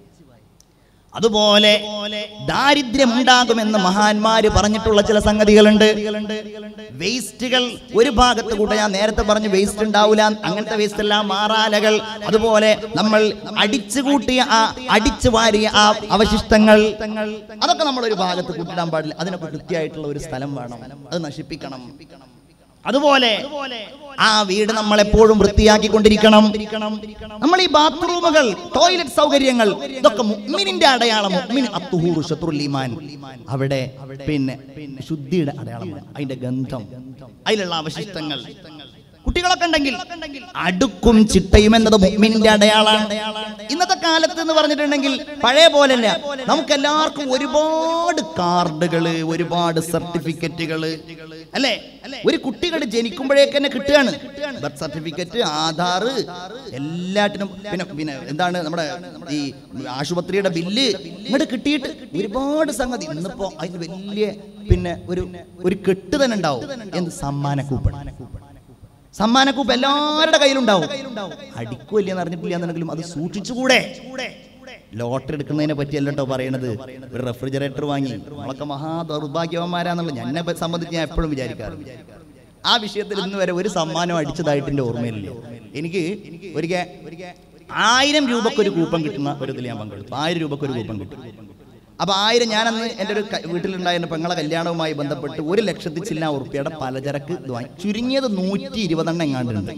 അതുപോലെ ദാരിദ്ര്യം ഉണ്ടാകുമെന്ന് മഹാന്മാര് പറഞ്ഞിട്ടുള്ള ചില സംഗതികളുണ്ട് വേസ്റ്റുകൾ ഒരു ഭാഗത്ത് കൂടെ ഞാൻ നേരത്തെ പറഞ്ഞു വേസ്റ്റ് ഉണ്ടാവില്ല അങ്ങനത്തെ വേസ്റ്റ് എല്ലാം മാറാലകൾ അതുപോലെ നമ്മൾ അടിച്ചു കൂട്ടിയ ആ അടിച്ചു വാരിയ ആ അവശിഷ്ടങ്ങൾ അതൊക്കെ നമ്മൾ ഒരു ഭാഗത്ത് കൂട്ടിടാൻ പാടില്ല അതിനൊക്കെ കൃത്യമായിട്ടുള്ള ഒരു സ്ഥലം വേണം അത് നശിപ്പിക്കണം അതുപോലെ ആ വീട് നമ്മൾ എപ്പോഴും വൃത്തിയാക്കിക്കൊണ്ടിരിക്കണം നമ്മൾ ഈ ബാത്റൂമുകൾ ടോയ്ലറ്റ് സൗകര്യങ്ങൾ ഇതൊക്കെ മുഅ്മിനിന്റെ അടയാളം മുഅ്മിൻ അത്തുഹൂറു ശത്രുൽ ഈമാൻ അവിടെ പിന്നെ ശുദ്ധിയുടെ അടയാളമാണ് അതിന്റെ ഗന്ധം അതിലുള്ള അവശിഷ്ടങ്ങൾ കുട്ടികളൊക്കെ ഉണ്ടെങ്കിൽ അടുക്കും ചിട്ടയും എന്നത് മുഅ്മിനിന്റെ അടയാളാണ് ഇന്നത്തെ കാലത്ത് എന്ന് പറഞ്ഞിട്ടുണ്ടെങ്കിൽ പഴയ പോലല്ല നമുക്ക് എല്ലാവർക്കും ഒരുപാട് കാർഡുകള് ഒരുപാട് സർട്ടിഫിക്കറ്റുകള് അല്ലേ ഒരു കുട്ടികൾ ജനിക്കുമ്പോഴേക്ക് തന്നെ കിട്ടുകയാണ് ബർത്ത് സർട്ടിഫിക്കറ്റ് ആധാർ എല്ലാറ്റിനും പിന്നെ പിന്നെ എന്താണ് നമ്മുടെ ഈ ആശുപത്രിയുടെ ബില്ല് ഇങ്ങോട്ട് കിട്ടിയിട്ട് ഒരുപാട് സംഗതി ഇന്നിപ്പോ അതിന് വലിയ പിന്നെ ഒരു ഒരു കെട്ട് തന്നെ ഉണ്ടാവും എന്ത് സമ്മാന കൂപ്പൺ സമ്മാനക്കൂപ്പ് എല്ലാവരുടെ കയ്യിലുണ്ടാവും അടിക്കുമല്ലെന്ന് അറിഞ്ഞിട്ടില്ല എന്നുണ്ടെങ്കിലും അത് സൂക്ഷിച്ചുകൂടെ ലോട്ടറി എടുക്കുന്നതിനെ പറ്റിയല്ല കേട്ടോ പറയണത് ഒരു റെഫ്രിജറേറ്റർ വാങ്ങി നമ്മളൊക്കെ മഹാ ദൗർഭാഗ്യവന്മാരാന്നുള്ള എന്നെ പ- സംബന്ധിച്ച് ഞാൻ എപ്പോഴും വിചാരിക്കാറുണ്ട് ആ വിഷയത്തിൽ ഇന്ന് വരെ ഒരു സമ്മാനം അടിച്ചതായിട്ട് എൻ്റെ ഓർമ്മയില്ല എനിക്ക് ഒരിക്കൽ ആയിരം രൂപക്ക് ഒരു കൂപ്പൺ കിട്ടുന്ന ഒരു ഇതിൽ ഞാൻ പങ്കെടുത്തു ആയിരം രൂപക്ക് ഒരു കൂപ്പൺ കിട്ടും അപ്പൊ ആയിരം ഞാനന്ന് എൻ്റെ ഒരു ക- വീട്ടിലുണ്ടായിരുന്ന പെങ്ങളെ കല്യാണവുമായി ബന്ധപ്പെട്ട് ഒരു ലക്ഷത്തി ചില്ല ഉറുപ്പിയുടെ പലചരക്ക് ഇത് വാങ്ങി ചുരുങ്ങിയത് നൂറ്റി ഇരുപതെണ്ണം എങ്ങാണ്ടുണ്ട്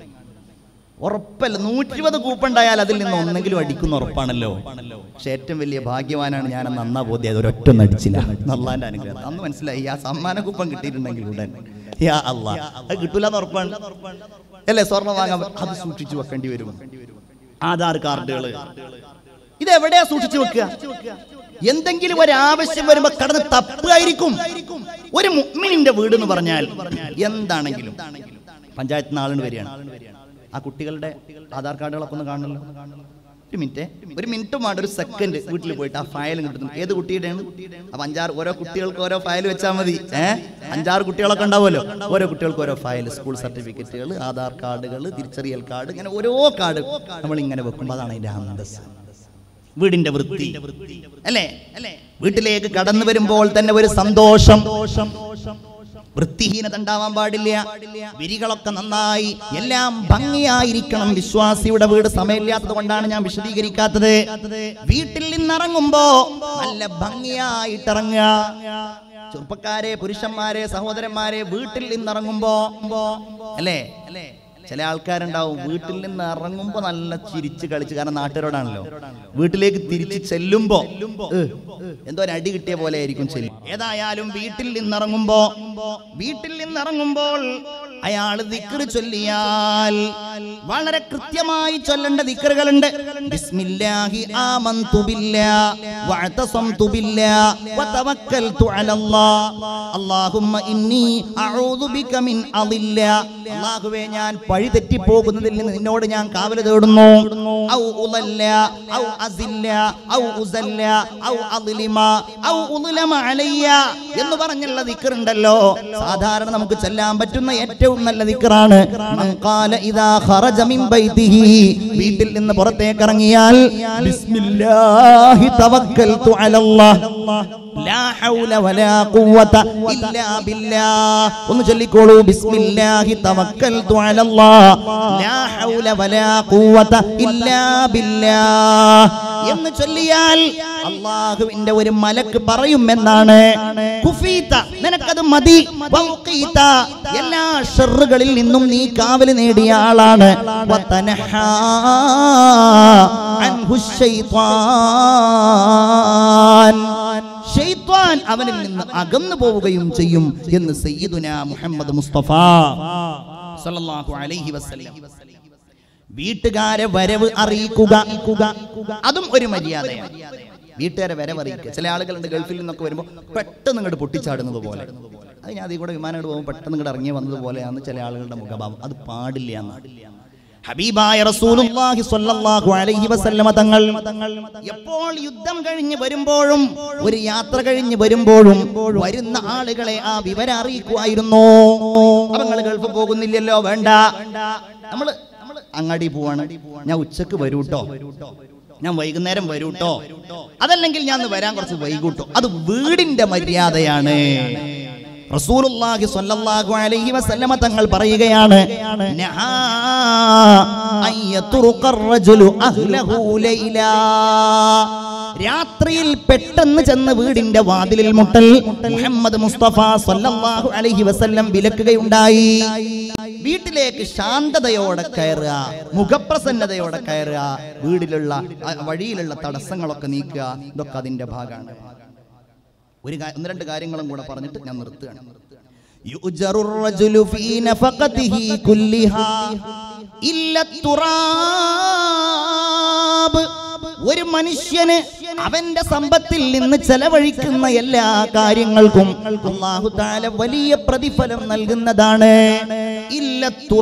ഉറപ്പല്ല നൂറ്റി ഇരുപത് കൂപ്പുണ്ടായാൽ അതിൽ നിന്ന് ഒന്നെങ്കിലും അടിക്കുന്ന ഉറപ്പാണല്ലോ പക്ഷെ ഏറ്റവും വലിയ ഭാഗ്യവാനാണ് ഞാൻ അന്ന് അന്നാ ബോധ്യത് ഒരൊറ്റ അടിച്ചില്ല നല്ലാന്റെ അനുഗ്രഹം അന്ന് മനസ്സിലായി ആ സമ്മാന കൂപ്പൺ കിട്ടിയിട്ടുണ്ടെങ്കിൽ ഉടൻ യാ അല്ലാ അത് കിട്ടൂല എന്ന് ഉറപ്പാണ് അല്ലേ സ്വർണ്ണം വാങ്ങാൻ അത് സൂക്ഷിച്ചു വെക്കേണ്ടി വരും ആധാർ കാർഡുകള് ഇത് എവിടെയാ സൂക്ഷിച്ചു വെക്കുക എന്തെങ്കിലും ഒരു ആവശ്യം വരുമ്പോ കടന്ന് തപ്പുകയായിരിക്കും ഒരു മുഅ്മിനിന്റെ വീട് എന്ന് പറഞ്ഞാൽ എന്താണെങ്കിലും പഞ്ചായത്ത് നിന്ന് ആളുകൾ വരികയാണ് ആ കുട്ടികളുടെ ആധാർ കാർഡുകളൊക്കെ ഒന്ന് കാണണല്ലോ ഒരു മിനിറ്റ് ഒരു മിനിറ്റ് വേണ്ട ഒരു സെക്കൻഡ് വീട്ടിൽ പോയിട്ട് ആ ഫയൽ കിട്ടുന്നു ഏത് കുട്ടിയുടെയാണ് അപ്പൊ അഞ്ചാറ് ഓരോ കുട്ടികൾക്ക് ഓരോ ഫയൽ വെച്ചാൽ മതി ഏഹ് അഞ്ചാറ് കുട്ടികളൊക്കെ ഉണ്ടാവുമല്ലോ ഓരോ കുട്ടികൾക്ക് ഓരോ ഫയൽ സ്കൂൾ സർട്ടിഫിക്കറ്റുകൾ ആധാർ കാർഡുകൾ തിരിച്ചറിയൽ കാർഡ് ഇങ്ങനെ ഓരോ കാർഡ് നമ്മൾ ഇങ്ങനെ വെക്കുമ്പോൾ അതാണ് അതിന്റെ അന്തസ് വീടിന്റെ വൃത്തി അല്ലേ അല്ലേ വീട്ടിലേക്ക് കടന്നു വരുമ്പോൾ തന്നെ ഒരു സന്തോഷം വൃത്തിഹീനത ഉണ്ടാവാൻ പാടില്ല വിരികളൊക്കെ നന്നായി എല്ലാം ഭംഗിയായിരിക്കണം വിശ്വാസിയുടെ വീട് സമയമില്ലാത്തത് കൊണ്ടാണ് ഞാൻ വിശദീകരിക്കാത്തത് വീട്ടിൽ നിന്നിറങ്ങുമ്പോ നല്ല ഭംഗിയായിട്ട് ഇറങ്ങുക ചെറുപ്പക്കാരെ പുരുഷന്മാരെ സഹോദരന്മാരെ വീട്ടിൽ നിന്നിറങ്ങുമ്പോ അല്ലേ അല്ലേ ചില ആൾക്കാരുണ്ടാവും വീട്ടിൽ നിന്ന് ഇറങ്ങുമ്പോ നല്ല ചിരിച്ച് കളിച്ച് കാരണം നാട്ടുകാരോടാണല്ലോ വീട്ടിലേക്ക് തിരിച്ച് ചെല്ലുമ്പോ ഏ, എന്തോ ഒരു അടി കിട്ടിയ പോലെ ആയിരിക്കും ചെല്ലും ഏതായാലും വീട്ടിൽ നിന്നിറങ്ങുമ്പോ വീട്ടിൽ നിന്നിറങ്ങുമ്പോൾ അയാൾ ദിക്ർ ചൊല്ലിയാൽ വളരെ കൃത്യമായി ചൊല്ലേണ്ട ദിക്റുകളുണ്ട് ബിസ്മില്ലാഹി ആമന്തു ബില്ലാ വഅതസംതു ബില്ലാ വതവക്കൽതു അലല്ലാഹ് അല്ലാഹുമ്മ ഇന്നി അഊദു ബിക മിൻ അളില്ല അല്ലാഹുവേ ഞാൻ വഴി തെറ്റി പോകുന്നതിൽ നിന്ന് നിന്നോട് ഞാൻ കാവൽ തേടുന്നു ഔ ഉളല്ല ഔ അസില്ല ഔ ഉസല്ല ഔ അദ്ലിമ ഔ ഉദ്ലമ അലയ്യ എന്ന് പറഞ്ഞുള്ള ദിക്റുണ്ടല്ലോ സാധാരണ നമുക്ക് ചെല്ലാൻ പറ്റുന്ന ഏറ്റവും നല്ല ദിക്റാണ് മൻ ഖാല ഇദാ ഖറജ മിൻ ബൈതിഹി വീട്ടിൽ നിന്ന് പുറത്തേക്ക് ഇറങ്ങിയാൽ ബിസ്മില്ലാഹി തവക്കൽതു അലല്ലാഹ് ലാ ഹൗല വലാ ഖുവത ഇല്ലാ ബില്ലാഹ് ഒന്ന് ചൊല്ലിക്കോളൂ ബിസ്മില്ലാഹി തവക്കൽതു അലല്ലാഹ് ലാ ഹൗല വലാ ഖുവത ഇല്ലാ ബില്ലാഹ് എന്ന് ചൊല്ലിയാൽ അള്ളാഹുവിന്റെ ഒരു മലക്ക് പറയും എന്നാണ് കുഫീത നിനക്കത് മതി വൗഖീത എല്ലാ ഷെറുകളിൽ നിന്നും നീ കാവൽ നേടിയ ആളാണ് വതനഹാ അൻഹു ശൈത്വാൻ ഷെയ്ത്വാൻ അവനിൽ നിന്ന് അകന്നു പോവുകയും ചെയ്യും എന്ന് സയ്യിദുന മുഹമ്മദ് മുസ്തഫ സല്ലല്ലാഹു അലൈഹി വസല്ലം വീട്ടുകാരെ വരവ് അറിയിക്കുക അതും ഒരു മര്യാദയാണ് വീട്ടുകാരെ വരവ് അറിയിക്കുക ചില ആളുകളുണ്ട് ഗൾഫിൽ നിന്നൊക്കെ വരുമ്പോൾ പെട്ടെന്ന് ഇങ്ങോട്ട് പൊട്ടിച്ചാടുന്നത് പോലെ അത് ഞാൻ അതിൽ കൂടെ വിമാനം പോകുമ്പോൾ പെട്ടെന്ന് ഇങ്ങോട്ട് ഇറങ്ങി വന്നത് പോലെയാണ് ചില ആളുകളുടെ മുഖഭാവം അത് പാടില്ല എന്നാണ് ഹബീബായ റസൂലുള്ളാഹി സ്വല്ലല്ലാഹു അലൈഹി വസല്ലമ തങ്ങൾ എപ്പോൾ യുദ്ധം കഴിഞ്ഞ് വരുമ്പോഴും ഒരു യാത്ര കഴിഞ്ഞ് വരുമ്പോഴും വരുന്ന ആളുകളെ ആ വിവരം അറിയിക്കുമായിരുന്നു അപ്പൊ നിങ്ങൾ ഗൾഫ് പോകുന്നില്ലല്ലോ വേണ്ട നമ്മള് നമ്മള് അങ്ങാടി പോവാണ് ഞാൻ ഉച്ചക്ക് വരൂട്ടോ ഞാൻ വൈകുന്നേരം വരൂട്ടോ അതല്ലെങ്കിൽ ഞാൻ ഒന്ന് വരാൻ കുറച്ച് വൈകൂട്ടോ അത് വീടിന്റെ മര്യാദയാണ് റസൂലുള്ളാഹി സ്വല്ലല്ലാഹു അലൈഹി വസല്ലമ തങ്ങൾ പറയുകയാണ് നഹാ അൻ യത്റുഖർ റജുലു അഹ്ലഹു ലൈലാ രാത്രിയിൽ പെട്ടെന്ന് ചെന്ന് വീടിന്റെ വാതിലിൽ മുട്ടൽ മുഹമ്മദ് മുസ്തഫ സല്ലല്ലാഹു അലൈഹി വസല്ലം വിലക്കുകയുണ്ടായി വീട്ടിലേക്ക് ശാന്തതയോടെ കയറുക മുഖപ്രസന്നതയോടെ കയറുക വീടിലുള്ള ആ, വഴിയിലുള്ള തടസ്സങ്ങളൊക്കെ നീക്കുക ഇതൊക്കെ അതിന്റെ ഭാഗമാണ് ഒരു കാ- ഒന്ന് രണ്ട് കാര്യങ്ങളും കൂടെ പറഞ്ഞിട്ട് ഞാൻ നിർത്തുകയാണ് يؤجر الرجل في نفقته كلها إلا التراب ഒരു മനുഷ്യന് അവന്റെ സമ്പത്തിൽ നിന്ന് ചെലവഴിക്കുന്ന എല്ലാ കാര്യങ്ങൾക്കും അള്ളാഹു താല വലിയ പ്രതിഫലം നൽകുന്നതാണ് ഇല്ല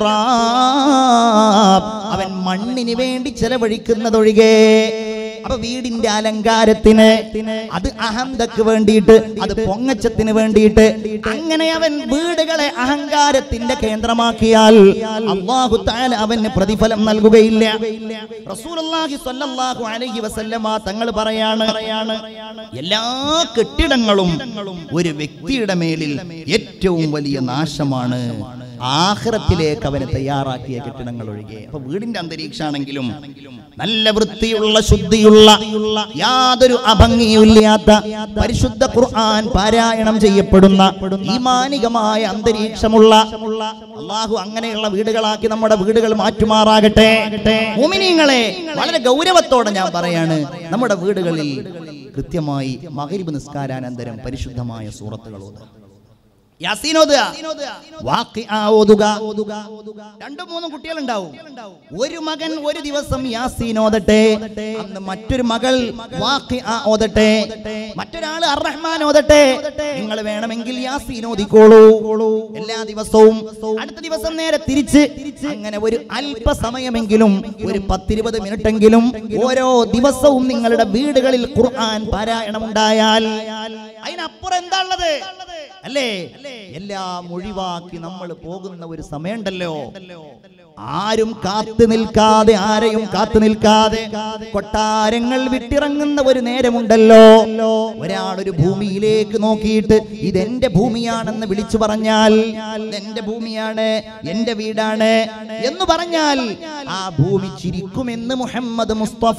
തുറാബ് അവൻ മണ്ണിന് വേണ്ടി ചെലവഴിക്കുന്നതൊഴികെ അപ്പൊ വീടിന്റെ അലങ്കാരത്തിന് അത് അഹന്തക്ക് വേണ്ടിയിട്ട് അത് പൊങ്ങച്ചത്തിന് വേണ്ടിയിട്ട് അങ്ങനെ അവൻ വീടുകളെ അഹങ്കാരത്തിന്റെ കേന്ദ്രമാക്കിയാൽ അള്ളാഹു താല അവന് പ്രതിഫലം നൽകുകയില്ല റസൂലുള്ളാഹി സ്വല്ലല്ലാഹു അലൈഹി വസല്ലമ തങ്ങൾ പറയാണ് എല്ലാ കെട്ടിടങ്ങളും ഒരു വ്യക്തിയുടെ മേലിൽ ഏറ്റവും വലിയ നാശമാണ് ആഹ്റത്തിലേക്ക് അവന് തയ്യാറാക്കിയ കെട്ടിടങ്ങൾ ഒഴികെ അപ്പൊ വീടിന്റെ അന്തരീക്ഷാണെങ്കിലും നല്ല വൃത്തിയുള്ള ശുദ്ധിയുള്ള യാതൊരു അഭംഗിയുമില്ലാത്ത പരിശുദ്ധ ഖുർആൻ പാരായണം ചെയ്യപ്പെടുന്ന ഈമാനികമായ അന്തരീക്ഷമുള്ള അള്ളാഹു അങ്ങനെയുള്ള വീടുകളാക്കി നമ്മുടെ വീടുകൾ മാറ്റുമാറാകട്ടെ മുമിനീങ്ങളെ വളരെ ഗൗരവത്തോടെ ഞാൻ പറയാണ് നമ്മുടെ വീടുകളിൽ കൃത്യമായി മകരിബ് നിസ്കാരാനന്തരം പരിശുദ്ധമായ സൂറത്തുകൾ ഓതുക യാസീൻ ഓതുക വാഖിഅ ഓതുക രണ്ടും മൂന്നും കുട്ടികളുണ്ടാവും ഒരു മകൻ ഒരു ദിവസം യാസീൻ ഓതട്ടെ അന്ന് മറ്റൊരു മകൾ വാഖിഅ ഓതട്ടെ മറ്റൊരാൾ അർറഹ്മാൻ ഓതട്ടെ നിങ്ങൾ വേണമെങ്കിൽ യാസീൻ ഓതിക്കോളൂ എല്ലാ ദിവസവും അടുത്ത ദിവസം നേരെ തിരിച്ച് അങ്ങനെ ഒരു അല്പസമയമെങ്കിലും ഒരു പത്തിരുപത് മിനിറ്റെങ്കിലും ഓരോ ദിവസവും നിങ്ങളുടെ വീടുകളിൽ ഖുർആൻ പാരായണം ഉണ്ടായാൽ അതിനപ്പുറം എന്താ ഉള്ളത് അല്ലേ എല്ലാം ഒഴിവാക്കി നമ്മൾ പോകുന്ന ഒരു സമയമുണ്ടല്ലോ ആരും കാത്തു നിൽക്കാതെ ആരെയും കാത്തു നിൽക്കാതെ കൊട്ടാരങ്ങൾ വിട്ടിറങ്ങുന്ന ഒരു നേരമുണ്ടല്ലോ ഒരാൾ ഒരു ഭൂമിയിലേക്ക് നോക്കിയിട്ട് ഇതെന്റെ ഭൂമിയാണെന്ന് വിളിച്ചു പറഞ്ഞാൽ എന്റെ ഭൂമിയാണ് എന്റെ വീടാണ് എന്ന് പറഞ്ഞാൽ ആ ഭൂമി ചിരിക്കുമെന്ന് മുഹമ്മദ് മുസ്തഫ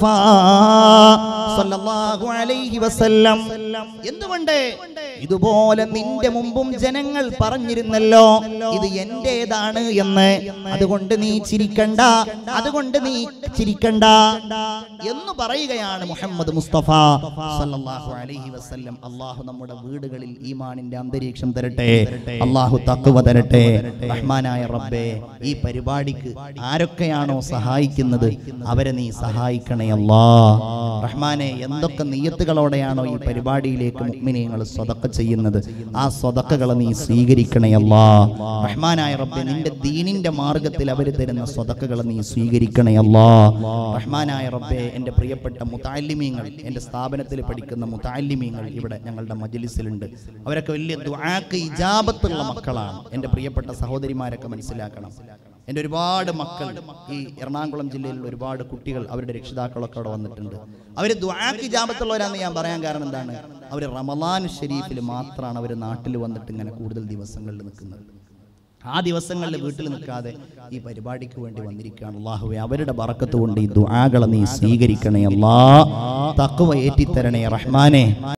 സല്ലല്ലാഹു അലൈഹി വസല്ലം എന്തുകൊണ്ട് ഇതുപോലെ നിന്റെ മുമ്പും ജനങ്ങൾ പറഞ്ഞിരുന്നല്ലോ ഇത് എന്റേതാണ് എന്ന് അതുകൊണ്ട് നീ ചിരിക്കണ്ട അതുകൊണ്ട് നീ ചിരിക്കണ്ട എന്ന് പറയുകയാണ് മുഹമ്മദ് മുസ്തഫ സല്ലല്ലാഹു അലൈഹി വസല്ലം അള്ളാഹു നമ്മുടെ വീടുകളിൽ ഈമാനിന്റെ അന്തരീക്ഷം തരട്ടെ അള്ളാഹു തക്കുവ തരട്ടെ റഹ്മാനായ റബ്ബേ ഈ പരിപാടിക്ക് ആരൊക്കെയാണോ സഹായിക്കുന്നത് അവരെ നീ സഹായിക്കണേ അല്ലാ റഹ്മാനെ എന്തൊക്കെ നീയത്തുകളോടെയാണോ ഈ പരിപാടിയിലേക്ക് മുഗ്മിനിയങ്ങൾ സ്വതക്ക ചെയ്യുന്നത് ആ സ്വതക്കകളെ നീ സ്വീകരിക്കണേ അല്ലാ റഹ്മാനായ റബ്ബെ നിന്റെ ദീനിന്റെ മാർഗത്തിൽ അവർ തരുന്ന സ്വതക്കകളെ നീ സ്വീകരിക്കണേ അല്ലാ റഹ്മാനായ റബ്ബെ എൻ്റെ പ്രിയപ്പെട്ട മുതാലിമീങ്ങൾ എൻ്റെ സ്ഥാപനത്തിൽ പഠിക്കുന്ന മുതാലിമീങ്ങൾ ഇവിടെ ഞങ്ങളുടെ മജ്ലിസിലുണ്ട് അവരൊക്കെ വലിയ ദുആക്ക് ഇജാബത്തുള്ള മക്കളാണ് എൻ്റെ പ്രിയപ്പെട്ട സഹോദരിമാരൊക്കെ മനസ്സിലാക്കണം എൻ്റെ ഒരുപാട് മക്കൾ ഈ എറണാകുളം ജില്ലയിലുള്ള ഒരുപാട് കുട്ടികൾ അവരുടെ രക്ഷിതാക്കളൊക്കെ അവിടെ വന്നിട്ടുണ്ട് അവർ ദ്വാക്ക് ഇജാബത്തുള്ളവരാന്ന് ഞാൻ പറയാൻ കാരണം എന്താണ് അവർ റമലാൻ ഷരീഫിൽ മാത്രമാണ് അവർ നാട്ടിൽ വന്നിട്ട് ഇങ്ങനെ കൂടുതൽ ദിവസങ്ങളിൽ നിൽക്കുന്നത് ആ ദിവസങ്ങളിൽ വീട്ടിൽ നിൽക്കാതെ ഈ പരിപാടിക്ക് വേണ്ടി വന്നിരിക്കുകയാണ് അള്ളാഹുവെ അവരുടെ ബറക്കത്ത് കൊണ്ട് ഈ ദുആകളെ നീ സ്വീകരിക്കണേ അല്ലാ തക്കുവ ഏറ്റിത്തരണേ റഹ്മാനെ